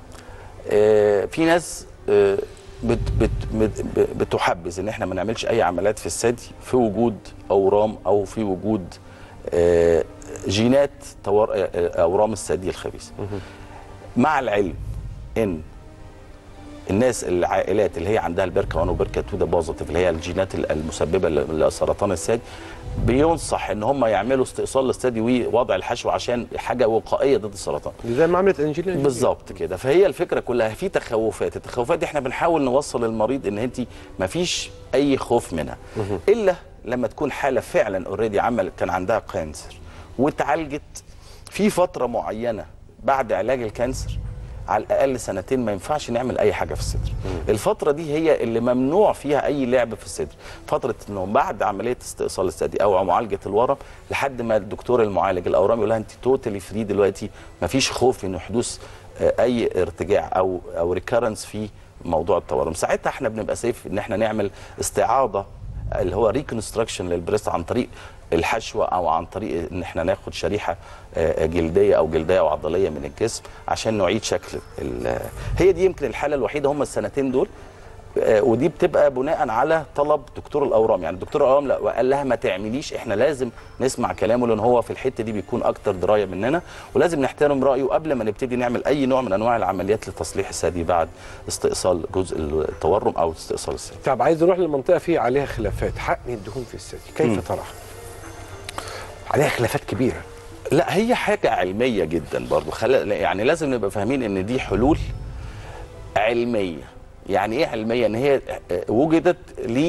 آه في ناس آه بت بت بت بتحبذ ان احنا ما نعملش اي عمليات في الثدي في وجود اورام او في وجود آه جينات تور آه، آه، اورام الثدي الخبيثه مع العلم ان الناس العائلات اللي هي عندها البركه 1 وبركه 2 ده بوزيتيف اللي هي الجينات المسببه ل- لسرطان الثدي بينصح ان هم يعملوا استئصال للثدي ووضع الحشو عشان حاجه وقائيه ضد السرطان زي ما عملت انجيلا جولي. بالظبط كده فهي الفكره كلها في تخوفات التخوفات دي احنا بنحاول نوصل للمريض ان انت ما فيش اي خوف منها الا لما تكون حاله فعلا اوريدي عملت كان عندها كانسر واتعالجت في فتره معينه بعد علاج الكانسر على الاقل سنتين ما ينفعش نعمل اي حاجه في الصدر الفتره دي هي اللي ممنوع فيها اي لعب في الصدر فتره انه بعد عمليه استئصال الثدي او معالجه الورم لحد ما الدكتور المعالج الاورام يقول لها انت توتالي فري دلوقتي ما فيش خوف من حدوث آه، اي ارتجاع او او ريكارنس في موضوع التورم ساعتها احنا بنبقى سيف ان احنا نعمل استعاضه اللي هو ريكونستراكشن للبريست عن طريق الحشوه او عن طريق ان احنا ناخد شريحه آه، جلديه او جلديه او عضليه من الجسم عشان نعيد شكل ال- هي دي يمكن الحاله الوحيده هم السنتين دول آه، ودي بتبقى بناء على طلب دكتور الاورام يعني دكتور الاورام لا قال لها ما تعمليش احنا لازم نسمع كلامه لان هو في الحته دي بيكون اكتر درايه مننا ولازم نحترم رايه قبل ما نبتدي نعمل اي نوع من انواع العمليات لتصليح الثدي بعد استئصال جزء التورم او استئصال الثدي طب عايز اروح للمنطقه فيه عليها خلافات حقن الدهون في الثدي كيف مم. تراها؟ عليها خلافات كبيره لا هي حاجة علمية جدا برضو خل... يعني لازم نبقى فاهمين ان دي حلول علمية يعني ايه علمية ان هي وجدت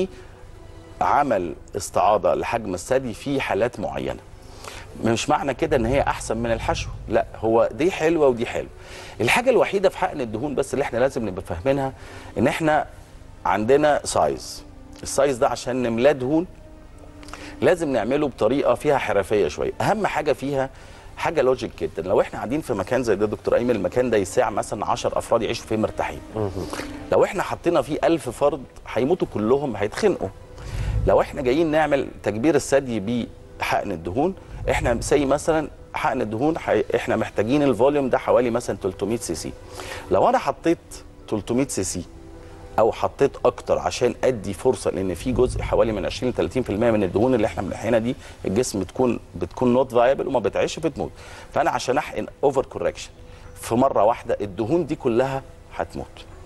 لعمل استعاضة لحجم الثدي في حالات معينة مش معنى كده ان هي احسن من الحشو لا هو دي حلوة ودي حلوة الحاجة الوحيدة في حقن الدهون بس اللي احنا لازم نبقى فاهمينها ان احنا عندنا سايز السايز ده عشان نملاه دهون لازم نعمله بطريقه فيها حرفيه شويه اهم حاجه فيها حاجه لوجيك جدا لو احنا قاعدين في مكان زي ده دكتور ايمن المكان ده يساع مثلا 10 افراد يعيشوا فيه مرتاحين لو احنا حطينا فيه 1000 فرد هيموتوا كلهم هيتخنقوا لو احنا جايين نعمل تكبير الثدي بحقن الدهون احنا زي مثلا حقن الدهون حي... احنا محتاجين الفوليوم ده حوالي مثلا 300 سي سي لو انا حطيت 300 سي سي او حطيت اكتر عشان ادي فرصه لان في جزء حوالي من 20 ل 30% من الدهون اللي احنا بنحقنها دي الجسم بتكون بتكون نوت فايبل وما بتعيش بتموت فانا عشان احقن اوفر كوركشن في مره واحده الدهون دي كلها هتموت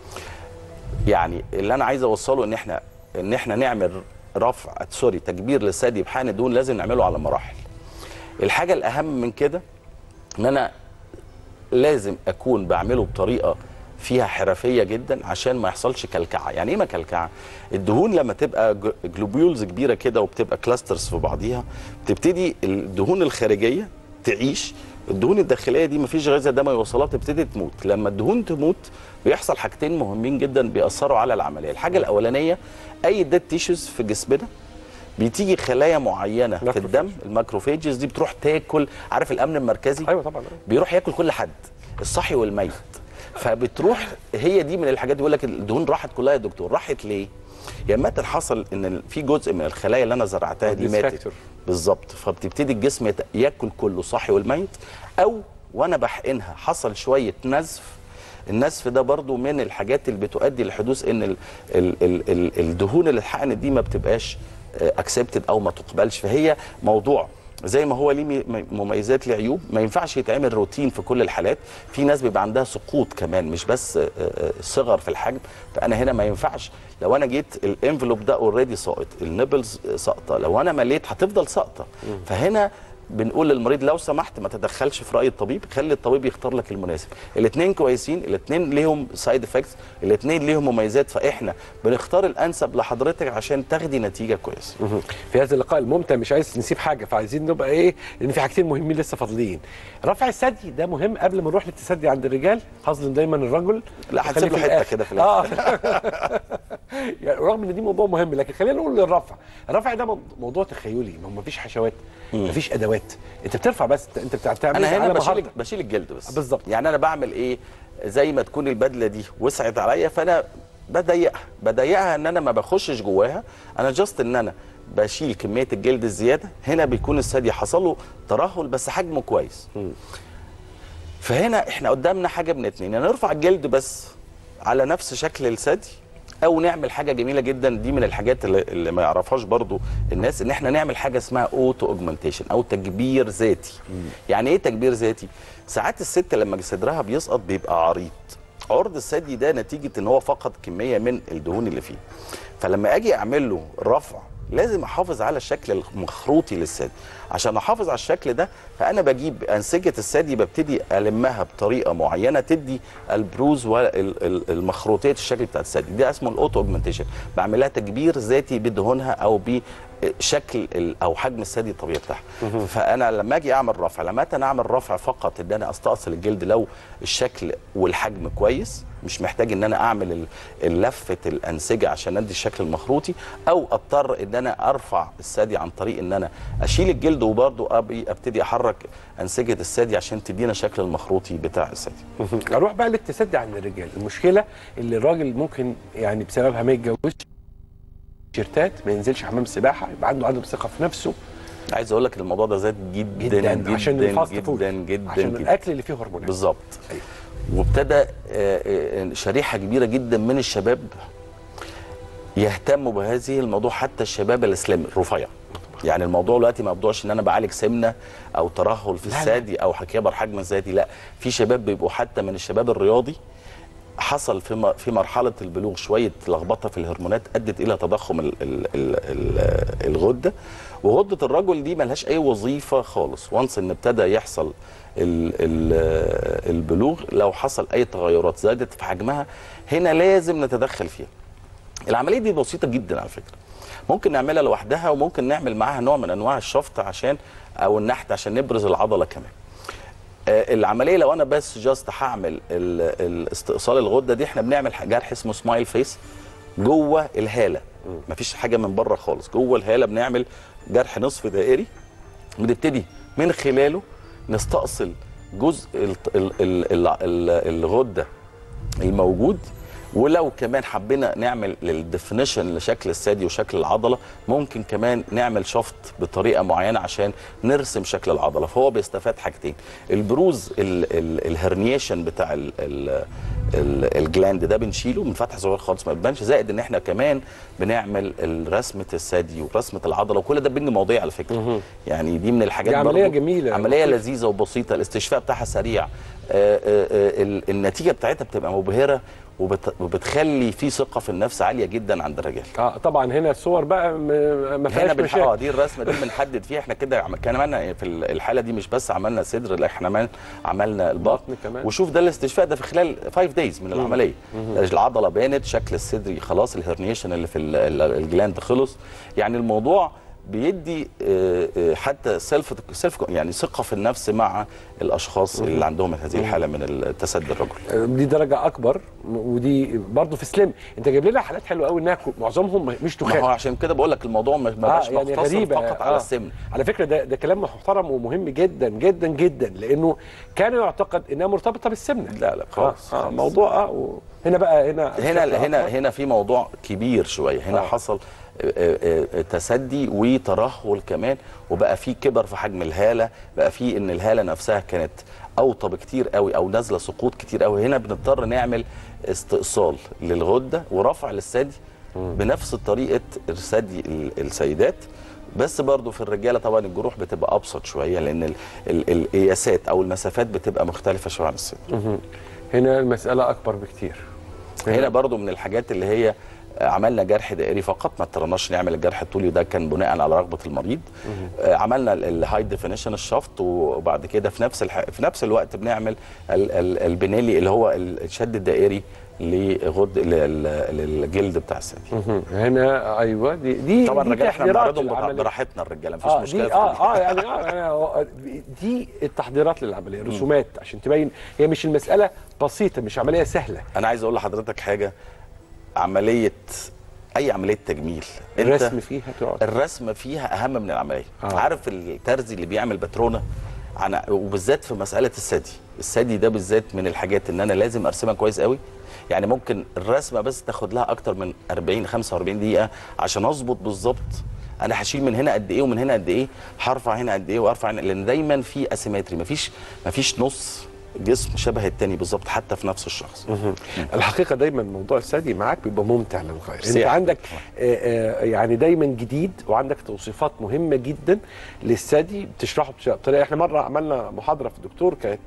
يعني اللي انا عايز اوصله ان احنا ان احنا نعمل رفع سوري تكبير للثدي بحقن الدهون لازم نعمله على مراحل الحاجه الاهم من كده ان انا لازم اكون بعمله بطريقه فيها حرفيه جدا عشان ما يحصلش كلكعه يعني ايه ما كلكعه الدهون لما تبقى ج- جلوبيولز كبيره كده وبتبقى كلاسترز في بعضيها بتبتدي الدهون الخارجيه تعيش الدهون الداخليه دي مفيش غذاء ده ما يوصلها بتبتدي تموت لما الدهون تموت بيحصل حاجتين مهمين جدا بيأثروا على العمليه الحاجه الاولانيه اي ديد تيشوز في جسمنا بتيجي خلايا معينه في ماكروفاج. الدم الماكروفيجز دي بتروح تاكل عارف الامن المركزي ايوه طبعا بيروح ياكل كل حد الصحي والميت فبتروح هي دي من الحاجات يقول لك الدهون راحت كلها يا دكتور راحت ليه يا اما حصل ان في جزء من الخلايا اللي انا زرعتها دي This ماتت factor. بالظبط فبتبتدي الجسم يت- ياكل كله صحي والميت او وانا بحقنها حصل شويه نزف النزف ده برضو من الحاجات اللي بتؤدي لحدوث ان ال ال ال ال الدهون اللي اتحقنت دي ما بتبقاش اكسبتد او ما تقبلش فهي موضوع زي ما هو ليه مي- مميزات ليه عيوب ما ينفعش يتعمل روتين في كل الحالات في ناس بيبقى عندها سقوط كمان مش بس آه، آه، صغر في الحجم فانا هنا ما ينفعش لو انا جيت الانفلوب ده اوريدي ساقط النبلز ساقطه لو انا مليت هتفضل ساقطه فهنا بنقول للمريض لو سمحت ما تدخلش في راي الطبيب خلي الطبيب يختار لك المناسب الاثنين كويسين الاثنين ليهم سايد افكتس الاثنين ليهم مميزات فاحنا بنختار الانسب لحضرتك عشان تاخدي نتيجه كويسه في هذا اللقاء الممتع مش عايز نسيب حاجه فعايزين نبقى ايه لان في حاجتين مهمين لسه فاضلين رفع الثدي ده مهم قبل ما نروح للتسدي عند الرجال هظلم دايما الرجل لا وخليه هتسيب له في حته الآخر. كده في اه الاخر يعني رغم ان دي موضوع مهم لكن خلينا نقول للرفع الرفع ده مو- موضوع تخيلي ما هو مفيش حشوات مفيش ادوات انت بترفع بس انت بتع- بتعمل انا هنا على بشيل مهارتك. بشيل الجلد بس بالظبط. يعني انا بعمل ايه زي ما تكون البدله دي وسعت عليا فانا بضيقها بضيقها ان انا ما بخشش جواها انا جاست ان انا بشيل كميه الجلد الزياده هنا بيكون الثدي حصل له ترهل بس حجمه كويس فهنا احنا قدامنا حاجه من اتنين يا نرفع الجلد بس على نفس شكل الثدي او نعمل حاجه جميله جدا دي من الحاجات اللي, اللي ما يعرفهاش برضو الناس ان احنا نعمل حاجه اسمها اوتو اوجمنتيشن او تكبير ذاتي يعني ايه تكبير ذاتي ساعات الست لما صدرها بيسقط بيبقى عريض عرض الثدي ده نتيجه ان هو فقد كميه من الدهون اللي فيه فلما اجي اعمل له رفع لازم احافظ على الشكل المخروطي للثدي عشان احافظ على الشكل ده فانا بجيب انسجه الثدي ببتدي المها بطريقه معينه تدي البروز والمخروطيه الشكل بتاع الثدي ده اسمه الاوتو اوجمنتيشن بعمل لها تكبير ذاتي بدهونها او بشكل ال- او حجم الثدي الطبيعي بتاعها فانا لما اجي اعمل رفع لما انا اعمل رفع فقط ان انا استأصل الجلد لو الشكل والحجم كويس مش محتاج ان انا اعمل ال- اللفه الانسجه عشان ادي الشكل المخروطي او اضطر ان انا ارفع الثدي عن طريق ان انا اشيل الجلد وبرضه أبي- ابتدي احرك انسجه الثدي عشان تدينا الشكل المخروطي بتاع الثدي اروح بقى للتسدي عند الرجال المشكله اللي الراجل ممكن يعني بسببها ما يتجوزش تيشيرتات ما ينزلش حمام سباحه يبقى عنده عدم ثقه في نفسه عايز اقول لك الموضوع ده زاد جدا جدا, جدا عشان جدا الفاست جدا فود جدا, عشان جدا. الاكل اللي فيه هرمونات بالظبط أيوة. وابتدى آه، آه، شريحه كبيره جدا من الشباب يهتموا بهذه الموضوع حتى الشباب الاسلامي الرفيع يعني الموضوع دلوقتي ما موضوعش ان انا بعالج سمنه او ترهل في لا، لا. الثدي او كبر حجم الثدي لا في شباب بيبقوا حتى من الشباب الرياضي حصل في م- في مرحله البلوغ شويه لخبطه في الهرمونات ادت الى تضخم ال ال ال ال الغده وغده الرجل دي ملهاش اي وظيفه خالص وانس ان ابتدى يحصل ال ال البلوغ لو حصل اي تغيرات زادت في حجمها هنا لازم نتدخل فيها العمليه دي بسيطه جدا على فكره ممكن نعملها لوحدها وممكن نعمل معاها نوع من انواع الشفط عشان او النحت عشان نبرز العضله كمان آه، العمليه لو انا بس جاست هعمل ال- الاستئصال الغده دي احنا بنعمل جرح اسمه سمايل فيس جوه الهاله مفيش حاجه من بره خالص جوه الهاله بنعمل جرح نصف دائري بنبتدي من خلاله نستأصل جزء ال- ال- ال- ال- ال- الغده الموجود ولو كمان حبينا نعمل للديفينيشن لشكل الثدي وشكل العضله ممكن كمان نعمل شفط بطريقه معينه عشان نرسم شكل العضله فهو بيستفاد حاجتين البروز ال ال الهرنيشن بتاع ال ال ال الجلاند ده بنشيله من فتح صغير خالص ما بيبانش زائد ان احنا كمان بنعمل رسمه الثدي ورسمه العضله وكل ده بنج موضعي على فكره يعني دي من الحاجات دي عملية برضو- جميلة. عمليه لطيفة. لذيذه وبسيطه الاستشفاء بتاعها سريع آه، آه، آه، ال- النتيجه بتاعتها بتبقى مبهره وبت- وبتخلي في ثقه في النفس عاليه جدا عند الرجال اه طبعا هنا الصور بقى م- ما فيهاش هنا بنح... اه مشاكل دي الرسمه دي بنحدد فيها احنا كده عم- كان عملنا في ال- الحاله دي مش بس عملنا صدر لا احنا عمل... عملنا البطن بطن كمان. وشوف ده الاستشفاء ده في خلال 5 دايز من العمليه العضله بانت شكل الصدر خلاص الهرنيشن اللي في ال- ال- الجلاند خلص يعني الموضوع بيدي آه، آه، حتى سيلف سيلف يعني ثقه في النفس مع الاشخاص اللي عندهم هذه الحاله من التسدي الرجل آه، دي درجه اكبر م- ودي برضه في سليم انت جايب لنا حالات حلوه قوي انها كو- معظمهم مش ما هو تخان عشان كده بقول لك الموضوع ما ما آه بقاش يعني مقتصر غريبة فقط آه. على السمن على فكره ده ده كلام محترم ومهم جدا جدا جدا لانه كان يعتقد انها مرتبطه بالسمنه لا لا خالص آه آه خالص. موضوع اه و- هنا بقى هنا هنا بشكل هنا أكبر. هنا في موضوع كبير شويه هنا آه. آه. حصل آه، آه، آه، تسدي وترهل كمان وبقى في كبر في حجم الهاله بقى في ان الهاله نفسها كانت اوطى بكتير قوي او نازله سقوط كتير قوي هنا بنضطر نعمل استئصال للغده ورفع للثدي بنفس طريقه ثدي ال- السيدات بس برضو في الرجاله طبعا الجروح بتبقى ابسط شويه لان ال- ال- القياسات او المسافات بتبقى مختلفه شويه عن الست مهم. هنا المساله اكبر بكتير هنا برضو من الحاجات اللي هي آه، عملنا جرح دائري فقط ما اضطرناش نعمل الجرح الطولي وده كان بناء على رغبه المريض آه، عملنا الهاي ديفينيشن الشفط وبعد كده في نفس الح... في نفس الوقت بنعمل ال... ال... البنيلي اللي هو الشد الدائري لغد لل... للجلد بتاع الثدي مهم. هنا ايوه دي دي طبعا دي الرجاله احنا تحضيرات بنعرضهم للعملية. براحتنا الرجاله مفيش اه مشكله دي في اه دي. اه يعني اه آه، دي التحضيرات للعمليه رسومات عشان تبين هي مش المساله بسيطه مش عمليه سهله انا عايز اقول لحضرتك حاجه عمليه اي عمليه تجميل أنت- الرسم فيها تقعد الرسم فيها اهم من العمليه آه. آه. عارف الترزي اللي بيعمل باترونه عن وبالذات في مساله الثدي الثدي ده بالذات من الحاجات ان انا لازم ارسمها كويس قوي يعني ممكن الرسمه بس تاخد لها اكتر من 40 45 دقيقه عشان اظبط بالظبط انا هشيل من هنا قد ايه ومن هنا قد ايه هرفع هنا قد ايه وارفع هنا لان دايما في اسيمتري مفيش مفيش نص جسم شبه التاني بالظبط حتى في نفس الشخص الحقيقه دايما موضوع الثدي معاك بيبقى ممتع للغايه انت سيح. عندك آه، آه، يعني دايما جديد وعندك توصيفات مهمه جدا للثدي بتشرحه بش- بطريقه احنا مره عملنا محاضره في الدكتور كانت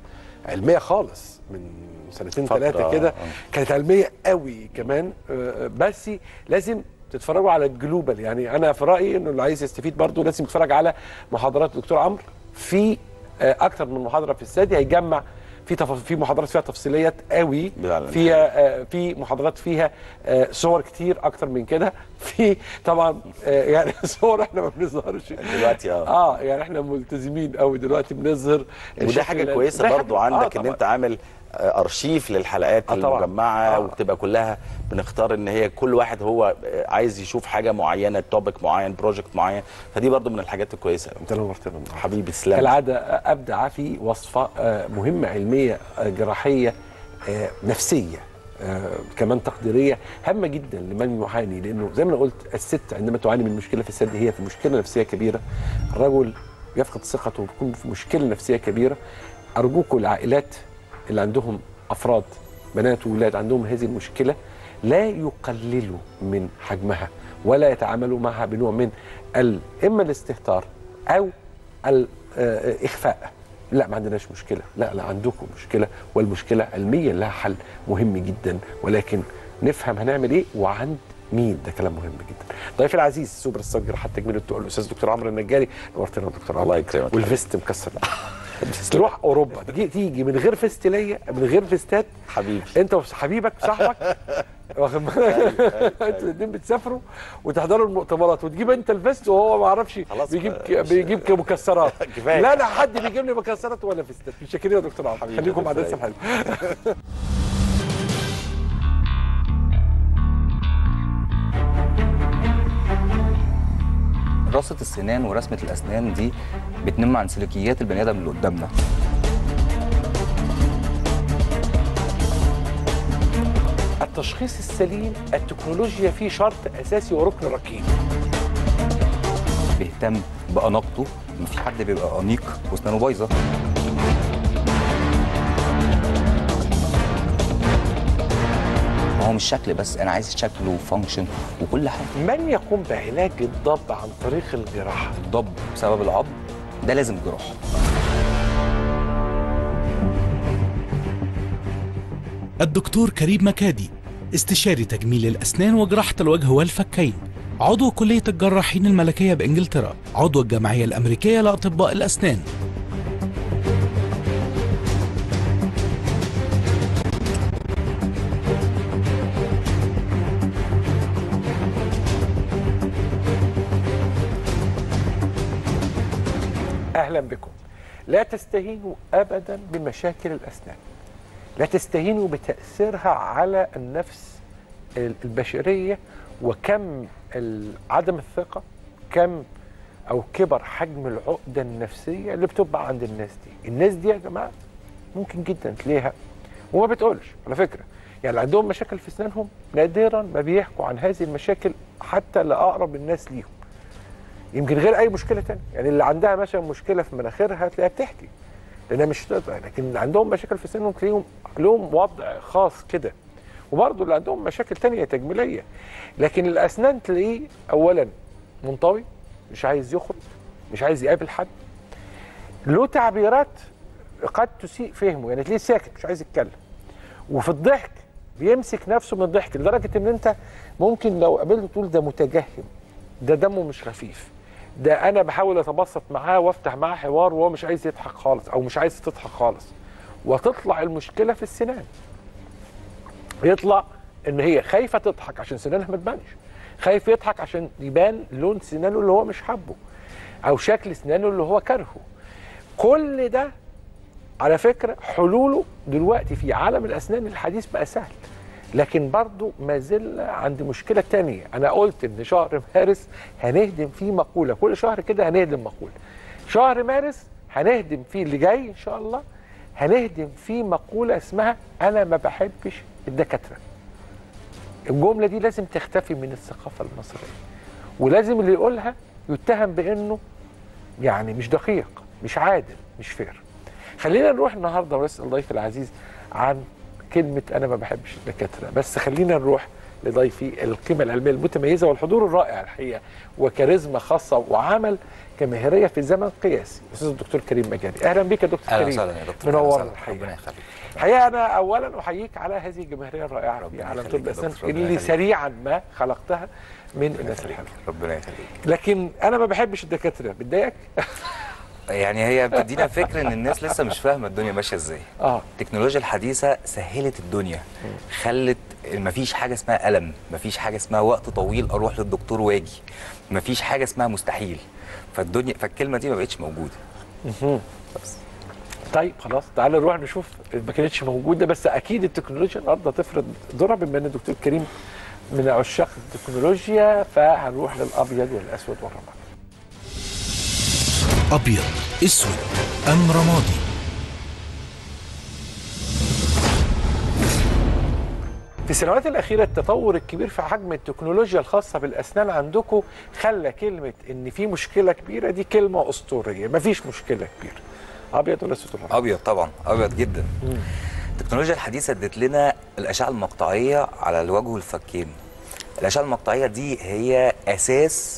علميه خالص من سنتين فترة، ثلاثه كده آه. كانت علميه قوي كمان آه، بس لازم تتفرجوا على الجلوبال يعني انا في رايي انه اللي عايز يستفيد برضه لازم يتفرج على محاضرات الدكتور عمرو في آه، اكتر من محاضره في السادي هيجمع في تف... في محاضرات فيها تفصيليات قوي بالعلم. فيها آه، في محاضرات فيها آه، صور كتير اكتر من كده في طبعا آه، يعني صور احنا ما بنظهرش دلوقتي اه اه يعني احنا ملتزمين قوي دلوقتي بنظهر وده الشكل حاجه ال- كويسه ده برضو حاجة- عندك آه ان طبعاً. انت عامل آه، ارشيف للحلقات آه طبعاً. المجمعه آه. وبتبقى كلها بنختار ان هي كل واحد هو آه، عايز يشوف حاجه معينه توبيك معين بروجكت معين فدي برضو من الحاجات الكويسه انت نورتنا حبيبي تسلم كالعاده ابدع في وصفه آه، مهمه علميه آه، جراحيه آه، نفسيه آه، كمان تقديريه هامه جدا لمن يعاني لانه زي ما انا قلت الست عندما تعاني من مشكله في الثدي هي في مشكله نفسيه كبيره الرجل يفقد ثقته ويكون في مشكله نفسيه كبيره ارجوكم العائلات اللي عندهم افراد بنات وولاد عندهم هذه المشكله لا يقللوا من حجمها ولا يتعاملوا معها بنوع من ال- اما الاستهتار او الاخفاء لا ما عندناش مشكله لا لا عندكم مشكله والمشكله علميا لها حل مهم جدا ولكن نفهم هنعمل ايه وعند مين ده كلام مهم جدا ضيفي العزيز سوبر ستار جراحه تجميل التقل الاستاذ دكتور عمرو النجاري نورتنا يا دكتور عمرو الله يكرمك. والفيست مكسر تروح اوروبا تجي تيجي من غير فيست ليا من غير فيستات حبيبي انت وحبيبك وصاحبك واخد بالك انتوا الاثنين بتسافروا وتحضروا المؤتمرات وتجيب انت الفيست وهو ما اعرفش خلاص بيجيب بقى، مش- بيجيب مكسرات كفاية. لا لا حد بيجيب لي مكسرات ولا فيستات متشكرين يا دكتور عمرو حبيبي، خليكم مع ربنا درس الحلو رصة السنان ورسمة الأسنان دي بتنم عن سلوكيات البني آدم اللي قدامنا التشخيص السليم التكنولوجيا فيه شرط اساسي وركن ركين بيهتم بأناقته مفيش حد بيبقى أنيق وأسنانه بايظة ما هو مش شكل بس أنا عايز شكل وفانكشن وكل حاجة من يقوم بعلاج الضب عن طريق الجراحه الضب بسبب العض ده لازم جراحة الدكتور كريم مكادي استشاري تجميل الأسنان وجراحة الوجه والفكين عضو كلية الجراحين الملكية بإنجلترا عضو الجمعية الأمريكية لأطباء الأسنان اهلا بكم لا تستهينوا ابدا بمشاكل الاسنان لا تستهينوا بتاثيرها على النفس البشريه وكم ال- عدم الثقه كم او كبر حجم العقده النفسيه اللي بتبقى عند الناس دي الناس دي يا جماعه ممكن جدا تلاقيها وما بتقولش على فكره يعني اللي عندهم مشاكل في اسنانهم نادرا ما بيحكوا عن هذه المشاكل حتى لاقرب الناس ليهم يمكن غير اي مشكله تانية يعني اللي عندها مثلا مشكله في مناخيرها تلاقيها بتحكي لانها مش تقدر لكن اللي عندهم مشاكل في سنهم تلاقيهم لهم وضع خاص كده وبرضه اللي عندهم مشاكل تانية تجميليه لكن الاسنان تلاقيه اولا منطوي مش عايز يخرج مش عايز يقابل حد له تعبيرات قد تسيء فهمه يعني تلاقيه ساكت مش عايز يتكلم وفي الضحك بيمسك نفسه من الضحك لدرجه ان انت ممكن لو قابلته تقول ده متجهم ده دمه مش خفيف ده انا بحاول اتبسط معاه وافتح معاه حوار وهو مش عايز يضحك خالص او مش عايز تضحك خالص وتطلع المشكله في السنان يطلع ان هي خايفه تضحك عشان سنانها ما تبانش خايف يضحك عشان يبان لون سنانه اللي هو مش حابه او شكل سنانه اللي هو كارهه كل ده على فكره حلوله دلوقتي في عالم الاسنان الحديث بقى سهل لكن برضو ما زلنا عند مشكله تانية انا قلت ان شهر مارس هنهدم فيه مقوله كل شهر كده هنهدم مقوله شهر مارس هنهدم فيه اللي جاي ان شاء الله هنهدم فيه مقوله اسمها انا ما بحبش الدكاتره الجمله دي لازم تختفي من الثقافه المصريه ولازم اللي يقولها يتهم بانه يعني مش دقيق مش عادل مش فير خلينا نروح النهارده ونسال ضيف العزيز عن كلمه انا ما بحبش الدكاتره بس خلينا نروح لضيفي القيمه العلميه المتميزه والحضور الرائع الحقيقه وكاريزما خاصه وعمل كماهريه في زمن قياسي الاستاذ الدكتور كريم مجاري اهلا بك يا دكتور اهلا كريم وسهلا يا دكتور أهلا منورنا وسهلا. الحقيقه ربنا يخليك الحقيقه انا اولا احييك على هذه الجماهيريه الرائعه في ربنا عالم يخليك طب يا الاسنان دكتور، ربنا اللي يخليك. سريعا ما خلقتها من الناس الحلوه ربنا يخليك لكن انا ما بحبش الدكاتره بتضايقك يعني هي بتدينا فكره ان الناس لسه مش فاهمه الدنيا ماشيه ازاي اه التكنولوجيا الحديثه سهلت الدنيا خلت مفيش حاجه اسمها الم مفيش حاجه اسمها وقت طويل اروح للدكتور واجي مفيش حاجه اسمها مستحيل فالدنيا فالكلمه دي ما بقتش موجوده طيب خلاص تعالى نروح نشوف ما كانتش موجوده بس اكيد التكنولوجيا النهارده تفرض دورها بما ان الدكتور كريم من عشاق التكنولوجيا فهنروح للابيض والاسود والرمادي أبيض أسود أم رمادي في السنوات الأخيرة التطور الكبير في حجم التكنولوجيا الخاصة بالأسنان عندكم خلى كلمة إن في مشكلة كبيرة دي كلمة أسطورية مفيش مشكلة كبيرة أبيض ولا أسود ولا أبيض؟ ابيض طبعا ابيض جدا التكنولوجيا الحديثه ادت لنا الاشعه المقطعيه على الوجه والفكين الاشعه المقطعيه دي هي اساس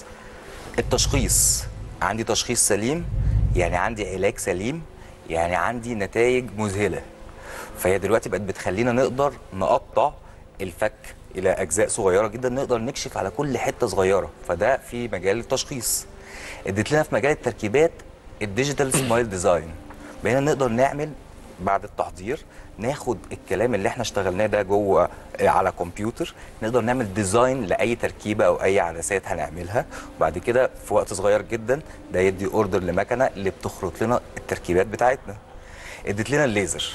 التشخيص عندي تشخيص سليم يعني عندي علاج سليم يعني عندي نتائج مذهله فهي دلوقتي بقت بتخلينا نقدر نقطع الفك الى اجزاء صغيره جدا نقدر نكشف على كل حته صغيره فده في مجال التشخيص ادت لنا في مجال التركيبات الديجيتال سمايل ديزاين بقينا نقدر نعمل بعد التحضير ناخد الكلام اللي احنا اشتغلناه ده جوه على كمبيوتر نقدر نعمل ديزاين لاي تركيبه او اي عدسات هنعملها وبعد كده في وقت صغير جدا ده يدي اوردر لمكنه اللي بتخرط لنا التركيبات بتاعتنا ادت لنا الليزر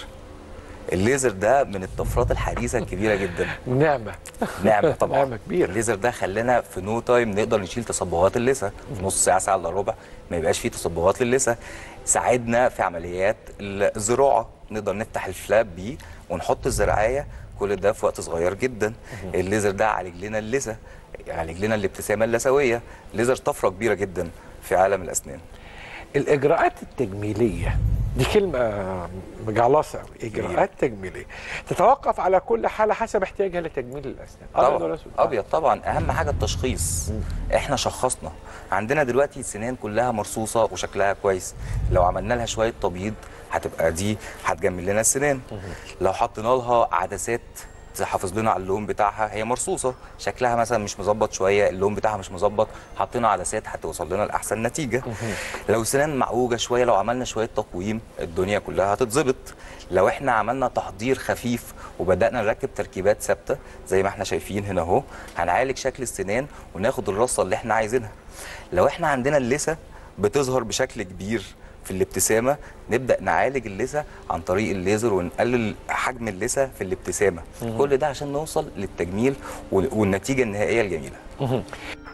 الليزر ده من الطفرات الحديثه الكبيره جدا نعمة نعمه طبعا نعمة كبيرة. الليزر ده خلانا في نو تايم نقدر نشيل تصبغات اللثه في نص ساعه ساعه الا ربع ما يبقاش فيه تصبغات للثه ساعدنا في عمليات الزراعه نقدر نفتح الفلاب بيه ونحط الزراعيه كل ده في وقت صغير جدا الليزر ده عالج لنا اللثه عالج لنا الابتسامه اللثويه الليزر طفره كبيره جدا في عالم الاسنان الإجراءات التجميلية دي كلمة مجعلصة أوي إجراءات تجميلية تتوقف على كل حالة حسب احتياجها لتجميل الأسنان أبيض ولا طبعا أسود؟ ابيض طبعا اهم حاجه التشخيص احنا شخصنا عندنا دلوقتي السنان كلها مرصوصه وشكلها كويس لو عملنا لها شويه تبييض هتبقى دي هتجمل لنا السنان لو حطينا لها عدسات تحافظ لنا على اللون بتاعها هي مرصوصه شكلها مثلا مش مظبط شويه اللون بتاعها مش مظبط حطينا عدسات هتوصل لنا لاحسن نتيجه لو سنان معوجه شويه لو عملنا شويه تقويم الدنيا كلها هتتظبط لو احنا عملنا تحضير خفيف وبدانا نركب تركيبات ثابته زي ما احنا شايفين هنا اهو هنعالج شكل السنان وناخد الرصه اللي احنا عايزينها لو احنا عندنا اللثه بتظهر بشكل كبير في الابتسامه نبدا نعالج اللثه عن طريق الليزر ونقلل حجم اللثه في الابتسامه كل ده عشان نوصل للتجميل وال- والنتيجه النهائيه الجميله آه،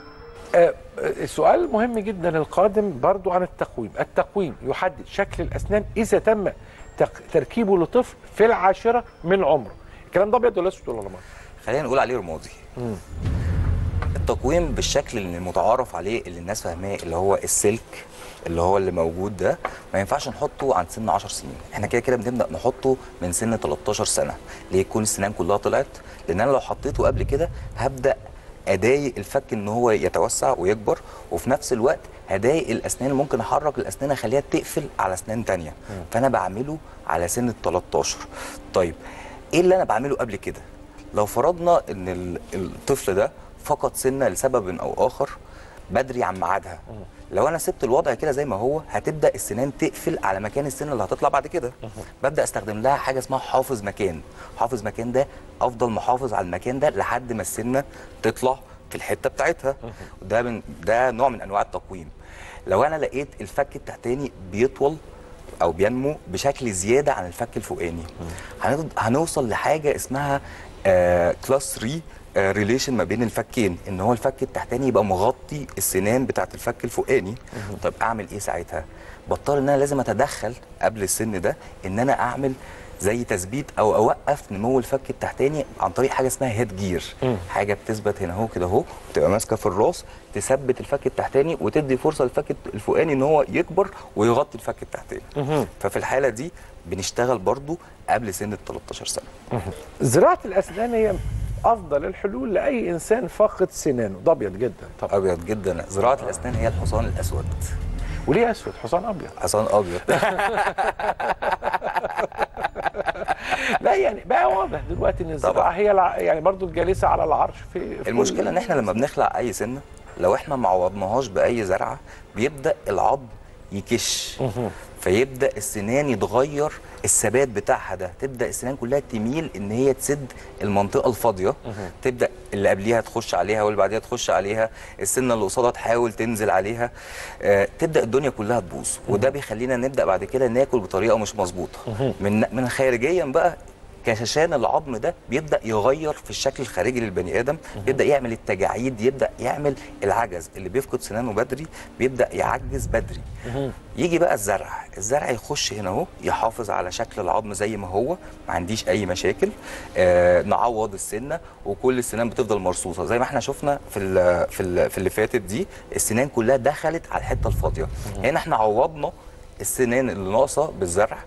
آه، السؤال مهم جدا القادم برضو عن التقويم التقويم يحدد شكل الأسنان إذا تم تق- تركيبه لطفل في العاشرة من عمره الكلام ده أبيض ولا أسود ولا رمادي؟ خلينا نقول عليه رمادي التقويم بالشكل اللي المتعارف عليه اللي الناس فاهماه اللي هو السلك اللي هو اللي موجود ده ما ينفعش نحطه عند سن 10 سنين احنا كده كده بنبدا نحطه من سن 13 سنه ليه يكون السنان كلها طلعت لان انا لو حطيته قبل كده هبدا اضايق الفك ان هو يتوسع ويكبر وفي نفس الوقت هضايق الاسنان ممكن احرك الاسنان اخليها تقفل على اسنان تانية فانا بعمله على سن ال 13 طيب ايه اللي انا بعمله قبل كده لو فرضنا ان ال- الطفل ده فقد سنه لسبب او اخر بدري عن ميعادها لو انا سبت الوضع كده زي ما هو هتبدا السنان تقفل على مكان السن اللي هتطلع بعد كده ببدا استخدم لها حاجه اسمها حافظ مكان حافظ مكان ده افضل محافظ على المكان ده لحد ما السنه تطلع في الحته بتاعتها ده من ده نوع من انواع التقويم لو انا لقيت الفك التحتاني بيطول او بينمو بشكل زياده عن الفك الفوقاني هنض- هنوصل لحاجه اسمها كلاس 3 ريليشن ما بين الفكين ان هو الفك التحتاني يبقى مغطي السنان بتاعت الفك الفوقاني طب اعمل ايه ساعتها بضطر ان انا لازم اتدخل قبل السن ده ان انا اعمل زي تثبيت او اوقف نمو الفك التحتاني عن طريق حاجه اسمها هيد جير حاجه بتثبت هنا اهو كده اهو وتبقى ماسكه في الراس تثبت الفك التحتاني وتدي فرصه للفك الفوقاني ان هو يكبر ويغطي الفك التحتاني ففي الحاله دي بنشتغل برضو قبل سن ال 13 سنه زراعة الأسنان هي افضل الحلول لاي انسان فاقد سنانه ده ابيض جدا طبعا ابيض جدا زراعه الاسنان هي الحصان الاسود وليه اسود حصان ابيض حصان ابيض لا يعني بقى واضح دلوقتي ان الزراعه طبعا. هي الع... يعني برضو الجالسه على العرش في, في المشكله كل- ان احنا لما بنخلع اي سنه لو احنا ما عوضناهاش باي زرعه بيبدا العظم يكش فيبدا السنان يتغير الثبات بتاعها ده تبدا السنان كلها تميل ان هي تسد المنطقه الفاضيه تبدا اللي قبليها تخش عليها واللي بعديها تخش عليها السنه اللي قصادها تحاول تنزل عليها آه تبدا الدنيا كلها تبوظ وده بيخلينا نبدا بعد كده ناكل بطريقه مش مظبوطه من من خارجيا بقى كشاشان العظم ده بيبدا يغير في الشكل الخارجي للبني ادم يبدا يعمل التجاعيد يبدا يعمل العجز اللي بيفقد سنانه بدري بيبدا يعجز بدري يجي بقى الزرع الزرع يخش هنا اهو يحافظ على شكل العظم زي ما هو ما عنديش اي مشاكل آه نعوض السنه وكل السنان بتفضل مرصوصه زي ما احنا شفنا في ال في ال في اللي فاتت دي السنان كلها دخلت على الحته الفاضيه هنا احنا عوضنا السنان اللي ناقصه بالزرع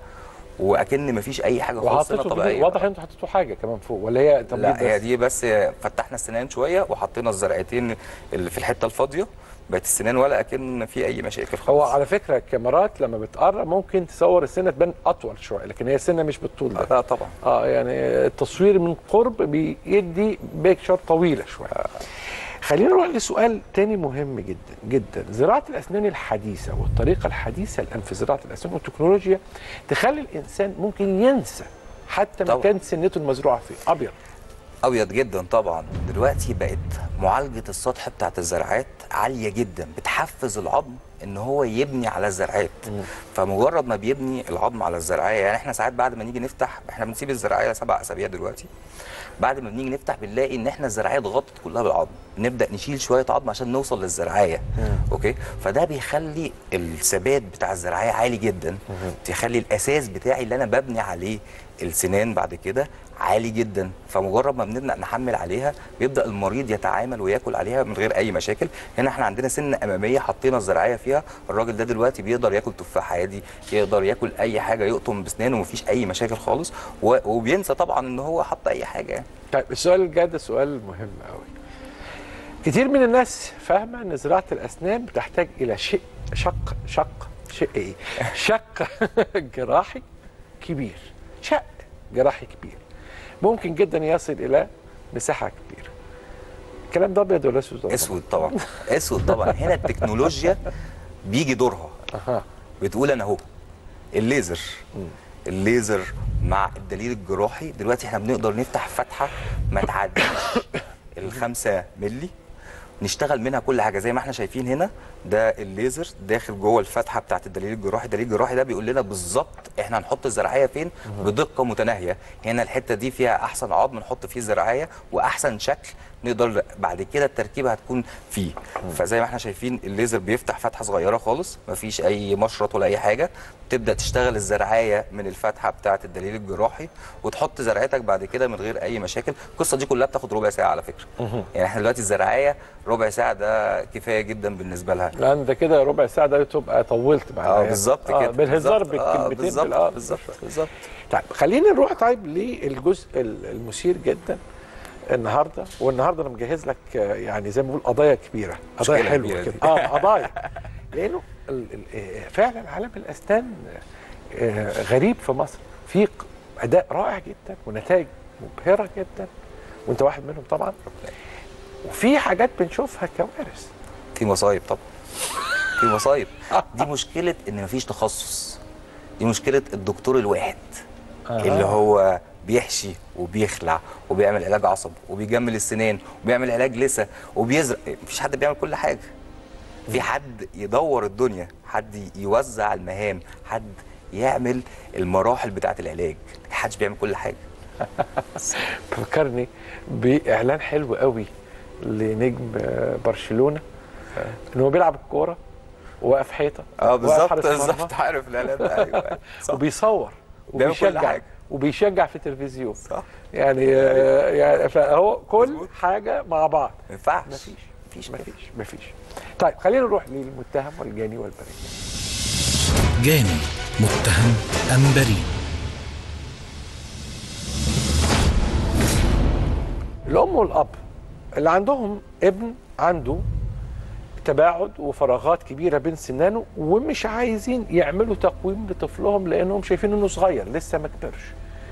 واكن مفيش اي حاجه خالص سنه وحطيته طبيعيه طبيعي واضح ان انتوا حطيتوا حاجه كمان فوق ولا هي تمريض لا هي بس؟ دي بس فتحنا السنان شويه وحطينا الزرعتين اللي في الحته الفاضيه بقت السنان ولا اكن في اي مشاكل خالص هو على فكره الكاميرات لما بتقرب ممكن تصور السنه تبان اطول شويه لكن هي السنه مش بالطول ده لا طبعا اه يعني التصوير من قرب بيدي بيكشر طويله شويه خلينا نروح لسؤال تاني مهم جدا جدا زراعه الاسنان الحديثه والطريقه الحديثه الان في زراعه الاسنان والتكنولوجيا تخلي الانسان ممكن ينسى حتى طبعا. مكان سنته المزروعه فيه ابيض ابيض جدا طبعا دلوقتي بقت معالجه السطح بتاعت الزرعات عاليه جدا بتحفز العظم ان هو يبني على الزرعات فمجرد ما بيبني العظم على الزرعيه يعني احنا ساعات بعد ما نيجي نفتح احنا بنسيب الزرعيه سبع اسابيع دلوقتي بعد ما بنيجي نفتح بنلاقي ان احنا الزرعيه اتغطت كلها بالعظم نبدا نشيل شويه عظم عشان نوصل للزرعيه اوكي فده بيخلي الثبات بتاع الزرعيه عالي جدا بيخلي الاساس بتاعي اللي انا ببني عليه السنان بعد كده عالي جدا فمجرد ما بنبدا نحمل عليها بيبدا المريض يتعامل وياكل عليها من غير اي مشاكل هنا احنا عندنا سنه اماميه حطينا الزراعيه فيها الراجل ده دلوقتي بيقدر ياكل تفاح عادي يقدر ياكل اي حاجه يقطم بسنانه ومفيش اي مشاكل خالص و- وبينسى طبعا ان هو حط اي حاجه يعني طيب السؤال الجاي ده سؤال مهم قوي كتير من الناس فاهمه ان زراعه الاسنان بتحتاج الى شيء شق شق شيء ايه شق جراحي كبير شق جراحي كبير ممكن جدا يصل الى مساحه كبيره الكلام ده ابيض ولا اسود اسود طبعا اسود طبعا هنا التكنولوجيا بيجي دورها اها بتقول انا اهو الليزر الليزر مع الدليل الجراحي دلوقتي احنا بنقدر نفتح فتحه ما تعديش الخمسة ملي نشتغل منها كل حاجه زي ما احنا شايفين هنا ده الليزر داخل جوه الفتحه بتاعت الدليل الجراحي الدليل الجراحي ده بيقول لنا بالظبط احنا هنحط الزراعيه فين بدقه متناهيه هنا الحته دي فيها احسن عظم نحط فيه الزراعيه واحسن شكل نقدر بعد كده التركيبه هتكون فيه فزي ما احنا شايفين الليزر بيفتح فتحه صغيره خالص مفيش اي مشرط ولا اي حاجه تبدا تشتغل الزراعيه من الفتحه بتاعه الدليل الجراحي وتحط زرعتك بعد كده من غير اي مشاكل القصه دي كلها بتاخد ربع ساعه على فكره يعني احنا دلوقتي الزراعيه ربع ساعه ده كفايه جدا بالنسبه لها لان ده كده ربع ساعه ده تبقى طولت معايا اه بالظبط كده بالهزار بالظبط. آه، بالكلمتين بالظبط بال- آه، بالظبط بالظبط طيب خلينا نروح طيب للجزء ال- المثير جدا النهارده والنهارده انا مجهز لك آه، يعني زي ما بقول قضايا كبيره قضايا مشكلة حلوه كبيرة كده دي. اه قضايا لانه ال- ال- آه، فعلا عالم الاسنان آه، غريب في مصر في ق- اداء رائع جدا ونتائج مبهره جدا وانت واحد منهم طبعا وفي حاجات بنشوفها كوارث في مصايب طبعا في مصايب دي مشكله ان مفيش تخصص دي مشكله الدكتور الواحد اللي هو بيحشي وبيخلع وبيعمل علاج عصب وبيجمل السنان وبيعمل علاج لسه وبيزرع مفيش حد بيعمل كل حاجه في حد يدور الدنيا حد يوزع المهام حد يعمل المراحل بتاعه العلاج محدش بيعمل كل حاجه فكرني باعلان حلو قوي لنجم آه، برشلونه ان هو بيلعب الكوره وواقف حيطه اه واقف بالظبط حارس مرمى، بالظبط عارف الاعلان ده ايوه صح. وبيصور بيعمل كل وبيشجع حاجة. وبيشجع في التلفزيون صح يعني آه، يعني فهو كل مظبوط. حاجه مع بعض ما ينفعش مفيش مفيش كده. مفيش مفيش طيب خلينا نروح للمتهم والجاني والبريء جاني متهم أم بريء الام والاب اللي عندهم ابن عنده تباعد وفراغات كبيره بين سنانه ومش عايزين يعملوا تقويم لطفلهم لانهم شايفين انه صغير لسه ما كبرش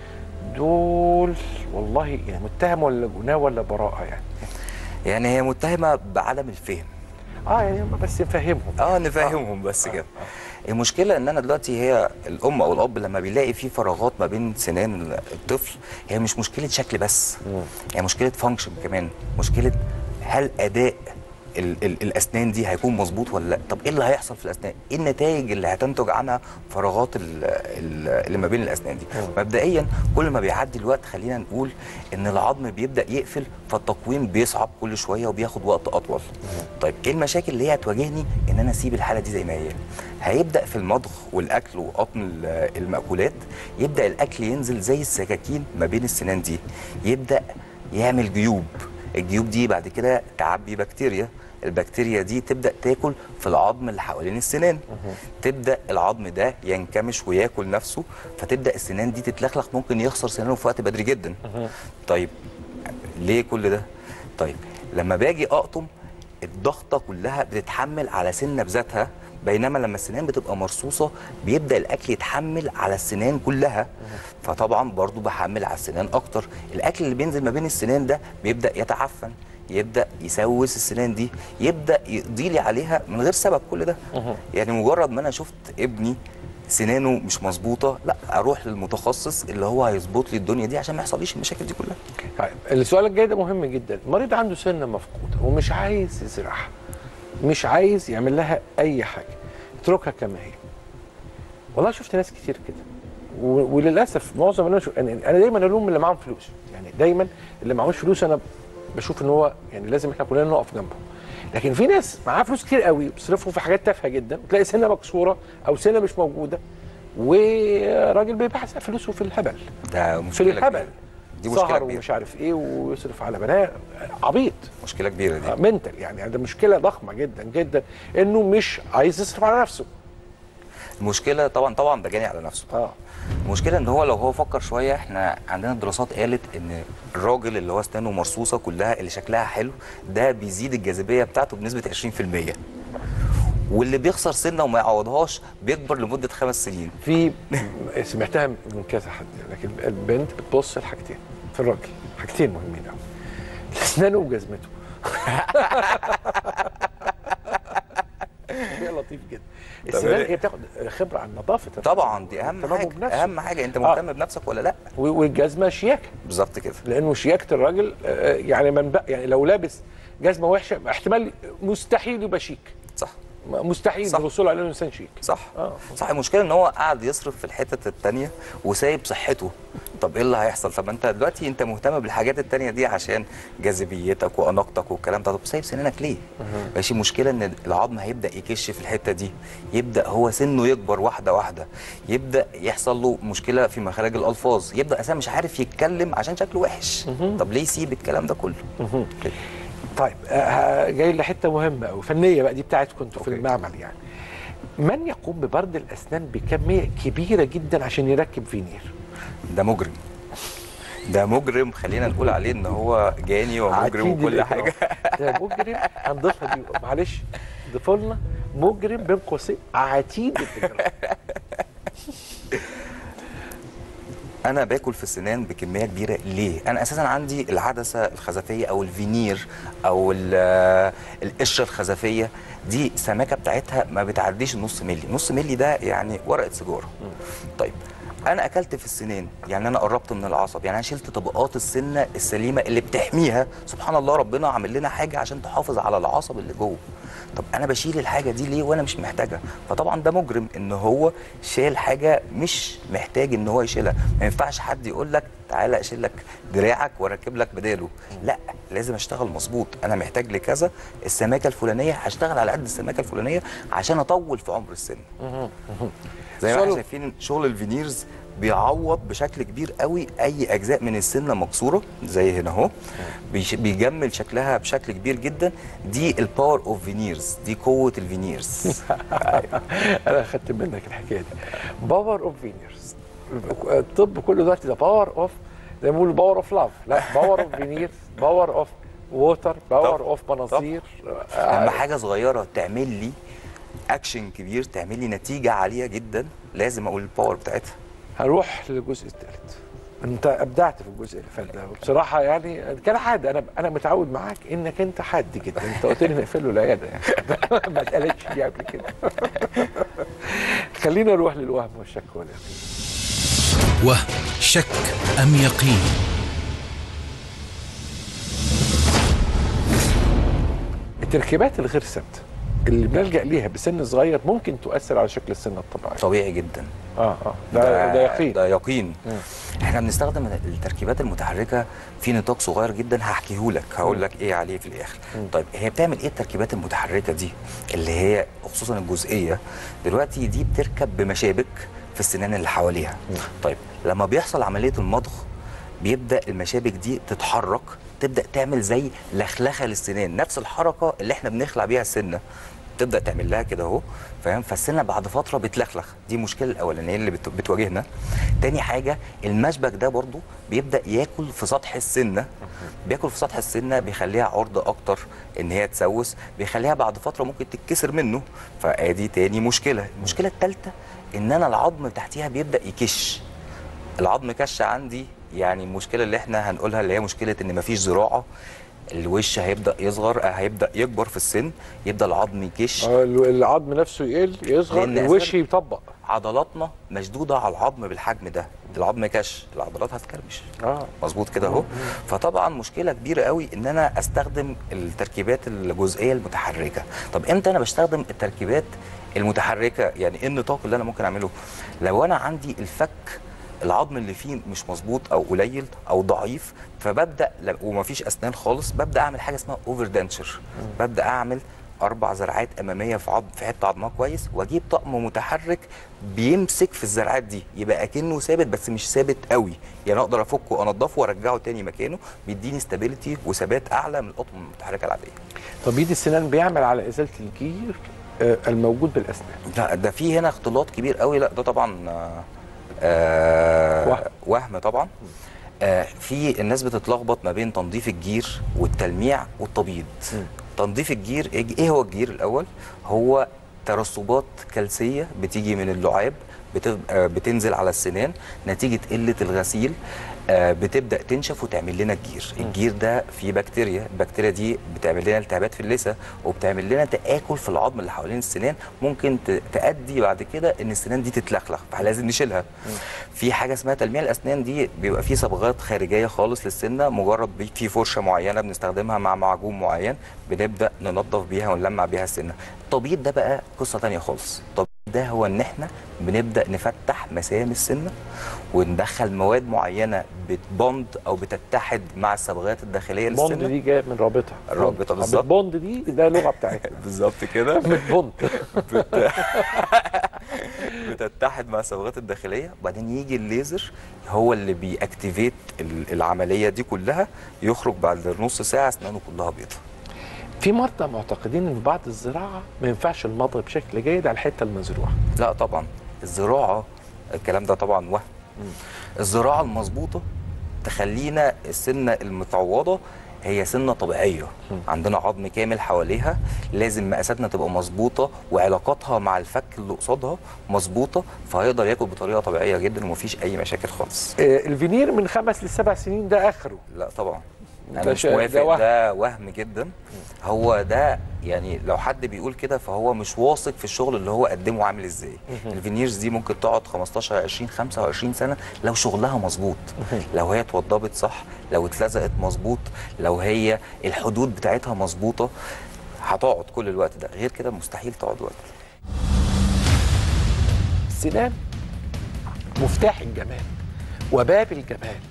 دول والله يعني متهم ولا جناه ولا براءه يعني يعني هي متهمه بعدم الفهم اه يعني بس نفهمهم اه نفهمهم بس كده المشكله ان انا دلوقتي هي الام او الاب لما بيلاقي في فراغات ما بين سنان الطفل هي مش مشكله شكل بس هي مشكله فانكشن كمان مشكله هل اداء ال ال الاسنان دي هيكون مظبوط ولا لا طب ايه اللي هيحصل في الاسنان ايه النتائج اللي هتنتج عنها فراغات ال ال اللي ما بين الاسنان دي مبدئيا كل ما بيعدي الوقت خلينا نقول ان العظم بيبدا يقفل فالتقويم بيصعب كل شويه وبياخد وقت اطول طيب ايه المشاكل اللي هي هتواجهني ان انا اسيب الحاله دي زي ما هي هيبدا في المضغ والاكل وقطن ال- المأكولات يبدا الاكل ينزل زي السكاكين ما بين السنان دي يبدا يعمل جيوب الجيوب دي بعد كده تعبي بكتيريا البكتيريا دي تبدا تاكل في العظم اللي حوالين السنان تبدا العظم ده ينكمش وياكل نفسه فتبدا السنان دي تتلخلخ ممكن يخسر سنانه في وقت بدري جدا طيب ليه كل ده طيب لما باجي اقطم الضغطه كلها بتتحمل على سنه بذاتها بينما لما السنان بتبقى مرصوصه بيبدا الاكل يتحمل على السنان كلها فطبعا برضو بحمل على السنان اكتر الاكل اللي بينزل ما بين السنان ده بيبدا يتعفن يبدا يسوس السنان دي يبدا يقضي لي عليها من غير سبب كل ده يعني مجرد ما انا شفت ابني سنانه مش مظبوطه لا اروح للمتخصص اللي هو هيظبط لي الدنيا دي عشان ما يحصليش المشاكل دي كلها طيب السؤال الجاي ده مهم جدا المريض عنده سنه مفقوده ومش عايز يزرعها مش عايز يعمل لها اي حاجه اتركها كما هي والله شفت ناس كتير كده و- وللاسف معظم الناس شو- انا أنا دايما الوم اللي معاهم فلوس يعني دايما اللي معهوش فلوس انا بشوف ان هو يعني لازم احنا كلنا نقف جنبه لكن في ناس معاها فلوس كتير قوي بيصرفوا في حاجات تافهه جدا وتلاقي سنه مكسوره او سنه مش موجوده وراجل بيبحث عن فلوسه في الهبل ده في مشكله الهبل كبيرة. دي مشكله سهر كبيره ومش عارف ايه ويصرف على بنات عبيط مشكله كبيره دي منتل يعني ده مشكله ضخمه جدا جدا انه مش عايز يصرف على نفسه المشكله طبعا طبعا ده جاني على نفسه اه المشكله ان هو لو هو فكر شويه احنا عندنا دراسات قالت ان الراجل اللي هو اسنانه مرصوصه كلها اللي شكلها حلو ده بيزيد الجاذبيه بتاعته بنسبه 20% واللي بيخسر سنه وما يعوضهاش بيكبر لمده خمس سنين في سمعتها من كذا حد لكن البنت بتبص لحاجتين في الراجل حاجتين مهمين قوي اسنانه وجزمته شيء لطيف جدا السنان هي بتاخد خبره عن نظافه طبعا دي اهم اهتمامه حاجه بنفسه. اهم حاجه انت آه. مهتم بنفسك ولا لا و- والجزمه شياكه بالظبط كده لانه شياكه الراجل آه، يعني من بق يعني لو لابس جزمه وحشه احتمال مستحيل يبقى شيك صح مستحيل صح. يبصوا له على انه انسان شيك صح آه. صح المشكله ان هو قاعد يصرف في الحته التانية وسايب صحته طب ايه اللي هيحصل طب انت دلوقتي انت مهتم بالحاجات التانية دي عشان جاذبيتك واناقتك والكلام ده طب سايب سنانك ليه ماشي المشكله ان العظم هيبدا يكش في الحته دي يبدا هو سنه يكبر واحده واحده يبدا يحصل له مشكله في مخارج الالفاظ يبدا اساسا مش عارف يتكلم عشان شكله وحش طب ليه يسيب الكلام ده كله طيب آه، جاي لحته مهمه قوي فنيه بقى دي بتاعتكم انتوا في أوكي. المعمل يعني من يقوم ببرد الاسنان بكميه كبيره جدا عشان يركب فينير ده مجرم ده مجرم خلينا نقول عليه ان هو جاني ومجرم عتيد وكل الإجرام. حاجه ده مجرم هنضيفها دي معلش ضيفوا لنا مجرم بين قوسين عتيد الاجرام انا باكل في السنان بكميه كبيره ليه انا اساسا عندي العدسه الخزفيه او الفينير او ال- القشره الخزفيه دي السماكه بتاعتها ما بتعديش النص ملي نص ملي ده يعني ورقه سيجاره طيب انا اكلت في السنان يعني انا قربت من العصب يعني انا شلت طبقات السنه السليمه اللي بتحميها سبحان الله ربنا عامل لنا حاجه عشان تحافظ على العصب اللي جوه طب انا بشيل الحاجه دي ليه وانا مش محتاجها فطبعا ده مجرم ان هو شال حاجه مش محتاج ان هو يشيلها ما ينفعش حد يقول لك تعالى اشيل لك دراعك واركب لك بداله لا لازم اشتغل مظبوط انا محتاج لكذا السماكه الفلانيه هشتغل على قد السماكه الفلانيه عشان اطول في عمر السن زي ما احنا سؤال- شايفين شغل الفينيرز بيعوض بشكل كبير قوي اي اجزاء من السنه مكسوره زي هنا اهو بيش- بيجمل شكلها بشكل كبير جدا دي الباور اوف فينيرز دي قوه الفينيرز انا خدت منك الحكايه دي باور اوف فينيرز الطب كله دلوقتي ده باور اوف زي ما بيقولوا باور اوف لاف لا باور اوف فينير باور اوف ووتر باور طب. اوف مناظير لما حاجه صغيره تعمل لي اكشن كبير تعمل لي نتيجه عاليه جدا لازم اقول الباور بتاعتها هنروح للجزء الثالث انت ابدعت في الجزء اللي فات ده بصراحه يعني كالعاده انا انا متعود معاك انك انت حاد جدا انت قلت لي نقفل له العياده يعني ما اتقالتش دي قبل كده خلينا نروح للوهم والشك واليقين وهم شك أم يقين التركيبات الغير ثابته اللي بنلجا ليها بسن صغير ممكن تؤثر على شكل السن الطبيعي طبيعي جدا اه اه ده ده يقين ده يقين احنا بنستخدم التركيبات المتحركه في نطاق صغير جدا هحكيه لك هقول لك ايه عليه في الاخر طيب هي بتعمل ايه التركيبات المتحركه دي اللي هي خصوصا الجزئيه دلوقتي دي بتركب بمشابك في السنان اللي حواليها طيب لما بيحصل عمليه المضغ بيبدا المشابك دي تتحرك تبدا تعمل زي لخلخه للسنان نفس الحركه اللي احنا بنخلع بيها السنه تبدا تعمل لها كده اهو فاهم فالسنه بعد فتره بتلخلخ دي المشكله الاولانيه اللي بت- بتواجهنا تاني حاجه المشبك ده برضو بيبدا ياكل في سطح السنه بياكل في سطح السنه بيخليها عرضه اكتر ان هي تسوس بيخليها بعد فتره ممكن تتكسر منه فادي تاني مشكله المشكله الثالثه ان انا العظم تحتيها بيبدا يكش العظم كش عندي يعني المشكله اللي احنا هنقولها اللي هي مشكله ان مفيش زراعه الوش هيبدا يصغر آه، هيبدا يكبر في السن يبدا العظم يكش آه، العظم نفسه يقل يصغر لأن الوش أسباب- يطبق عضلاتنا مشدوده على العظم بالحجم ده العظم كش العضلات هتكرمش اه مظبوط كده اهو فطبعا مشكله كبيره قوي ان انا استخدم التركيبات الجزئيه المتحركه طب امتى انا بستخدم التركيبات المتحركه يعني ايه النطاق اللي انا ممكن اعمله لو انا عندي الفك العظم اللي فيه مش مظبوط او قليل او ضعيف فببدا ل- ومفيش اسنان خالص ببدا اعمل حاجه اسمها اوفر دنشر ببدا اعمل اربع زرعات اماميه في عظم في حته عظمها كويس واجيب طقم متحرك بيمسك في الزرعات دي يبقى اكنه ثابت بس مش ثابت قوي يعني اقدر افكه وانضفه وارجعه تاني مكانه بيديني استابيليتي وثبات اعلى من القطم المتحركه العاديه تبييض السنان بيعمل على ازاله الجير آه، الموجود بالاسنان لا ده في هنا اختلاط كبير قوي لا ده طبعا آه، آه وهم. وهم طبعا آه في الناس بتتلخبط ما بين تنظيف الجير والتلميع والتبييض تنظيف الجير ايه هو الجير الاول هو ترسبات كلسيه بتيجي من اللعاب بتبقى- بتنزل على السنان نتيجه قله الغسيل آه، بتبدا تنشف وتعمل لنا الجير الجير ده فيه بكتيريا البكتيريا دي بتعمل لنا التهابات في اللثه وبتعمل لنا تاكل في العظم اللي حوالين السنان ممكن ت- تؤدي بعد كده ان السنان دي تتلخلخ فلازم نشيلها في حاجه اسمها تلميع الاسنان دي بيبقى فيه صبغات خارجيه خالص للسنه مجرد بي- في فرشه معينه بنستخدمها مع معجون معين بنبدا ننظف بيها ونلمع بيها السنه التبييض ده بقى قصه تانية خالص التبييض ده هو ان احنا بنبدا نفتح مسام السنه وندخل مواد معينه بتبوند او بتتحد مع الصبغات الداخليه بوند للسنه دي جايه من رابطه الرابطة بالظبط. بوند دي ده لغه بتاعتنا بالظبط كده بوند بتتحد مع الصبغات الداخليه وبعدين يجي الليزر هو اللي بيأكتيفيت ال- العمليه دي كلها يخرج بعد نص ساعه اسنانه كلها بيضاء في مرضى معتقدين ان بعد الزراعه ما ينفعش المضغ بشكل جيد على الحته المزروعه لا طبعا الزراعه الكلام ده طبعا وهم الزراعه المظبوطه تخلينا السنه المتعوضه هي سنه طبيعيه عندنا عظم كامل حواليها لازم مقاساتنا تبقى مظبوطه وعلاقاتها مع الفك اللي قصادها مظبوطه فهيقدر ياكل بطريقه طبيعيه جدا ومفيش اي مشاكل خالص آه، الفينير من خمس لسبع سنين ده اخره لا طبعا ده انا مش شيء- ده موافق وهم. ده وهم جدا هو ده يعني لو حد بيقول كده فهو مش واثق في الشغل اللي هو قدمه عامل ازاي الفينيرز دي ممكن تقعد 15 20 25 سنه لو شغلها مظبوط لو هي اتوضبت صح لو اتلزقت مظبوط لو هي الحدود بتاعتها مظبوطه هتقعد كل الوقت ده غير كده مستحيل تقعد وقت السنان مفتاح الجمال وباب الجمال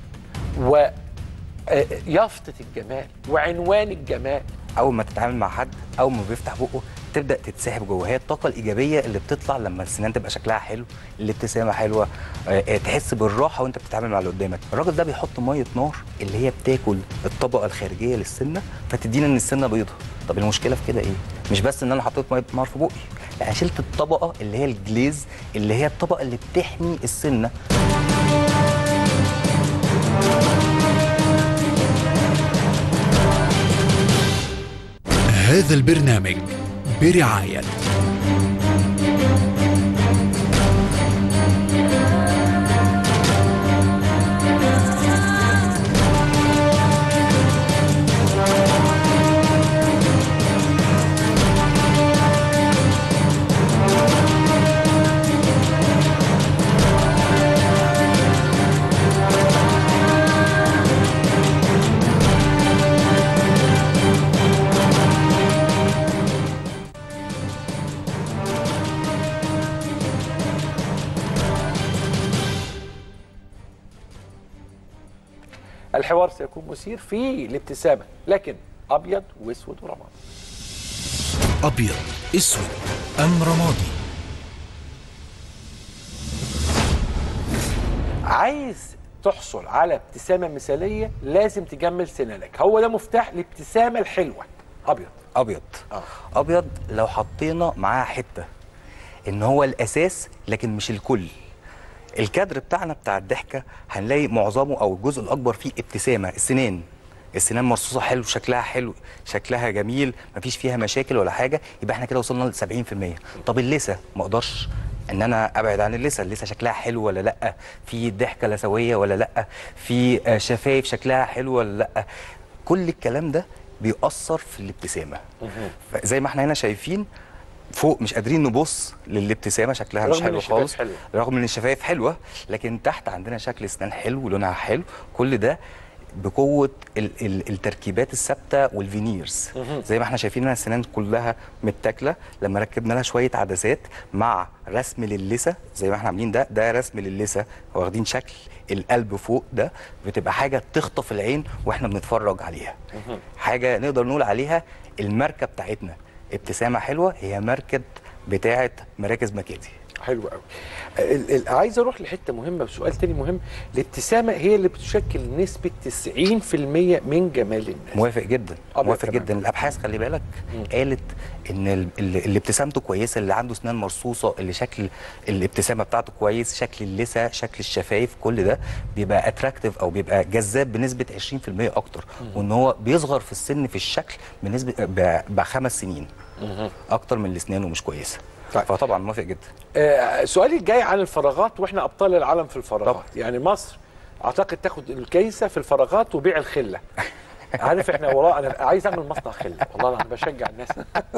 ويافطة الجمال وعنوان الجمال اول ما تتعامل مع حد اول ما بيفتح بقه تبدا تتسحب جوه هي الطاقه الايجابيه اللي بتطلع لما السنان تبقى شكلها حلو الابتسامه حلوه آه، آه، تحس بالراحه وانت بتتعامل مع اللي قدامك الراجل ده بيحط ميه نار اللي هي بتاكل الطبقه الخارجيه للسنه فتدينا ان السنه بيضه طب المشكله في كده ايه مش بس ان انا حطيت ميه نار في بقي لا أنا شلت الطبقه اللي هي الجليز اللي هي الطبقه اللي بتحمي السنه هذا البرنامج برعاية الحوار سيكون مثير في الابتسامه لكن ابيض واسود ورمادي أبيض أسود أم رمادي عايز تحصل على ابتسامه مثاليه لازم تجمل سنانك هو ده مفتاح الابتسامه الحلوه ابيض ابيض آه. ابيض لو حطينا معاه حته ان هو الاساس لكن مش الكل الكادر بتاعنا بتاع الضحكه هنلاقي معظمه او الجزء الاكبر فيه ابتسامه السنان السنان مرصوصه حلو شكلها حلو شكلها جميل مفيش فيها مشاكل ولا حاجه يبقى احنا كده وصلنا ل 70% طب اللثه ما اقدرش ان انا ابعد عن اللثه اللثه شكلها حلو ولا لا في ضحكه لثويه ولا لا في آه، شفايف شكلها حلو ولا لا كل الكلام ده بيأثر في الابتسامه زي ما احنا هنا شايفين فوق مش قادرين نبص للابتسامه شكلها رغم مش إن حلو الشفايف خالص حلوة. رغم ان الشفايف حلوه لكن تحت عندنا شكل اسنان حلو ولونها حلو كل ده بقوه ال ال التركيبات الثابته والفينيرز زي ما احنا شايفين هنا السنان كلها متاكله لما ركبنا لها شويه عدسات مع رسم للثه زي ما احنا عاملين ده ده رسم للثه واخدين شكل القلب فوق ده بتبقى حاجه تخطف العين واحنا بنتفرج عليها حاجه نقدر نقول عليها الماركه بتاعتنا ابتسامه حلوه هي ماركه بتاعه مراكز مكادي حلو قوي ال- ال- عايز اروح لحته مهمه بسؤال تاني مهم الابتسامه هي اللي بتشكل نسبه 90% من جمال الناس موافق جدا أبيض موافق كمان. جدا الابحاث خلي بالك قالت ان ال- ال- اللي ابتسامته كويسه اللي عنده اسنان مرصوصه اللي شكل الابتسامه بتاعته كويس شكل اللثه شكل الشفايف كل ده بيبقى اتراكتيف او بيبقى جذاب بنسبه 20% اكتر وان هو بيصغر في السن في الشكل بنسبه ب- بخمس سنين اكتر من اللي اسنانه مش كويسه طيب. فطبعا موافق جدا آه سؤالي الجاي عن الفراغات واحنا ابطال العالم في الفراغات طبعا. يعني مصر اعتقد تاخد الكيسه في الفراغات وبيع الخله عارف احنا وراه انا عايز اعمل مصنع خله والله انا بشجع الناس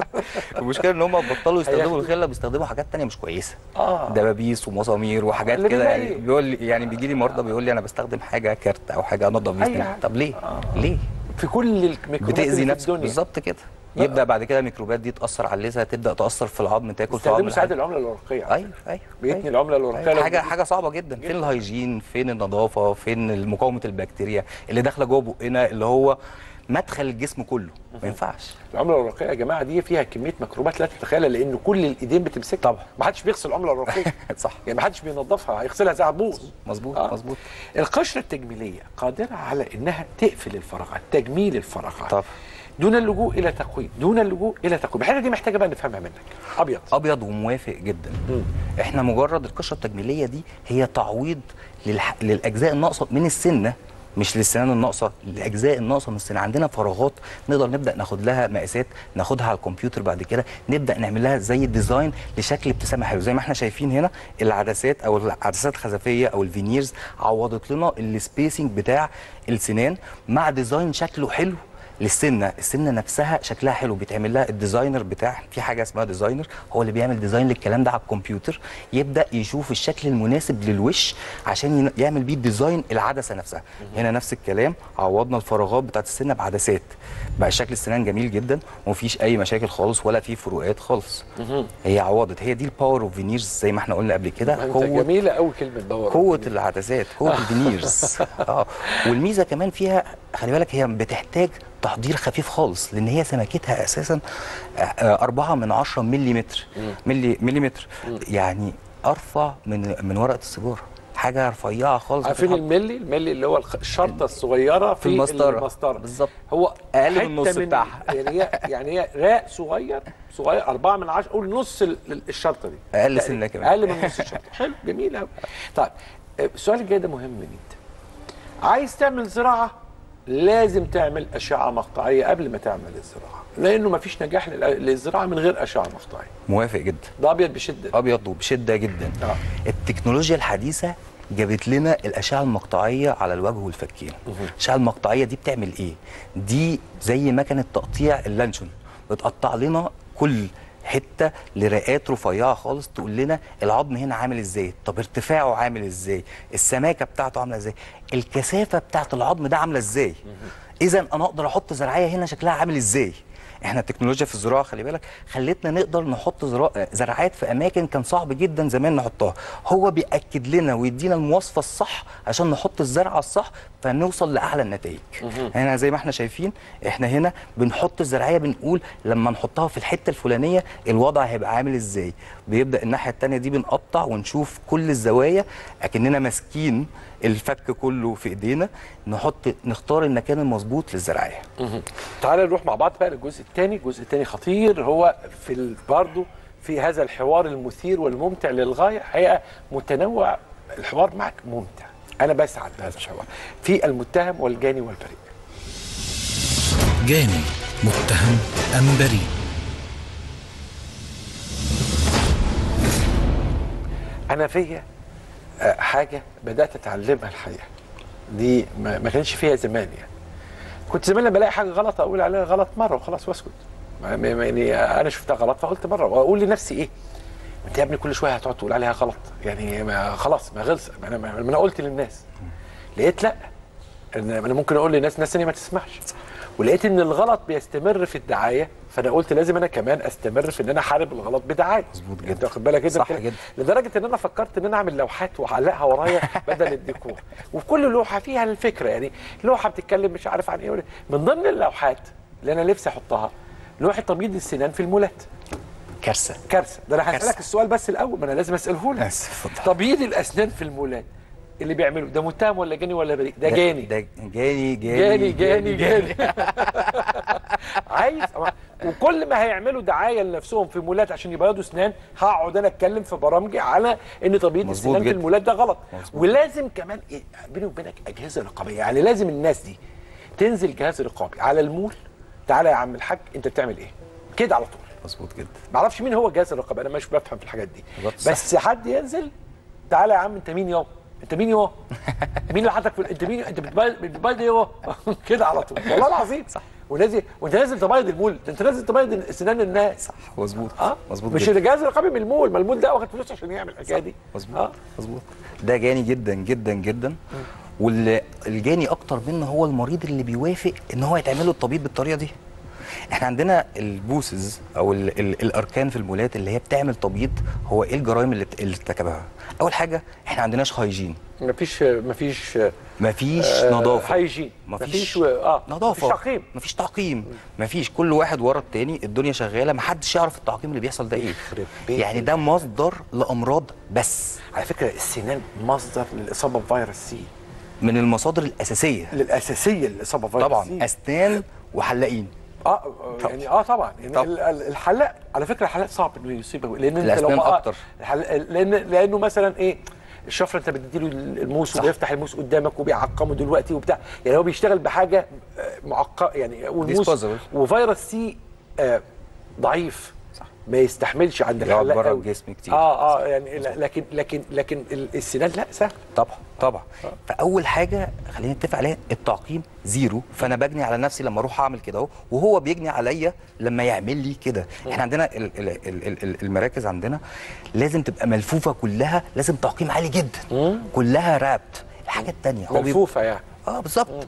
المشكله ان هم بطلوا يستخدموا هياخدوا- الخله بيستخدموا حاجات تانية مش كويسه اه دبابيس ومسامير وحاجات اللي كده يعني بيلاقي. بيقول لي يعني بيجي لي مرضى بيقول لي انا بستخدم حاجه كارت او حاجه انضف بيه أي سناني. حاجة. طب ليه؟ ليه؟ في كل الميكروبات بتاذي اللي في نفسك الدنيا بالظبط كده يبدا بعد كده الميكروبات دي تاثر على اللثه تبدا تاثر في العظم تاكل في العظم بيستخدموا ساعات لحد- العمله الورقيه على ايوه فكرة. ايوه بيتني أيوة. العمله الورقيه أيوة. لو حاجه جبت- حاجه صعبه جدا فين الهيجين فين النظافه فين مقاومه البكتيريا اللي داخله جوه بقنا اللي هو مدخل الجسم كله ما ينفعش العمله الورقيه يا جماعه دي فيها كميه ميكروبات لا تتخيلها لان كل الايدين بتمسكها طبعا. ما حدش بيغسل العمله الورقيه صح يعني ما حدش بينظفها هيغسلها زي هتبوظ مظبوط آه. مظبوط القشره التجميليه قادره على انها تقفل الفراغات تجميل الفراغات طبعا. دون اللجوء الى تقويم دون اللجوء الى تقويم الحته دي محتاجه بقى نفهمها منك ابيض ابيض وموافق جدا احنا مجرد القشره التجميليه دي هي تعويض للح... للاجزاء الناقصه من السنه مش للسنان الناقصه الاجزاء الناقصه من السنه عندنا فراغات نقدر نبدا ناخد لها مقاسات ناخدها على الكمبيوتر بعد كده نبدا نعمل لها زي ديزاين لشكل ابتسامه حلو زي ما احنا شايفين هنا العدسات او العدسات الخزفيه او الفينيرز عوضت لنا السبيسنج بتاع السنان مع ديزاين شكله حلو للسنه السنه نفسها شكلها حلو بيتعمل لها الديزاينر بتاع في حاجه اسمها ديزاينر هو اللي بيعمل ديزاين للكلام ده على الكمبيوتر يبدا يشوف الشكل المناسب للوش عشان ين- يعمل بيه ديزاين العدسه نفسها هنا نفس الكلام عوضنا الفراغات بتاعت السنه بعدسات بقى شكل السنان جميل جدا ومفيش اي مشاكل خالص ولا في فروقات خالص هي عوضت هي دي الباور اوف فينيرز زي ما احنا قلنا قبل كده انت قوه جميله قوي كلمه دور قوة العدسات قوة الفينيرز اه والميزة كمان فيها خلي بالك هي بتحتاج تحضير خفيف خالص لان هي سمكتها اساسا آه، آه، أربعة من عشرة مليمتر ملي مليمتر يعني ارفع من من ورقة السيجارة حاجة رفيعة خالص عارفين بتتحط- الملي الملي اللي هو الخ- الشرطه الصغيره في, في المسطرة. المسطره بالظبط. هو أقل من حتة النص بتاعها. يعني هي يعني هي راق صغير صغير 4 من 10 قول نص ال- ال- الشرطه دي أقل تقريباً. سنة كمان. اقل من نص الشرطه حلو جميل قوي طيب آه، السؤال الجاي ده مهم جدا عايز تعمل زراعه لازم تعمل اشعه مقطعيه قبل ما تعمل الزراعه لانه ما فيش نجاح لل- للزراعه من غير اشعه مقطعيه موافق جدا ده ابيض بشده ابيض وبشده جدا آه. التكنولوجيا الحديثه جابت لنا الاشعه المقطعيه على الوجه والفكين الاشعه المقطعيه دي بتعمل ايه دي زي مكنه تقطيع اللانشون بتقطع لنا كل حته لرئات رفيعه خالص تقول لنا العظم هنا عامل ازاي طب ارتفاعه عامل ازاي السماكه بتاعته عامله ازاي الكثافه بتاعت العظم ده عامله ازاي اذا انا اقدر احط زراعيه هنا شكلها عامل ازاي احنا التكنولوجيا في الزراعه خلي بالك خلتنا نقدر نحط زرا- زراعات في اماكن كان صعب جدا زمان نحطها هو بياكد لنا ويدينا المواصفه الصح عشان نحط الزرعه الصح فنوصل لاعلى النتائج هنا زي ما احنا شايفين احنا هنا بنحط الزراعيه بنقول لما نحطها في الحته الفلانيه الوضع هيبقى عامل ازاي بيبدا الناحيه الثانيه دي بنقطع ونشوف كل الزوايا اكننا ماسكين الفك كله في ايدينا نحط نختار المكان المظبوط للزراعيه تعالى نروح مع بعض بقى للجزء الثاني الجزء الثاني خطير هو في ال- برضه في هذا الحوار المثير والممتع للغايه حقيقه متنوع الحوار معك ممتع انا بسعد بهذا الحوار في المتهم والجاني والبريء جاني متهم أم بريء انا فيا آه، حاجه بدات اتعلمها الحقيقه دي ما ما كانش فيها زمان يعني كنت زمان لما الاقي حاجه غلط اقول عليها غلط مره وخلاص واسكت ما- ما- ما- يعني انا شفتها غلط فقلت مره واقول لنفسي ايه انت يا ابني كل شويه هتقعد تقول عليها غلط يعني ما خلاص ما غلص ما انا ما انا قلت للناس لقيت لا ان انا ممكن اقول لناس ناس ثانيه ما تسمعش ولقيت ان الغلط بيستمر في الدعايه فانا قلت لازم انا كمان استمر في ان انا احارب الغلط بدعايه مظبوط انت جدا. واخد بالك كده صح كده؟ جدا. لدرجه ان انا فكرت ان انا اعمل لوحات واعلقها ورايا بدل الديكور وفي كل لوحه فيها الفكره يعني لوحه بتتكلم مش عارف عن ايه ولا- من ضمن اللوحات اللي انا نفسي احطها لوحه تبييض السنان في المولات كارثه كارثه ده انا هسالك كارثة. السؤال بس الاول ما انا لازم اساله لك آسف، اتفضل. تبييض الاسنان في المولات اللي بيعمله ده متهم ولا جاني ولا بريء ده جاني ده جاني جاني جاني جاني عايز وكل ما هيعملوا دعايه لنفسهم في مولات عشان يبيضوا اسنان هقعد انا اتكلم في برامجي على ان تبييض مظبوط السنان في جدا. المولات ده غلط مظبوط. ولازم كمان إيه بيني وبينك اجهزه رقابيه يعني لازم الناس دي تنزل جهاز رقابي على المول تعالى يا عم الحاج انت بتعمل ايه كده على طول مظبوط جدا ما اعرفش مين هو جهاز الرقابه انا مش بفهم في الحاجات دي بالظبط، صح. بس حد ينزل تعالى يا عم انت مين يوم انت مين يوم مين اللي حطك في انت مين انت بتبيض بتبيض ايه يوم كده على طول والله العظيم صح ونازل وانت نازل تبيض المول ده انت نازل تبيض سنان الناس صح مظبوط اه مظبوط مش جدا. الجهاز الرقابي من المول ما المول ده واخد فلوس عشان يعمل الحكايه دي مظبوط اه مظبوط ده جاني جدا جدا جدا والجاني اكتر منه هو المريض اللي بيوافق ان هو يتعمل له التبييض بالطريقه دي احنا عندنا البوسز او ال ال الاركان في المولات اللي هي بتعمل تبييض هو ايه الجرائم اللي اللي ارتكبها اول حاجه احنا عندناش هايجين مفيش مفيش مفيش آه، نظافه هايجين مفيش مفيش و- اه نظافه مفيش تعقيم مفيش تعقيم مفيش كل واحد ورا التاني الدنيا شغاله محدش يعرف التعقيم اللي بيحصل ده ايه يخرب بيت يعني ده مصدر لامراض بس على فكره السنان مصدر للاصابه بفيروس سي من المصادر الاساسيه الاساسيه للاصابه بفيروس طبعا سي اسنان وحلاقين اه آه، يعني اه طبعا يعني طبعا. ال- ال- الحلاق على فكره الحلاق صعب انه يصيبه لان انت الأسنان لو ما- أكتر. الحلاق لان لانه مثلا ايه الشفره انت بتديله الموس صح. وبيفتح الموس قدامك وبيعقمه دلوقتي وبتاع يعني هو بيشتغل بحاجه معقمه يعني والموس Disposable. وفيروس سي آه ضعيف صح. ما يستحملش عند بيقعد الحلاق بره قوي. الجسم كتير. اه اه يعني لا- لكن لكن لكن ال- السنان لا سهل طبعا طبعا فاول حاجه خلينا نتفق عليها التعقيم زيرو فانا بجني على نفسي لما اروح اعمل كده اهو وهو بيجني عليا لما يعمل لي كده احنا عندنا ال ال ال ال ال المراكز عندنا لازم تبقى ملفوفه كلها لازم تعقيم عالي جدا كلها رابت الحاجه الثانيه هو بي... ملفوفه يعني اه بالظبط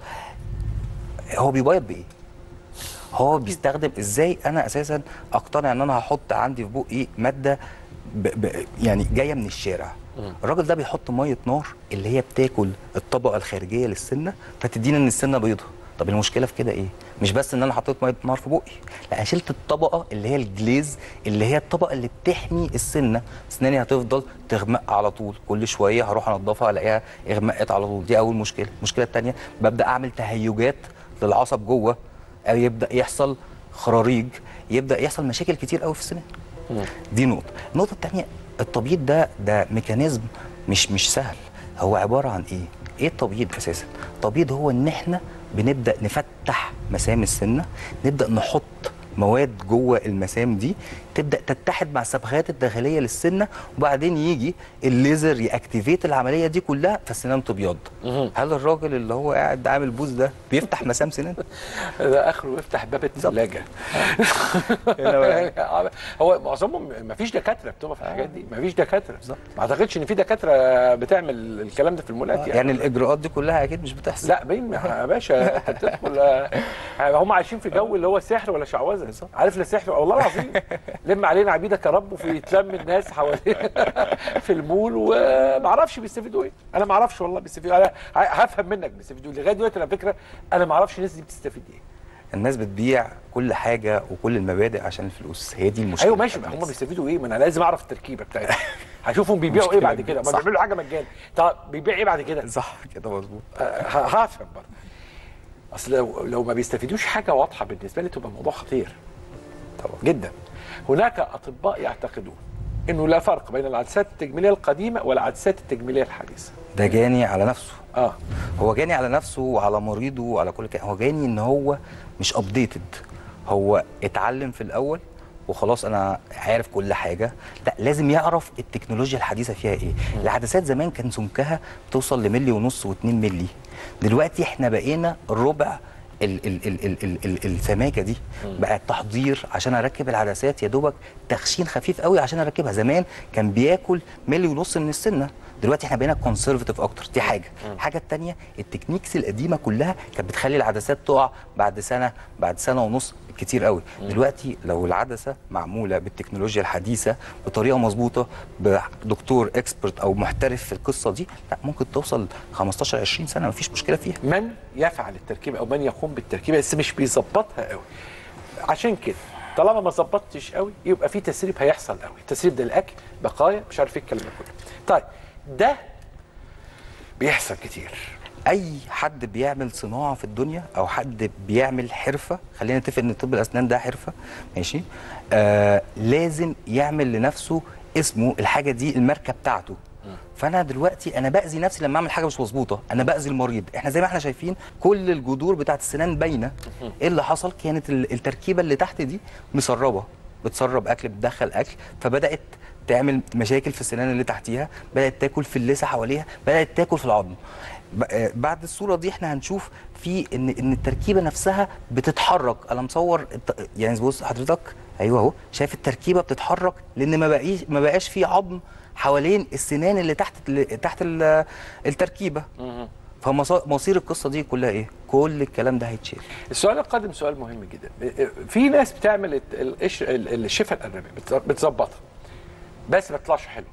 هو بيبيض بايه هو بيستخدم ازاي انا اساسا اقتنع ان انا هحط عندي في بقي ماده ب... ب... يعني جايه من الشارع الراجل ده بيحط ميه نار اللي هي بتاكل الطبقه الخارجيه للسنه فتدينا ان السنه بيضه طب المشكله في كده ايه مش بس ان انا حطيت ميه نار في بقي لا انا شلت الطبقه اللي هي الجليز اللي هي الطبقه اللي بتحمي السنه اسناني هتفضل تغمق على طول كل شويه هروح انضفها الاقيها اغمقت على طول دي اول مشكله المشكله الثانيه ببدا اعمل تهيجات للعصب جوه او يبدا يحصل خراريج يبدا يحصل مشاكل كتير قوي في السنان دي نقطه النقطه الثانيه التبييض ده ده ميكانيزم مش مش سهل هو عباره عن ايه ايه التبييض اساسا التبييض هو ان احنا بنبدا نفتح مسام السنه نبدا نحط مواد جوه المسام دي تبدا تتحد مع الصبغات الداخليه للسنه وبعدين يجي الليزر ياكتيفيت العمليه دي كلها فالسنان تبيض هل الراجل اللي هو قاعد عامل بوز ده بيفتح مسام سنان ده اخره يفتح باب الثلاجه هو معظمهم ما فيش دكاتره بتبقى في الحاجات دي ما فيش دكاتره ما اعتقدش ان في دكاتره بتعمل الكلام ده في المولات يعني يعني الاجراءات دي كلها اكيد مش بتحصل لا باين يا باشا انت بتدخل آه، هم عايشين في جو اللي هو سحر ولا شعوذه عارف لا سحر والله العظيم لم علينا عبيدك يا رب وفي يتلم الناس حوالينا في المول وما اعرفش بيستفيدوا ايه انا ما اعرفش والله بيستفيدوا انا هفهم منك بيستفيدوا إيه. لغايه دلوقتي على فكره انا ما اعرفش الناس دي بتستفيد ايه الناس بتبيع كل حاجه وكل المبادئ عشان الفلوس هي دي المشكله ايوه ماشي ما هم بيستفيدوا ايه ما انا لازم اعرف التركيبه بتاعتهم هشوفهم بيبيعوا ايه مشكلة بعد كده ما صح. بيعملوا حاجه مجاني طب بيبيع ايه بعد كده صح كده مظبوط آه، ه- هفهم برضه اصل لو لو ما بيستفيدوش حاجه واضحه بالنسبه لي تبقى الموضوع خطير طبعا جدا هناك اطباء يعتقدون انه لا فرق بين العدسات التجميليه القديمه والعدسات التجميليه الحديثه ده جاني على نفسه اه هو جاني على نفسه وعلى مريضه وعلى كل كده هو جاني ان هو مش ابديتد هو اتعلم في الاول وخلاص انا عارف كل حاجه لا لازم يعرف التكنولوجيا الحديثه فيها ايه العدسات زمان كان سمكها توصل لملي ونص و2 ملي دلوقتي احنا بقينا ربع ال ال ال ال ال ال السماكه دي بقى التحضير عشان اركب العدسات يا دوبك تخشين خفيف قوي عشان اركبها زمان كان بياكل ملي ونص من السنه دلوقتي احنا بقينا كونسرفتيف اكتر دي حاجه الحاجه الثانيه التكنيكس القديمه كلها كانت بتخلي العدسات تقع بعد سنه بعد سنه ونص كتير قوي دلوقتي لو العدسه معموله بالتكنولوجيا الحديثه بطريقه مظبوطه بدكتور اكسبرت او محترف في القصه دي لا ممكن توصل 15 20 سنه مفيش مشكله فيها من يفعل التركيبه او من يقوم بالتركيبه بس مش بيظبطها قوي عشان كده طالما ما ظبطتش قوي يبقى في تسريب هيحصل قوي التسريب ده الاكل بقايا مش عارف ايه الكلام ده كله طيب ده بيحصل كتير اي حد بيعمل صناعه في الدنيا او حد بيعمل حرفه خلينا نتفق ان طب الاسنان ده حرفه ماشي آه لازم يعمل لنفسه اسمه الحاجه دي الماركه بتاعته فانا دلوقتي انا باذي نفسي لما اعمل حاجه مش مظبوطه انا باذي المريض احنا زي ما احنا شايفين كل الجذور بتاعت السنان باينه ايه اللي حصل كانت ال- التركيبه اللي تحت دي مسربه بتسرب اكل بتدخل اكل فبدات تعمل مشاكل في السنان اللي تحتيها بدات تاكل في اللثه حواليها بدات تاكل في العظم ب- آه، بعد الصوره دي احنا هنشوف في ان ان التركيبه نفسها بتتحرك انا مصور الت- يعني بص حضرتك ايوه اهو شايف التركيبه بتتحرك لان ما بقيش ما بقاش في عظم حوالين السنان اللي تحت اللي تحت ال- التركيبه فمصير القصه دي كلها ايه كل الكلام ده هيتشيل السؤال القادم سؤال مهم جدا في ناس بتعمل الت- القش- ال- الشفه الارنبيه بت- بتظبطها بس ما تطلعش حلو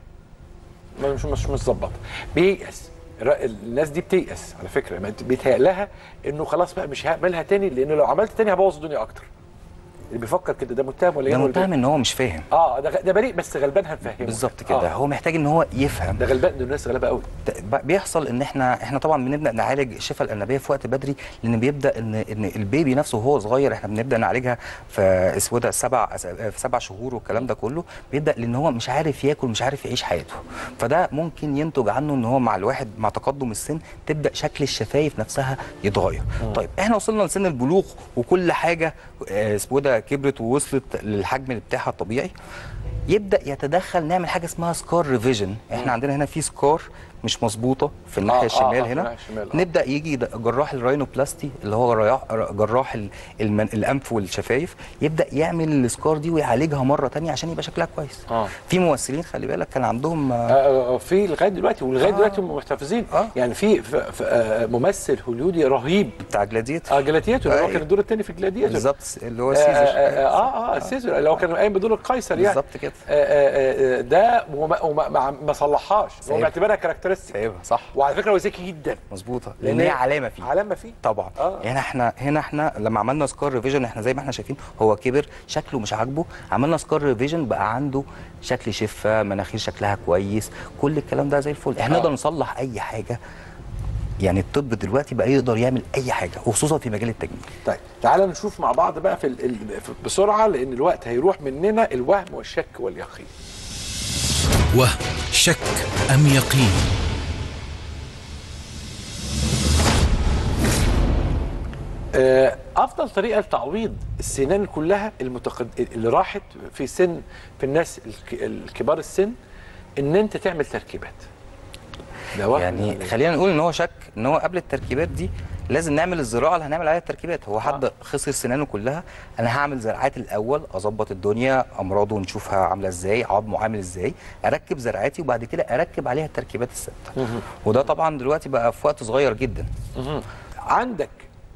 ما- مش مش متظبطه بييأس الر- الناس دي بتيأس على فكره ما بيتهيأ لها انه خلاص بقى مش هعملها تاني لانه لو عملت تاني هبوظ الدنيا اكتر اللي بيفكر كده ده متهم ولا ده إيه ولا متهم ان هو مش فاهم اه ده غ- ده بريء بس غلبان هنفهمه بالظبط كده آه. هو محتاج ان هو يفهم ده غلبان ده الناس غلابه قوي ب- بيحصل ان احنا احنا طبعا بنبدا نعالج الشفه الارنبيه في وقت بدري لان بيبدا ان ان البيبي نفسه وهو صغير احنا بنبدا نعالجها في اسوده سبع في سبع شهور والكلام ده كله بيبدا لان هو مش عارف ياكل مش عارف يعيش حياته فده ممكن ينتج عنه ان هو مع الواحد مع تقدم السن تبدا شكل الشفايف نفسها يتغير طيب احنا وصلنا لسن البلوغ وكل حاجه آه، اسوده كبرت ووصلت للحجم اللي بتاعها الطبيعي يبدا يتدخل نعمل حاجه اسمها سكار ريفيجن احنا عندنا هنا في سكار مش مظبوطه في الناحيه آه، آه، الشمال آه، في هنا الناحية الشمال، آه. نبدا يجي د- جراح الراينوبلاستي اللي هو رياح- جراح ال- المن الانف والشفايف يبدا يعمل السكار دي ويعالجها مره تانية عشان يبقى شكلها كويس آه. في ممثلين خلي بالك كان عندهم آه، آه، آه، في لغايه دلوقتي ولغايه آه. دلوقتي هم محتفظين آه. يعني في ف- ف- آه، ممثل هوليودي رهيب بتاع جلاديتر اه جلاديتور اللي هو أيوة. كان الدور الثاني في جلاديتور بالظبط اللي هو آه، سيزر اه اه, آه السيزر اللي هو كان قايم بدور القيصر يعني بالظبط كده. آه آه آه ده وما, وما ما, ما صلحهاش هو سايبها. معتبرها كاركترستيك ايوه صح وعلى فكره هو ذكي جدا مظبوطه لان هي علامه فيه علامه فيه طبعا آه. هنا احنا هنا احنا لما عملنا سكار ريفيجن احنا زي ما احنا شايفين هو كبر شكله مش عاجبه عملنا سكار ريفيجن بقى عنده شكل شفه مناخير شكلها كويس كل الكلام ده زي الفل احنا آه. نقدر نصلح اي حاجه يعني الطب دلوقتي بقى يقدر يعمل اي حاجه وخصوصا في مجال التجميل طيب تعالى نشوف مع بعض بقى في, ال... ال... في بسرعه لان الوقت هيروح مننا الوهم والشك واليقين وهم شك أم يقين آه، افضل طريقه لتعويض السنان كلها المتقد... اللي راحت في سن في الناس الك... الكبار السن ان انت تعمل تركيبات ده واحد يعني خلينا نقول ان هو شك ان هو قبل التركيبات دي لازم نعمل الزراعه اللي هنعمل عليها التركيبات هو حد خسر سنانه كلها انا هعمل زرعات الاول اظبط الدنيا امراضه نشوفها عامله ازاي عظمه عامل ازاي اركب زرعاتي وبعد كده اركب عليها التركيبات الثابته وده طبعا دلوقتي بقى في وقت صغير جدا عندك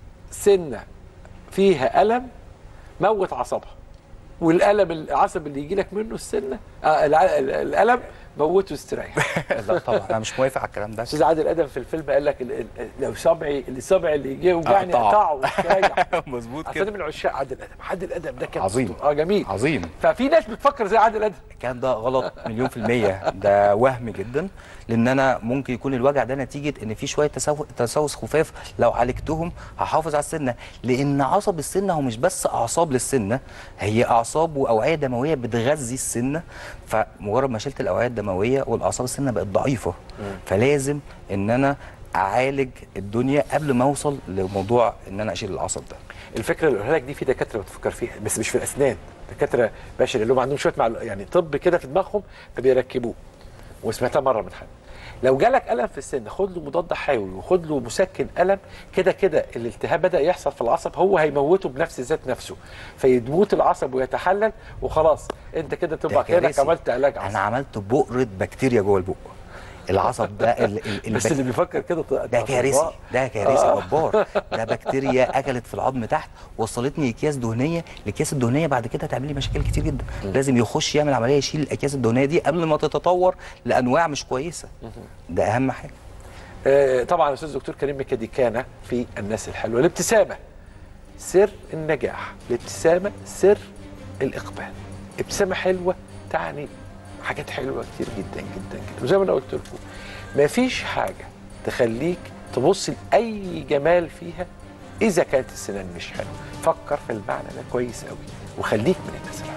سنه فيها الم موت عصبها والالم العصب اللي يجي لك منه السنه آه الع- ال- الالم موته استريح لا طبعا انا مش موافق على الكلام ده استاذ عادل ادم في الفيلم قال لك ال- ال- لو صبعي الصبع اللي يجي يوجعني أقطعه. اقطعه واستريح مظبوط اصل أنا من عشاق عادل ادم عادل ادم ده كان عظيم. أسطورة. اه جميل عظيم ففي ناس بتفكر زي عادل ادم الكلام ده غلط مليون في المية ده وهم جدا لان انا ممكن يكون الوجع ده نتيجة ان في شوية تسو- تسوس خفاف لو عالجتهم هحافظ على السنة لان عصب السنة هو مش بس اعصاب للسنة هي اعصاب واوعية دموية بتغذي السنة فمجرد ما شلت الاوعية الدموية والاعصاب السنة بقت ضعيفة فلازم ان انا اعالج الدنيا قبل ما اوصل لموضوع ان انا اشيل العصب ده الفكره اللي قولها لك دي في دكاتره بتفكر فيها بس مش في الاسنان دكاتره باشا اللي هم عندهم شويه معلو... يعني طب كده في دماغهم فبيركبوه وسمعتها مره من حد لو جالك الم في السن خد له مضاد حيوي وخد له مسكن الم كده كده الالتهاب بدا يحصل في العصب هو هيموته بنفس ذات نفسه فيموت العصب ويتحلل وخلاص انت كده ده تبقى كانك كارثي. عملت علاج انا عصب عملت بؤرة بكتيريا جوه البق العصب ده ال ال بس البك- اللي بيفكر كده ط- ده كارثي أطباء. ده كارثي آه. جبار ده بكتيريا اكلت في العظم تحت وصلتني اكياس دهنيه الاكياس الدهنيه بعد كده هتعمل لي مشاكل كتير جدا لازم يخش يعمل عمليه يشيل الاكياس الدهنيه دي قبل ما تتطور لانواع مش كويسه ده اهم حاجه آه، طبعا الاستاذ دكتور كريم مكدي كان في الناس الحلوه الابتسامه سر النجاح الابتسامه سر الاقبال ابتسامه حلوه تعني حاجات حلوه كتير جدا جدا جدا وزي ما انا قلت لكم مفيش حاجه تخليك تبص لاي جمال فيها اذا كانت السنان مش حلوه فكر في المعنى ده كويس قوي وخليك من الناس الحلوه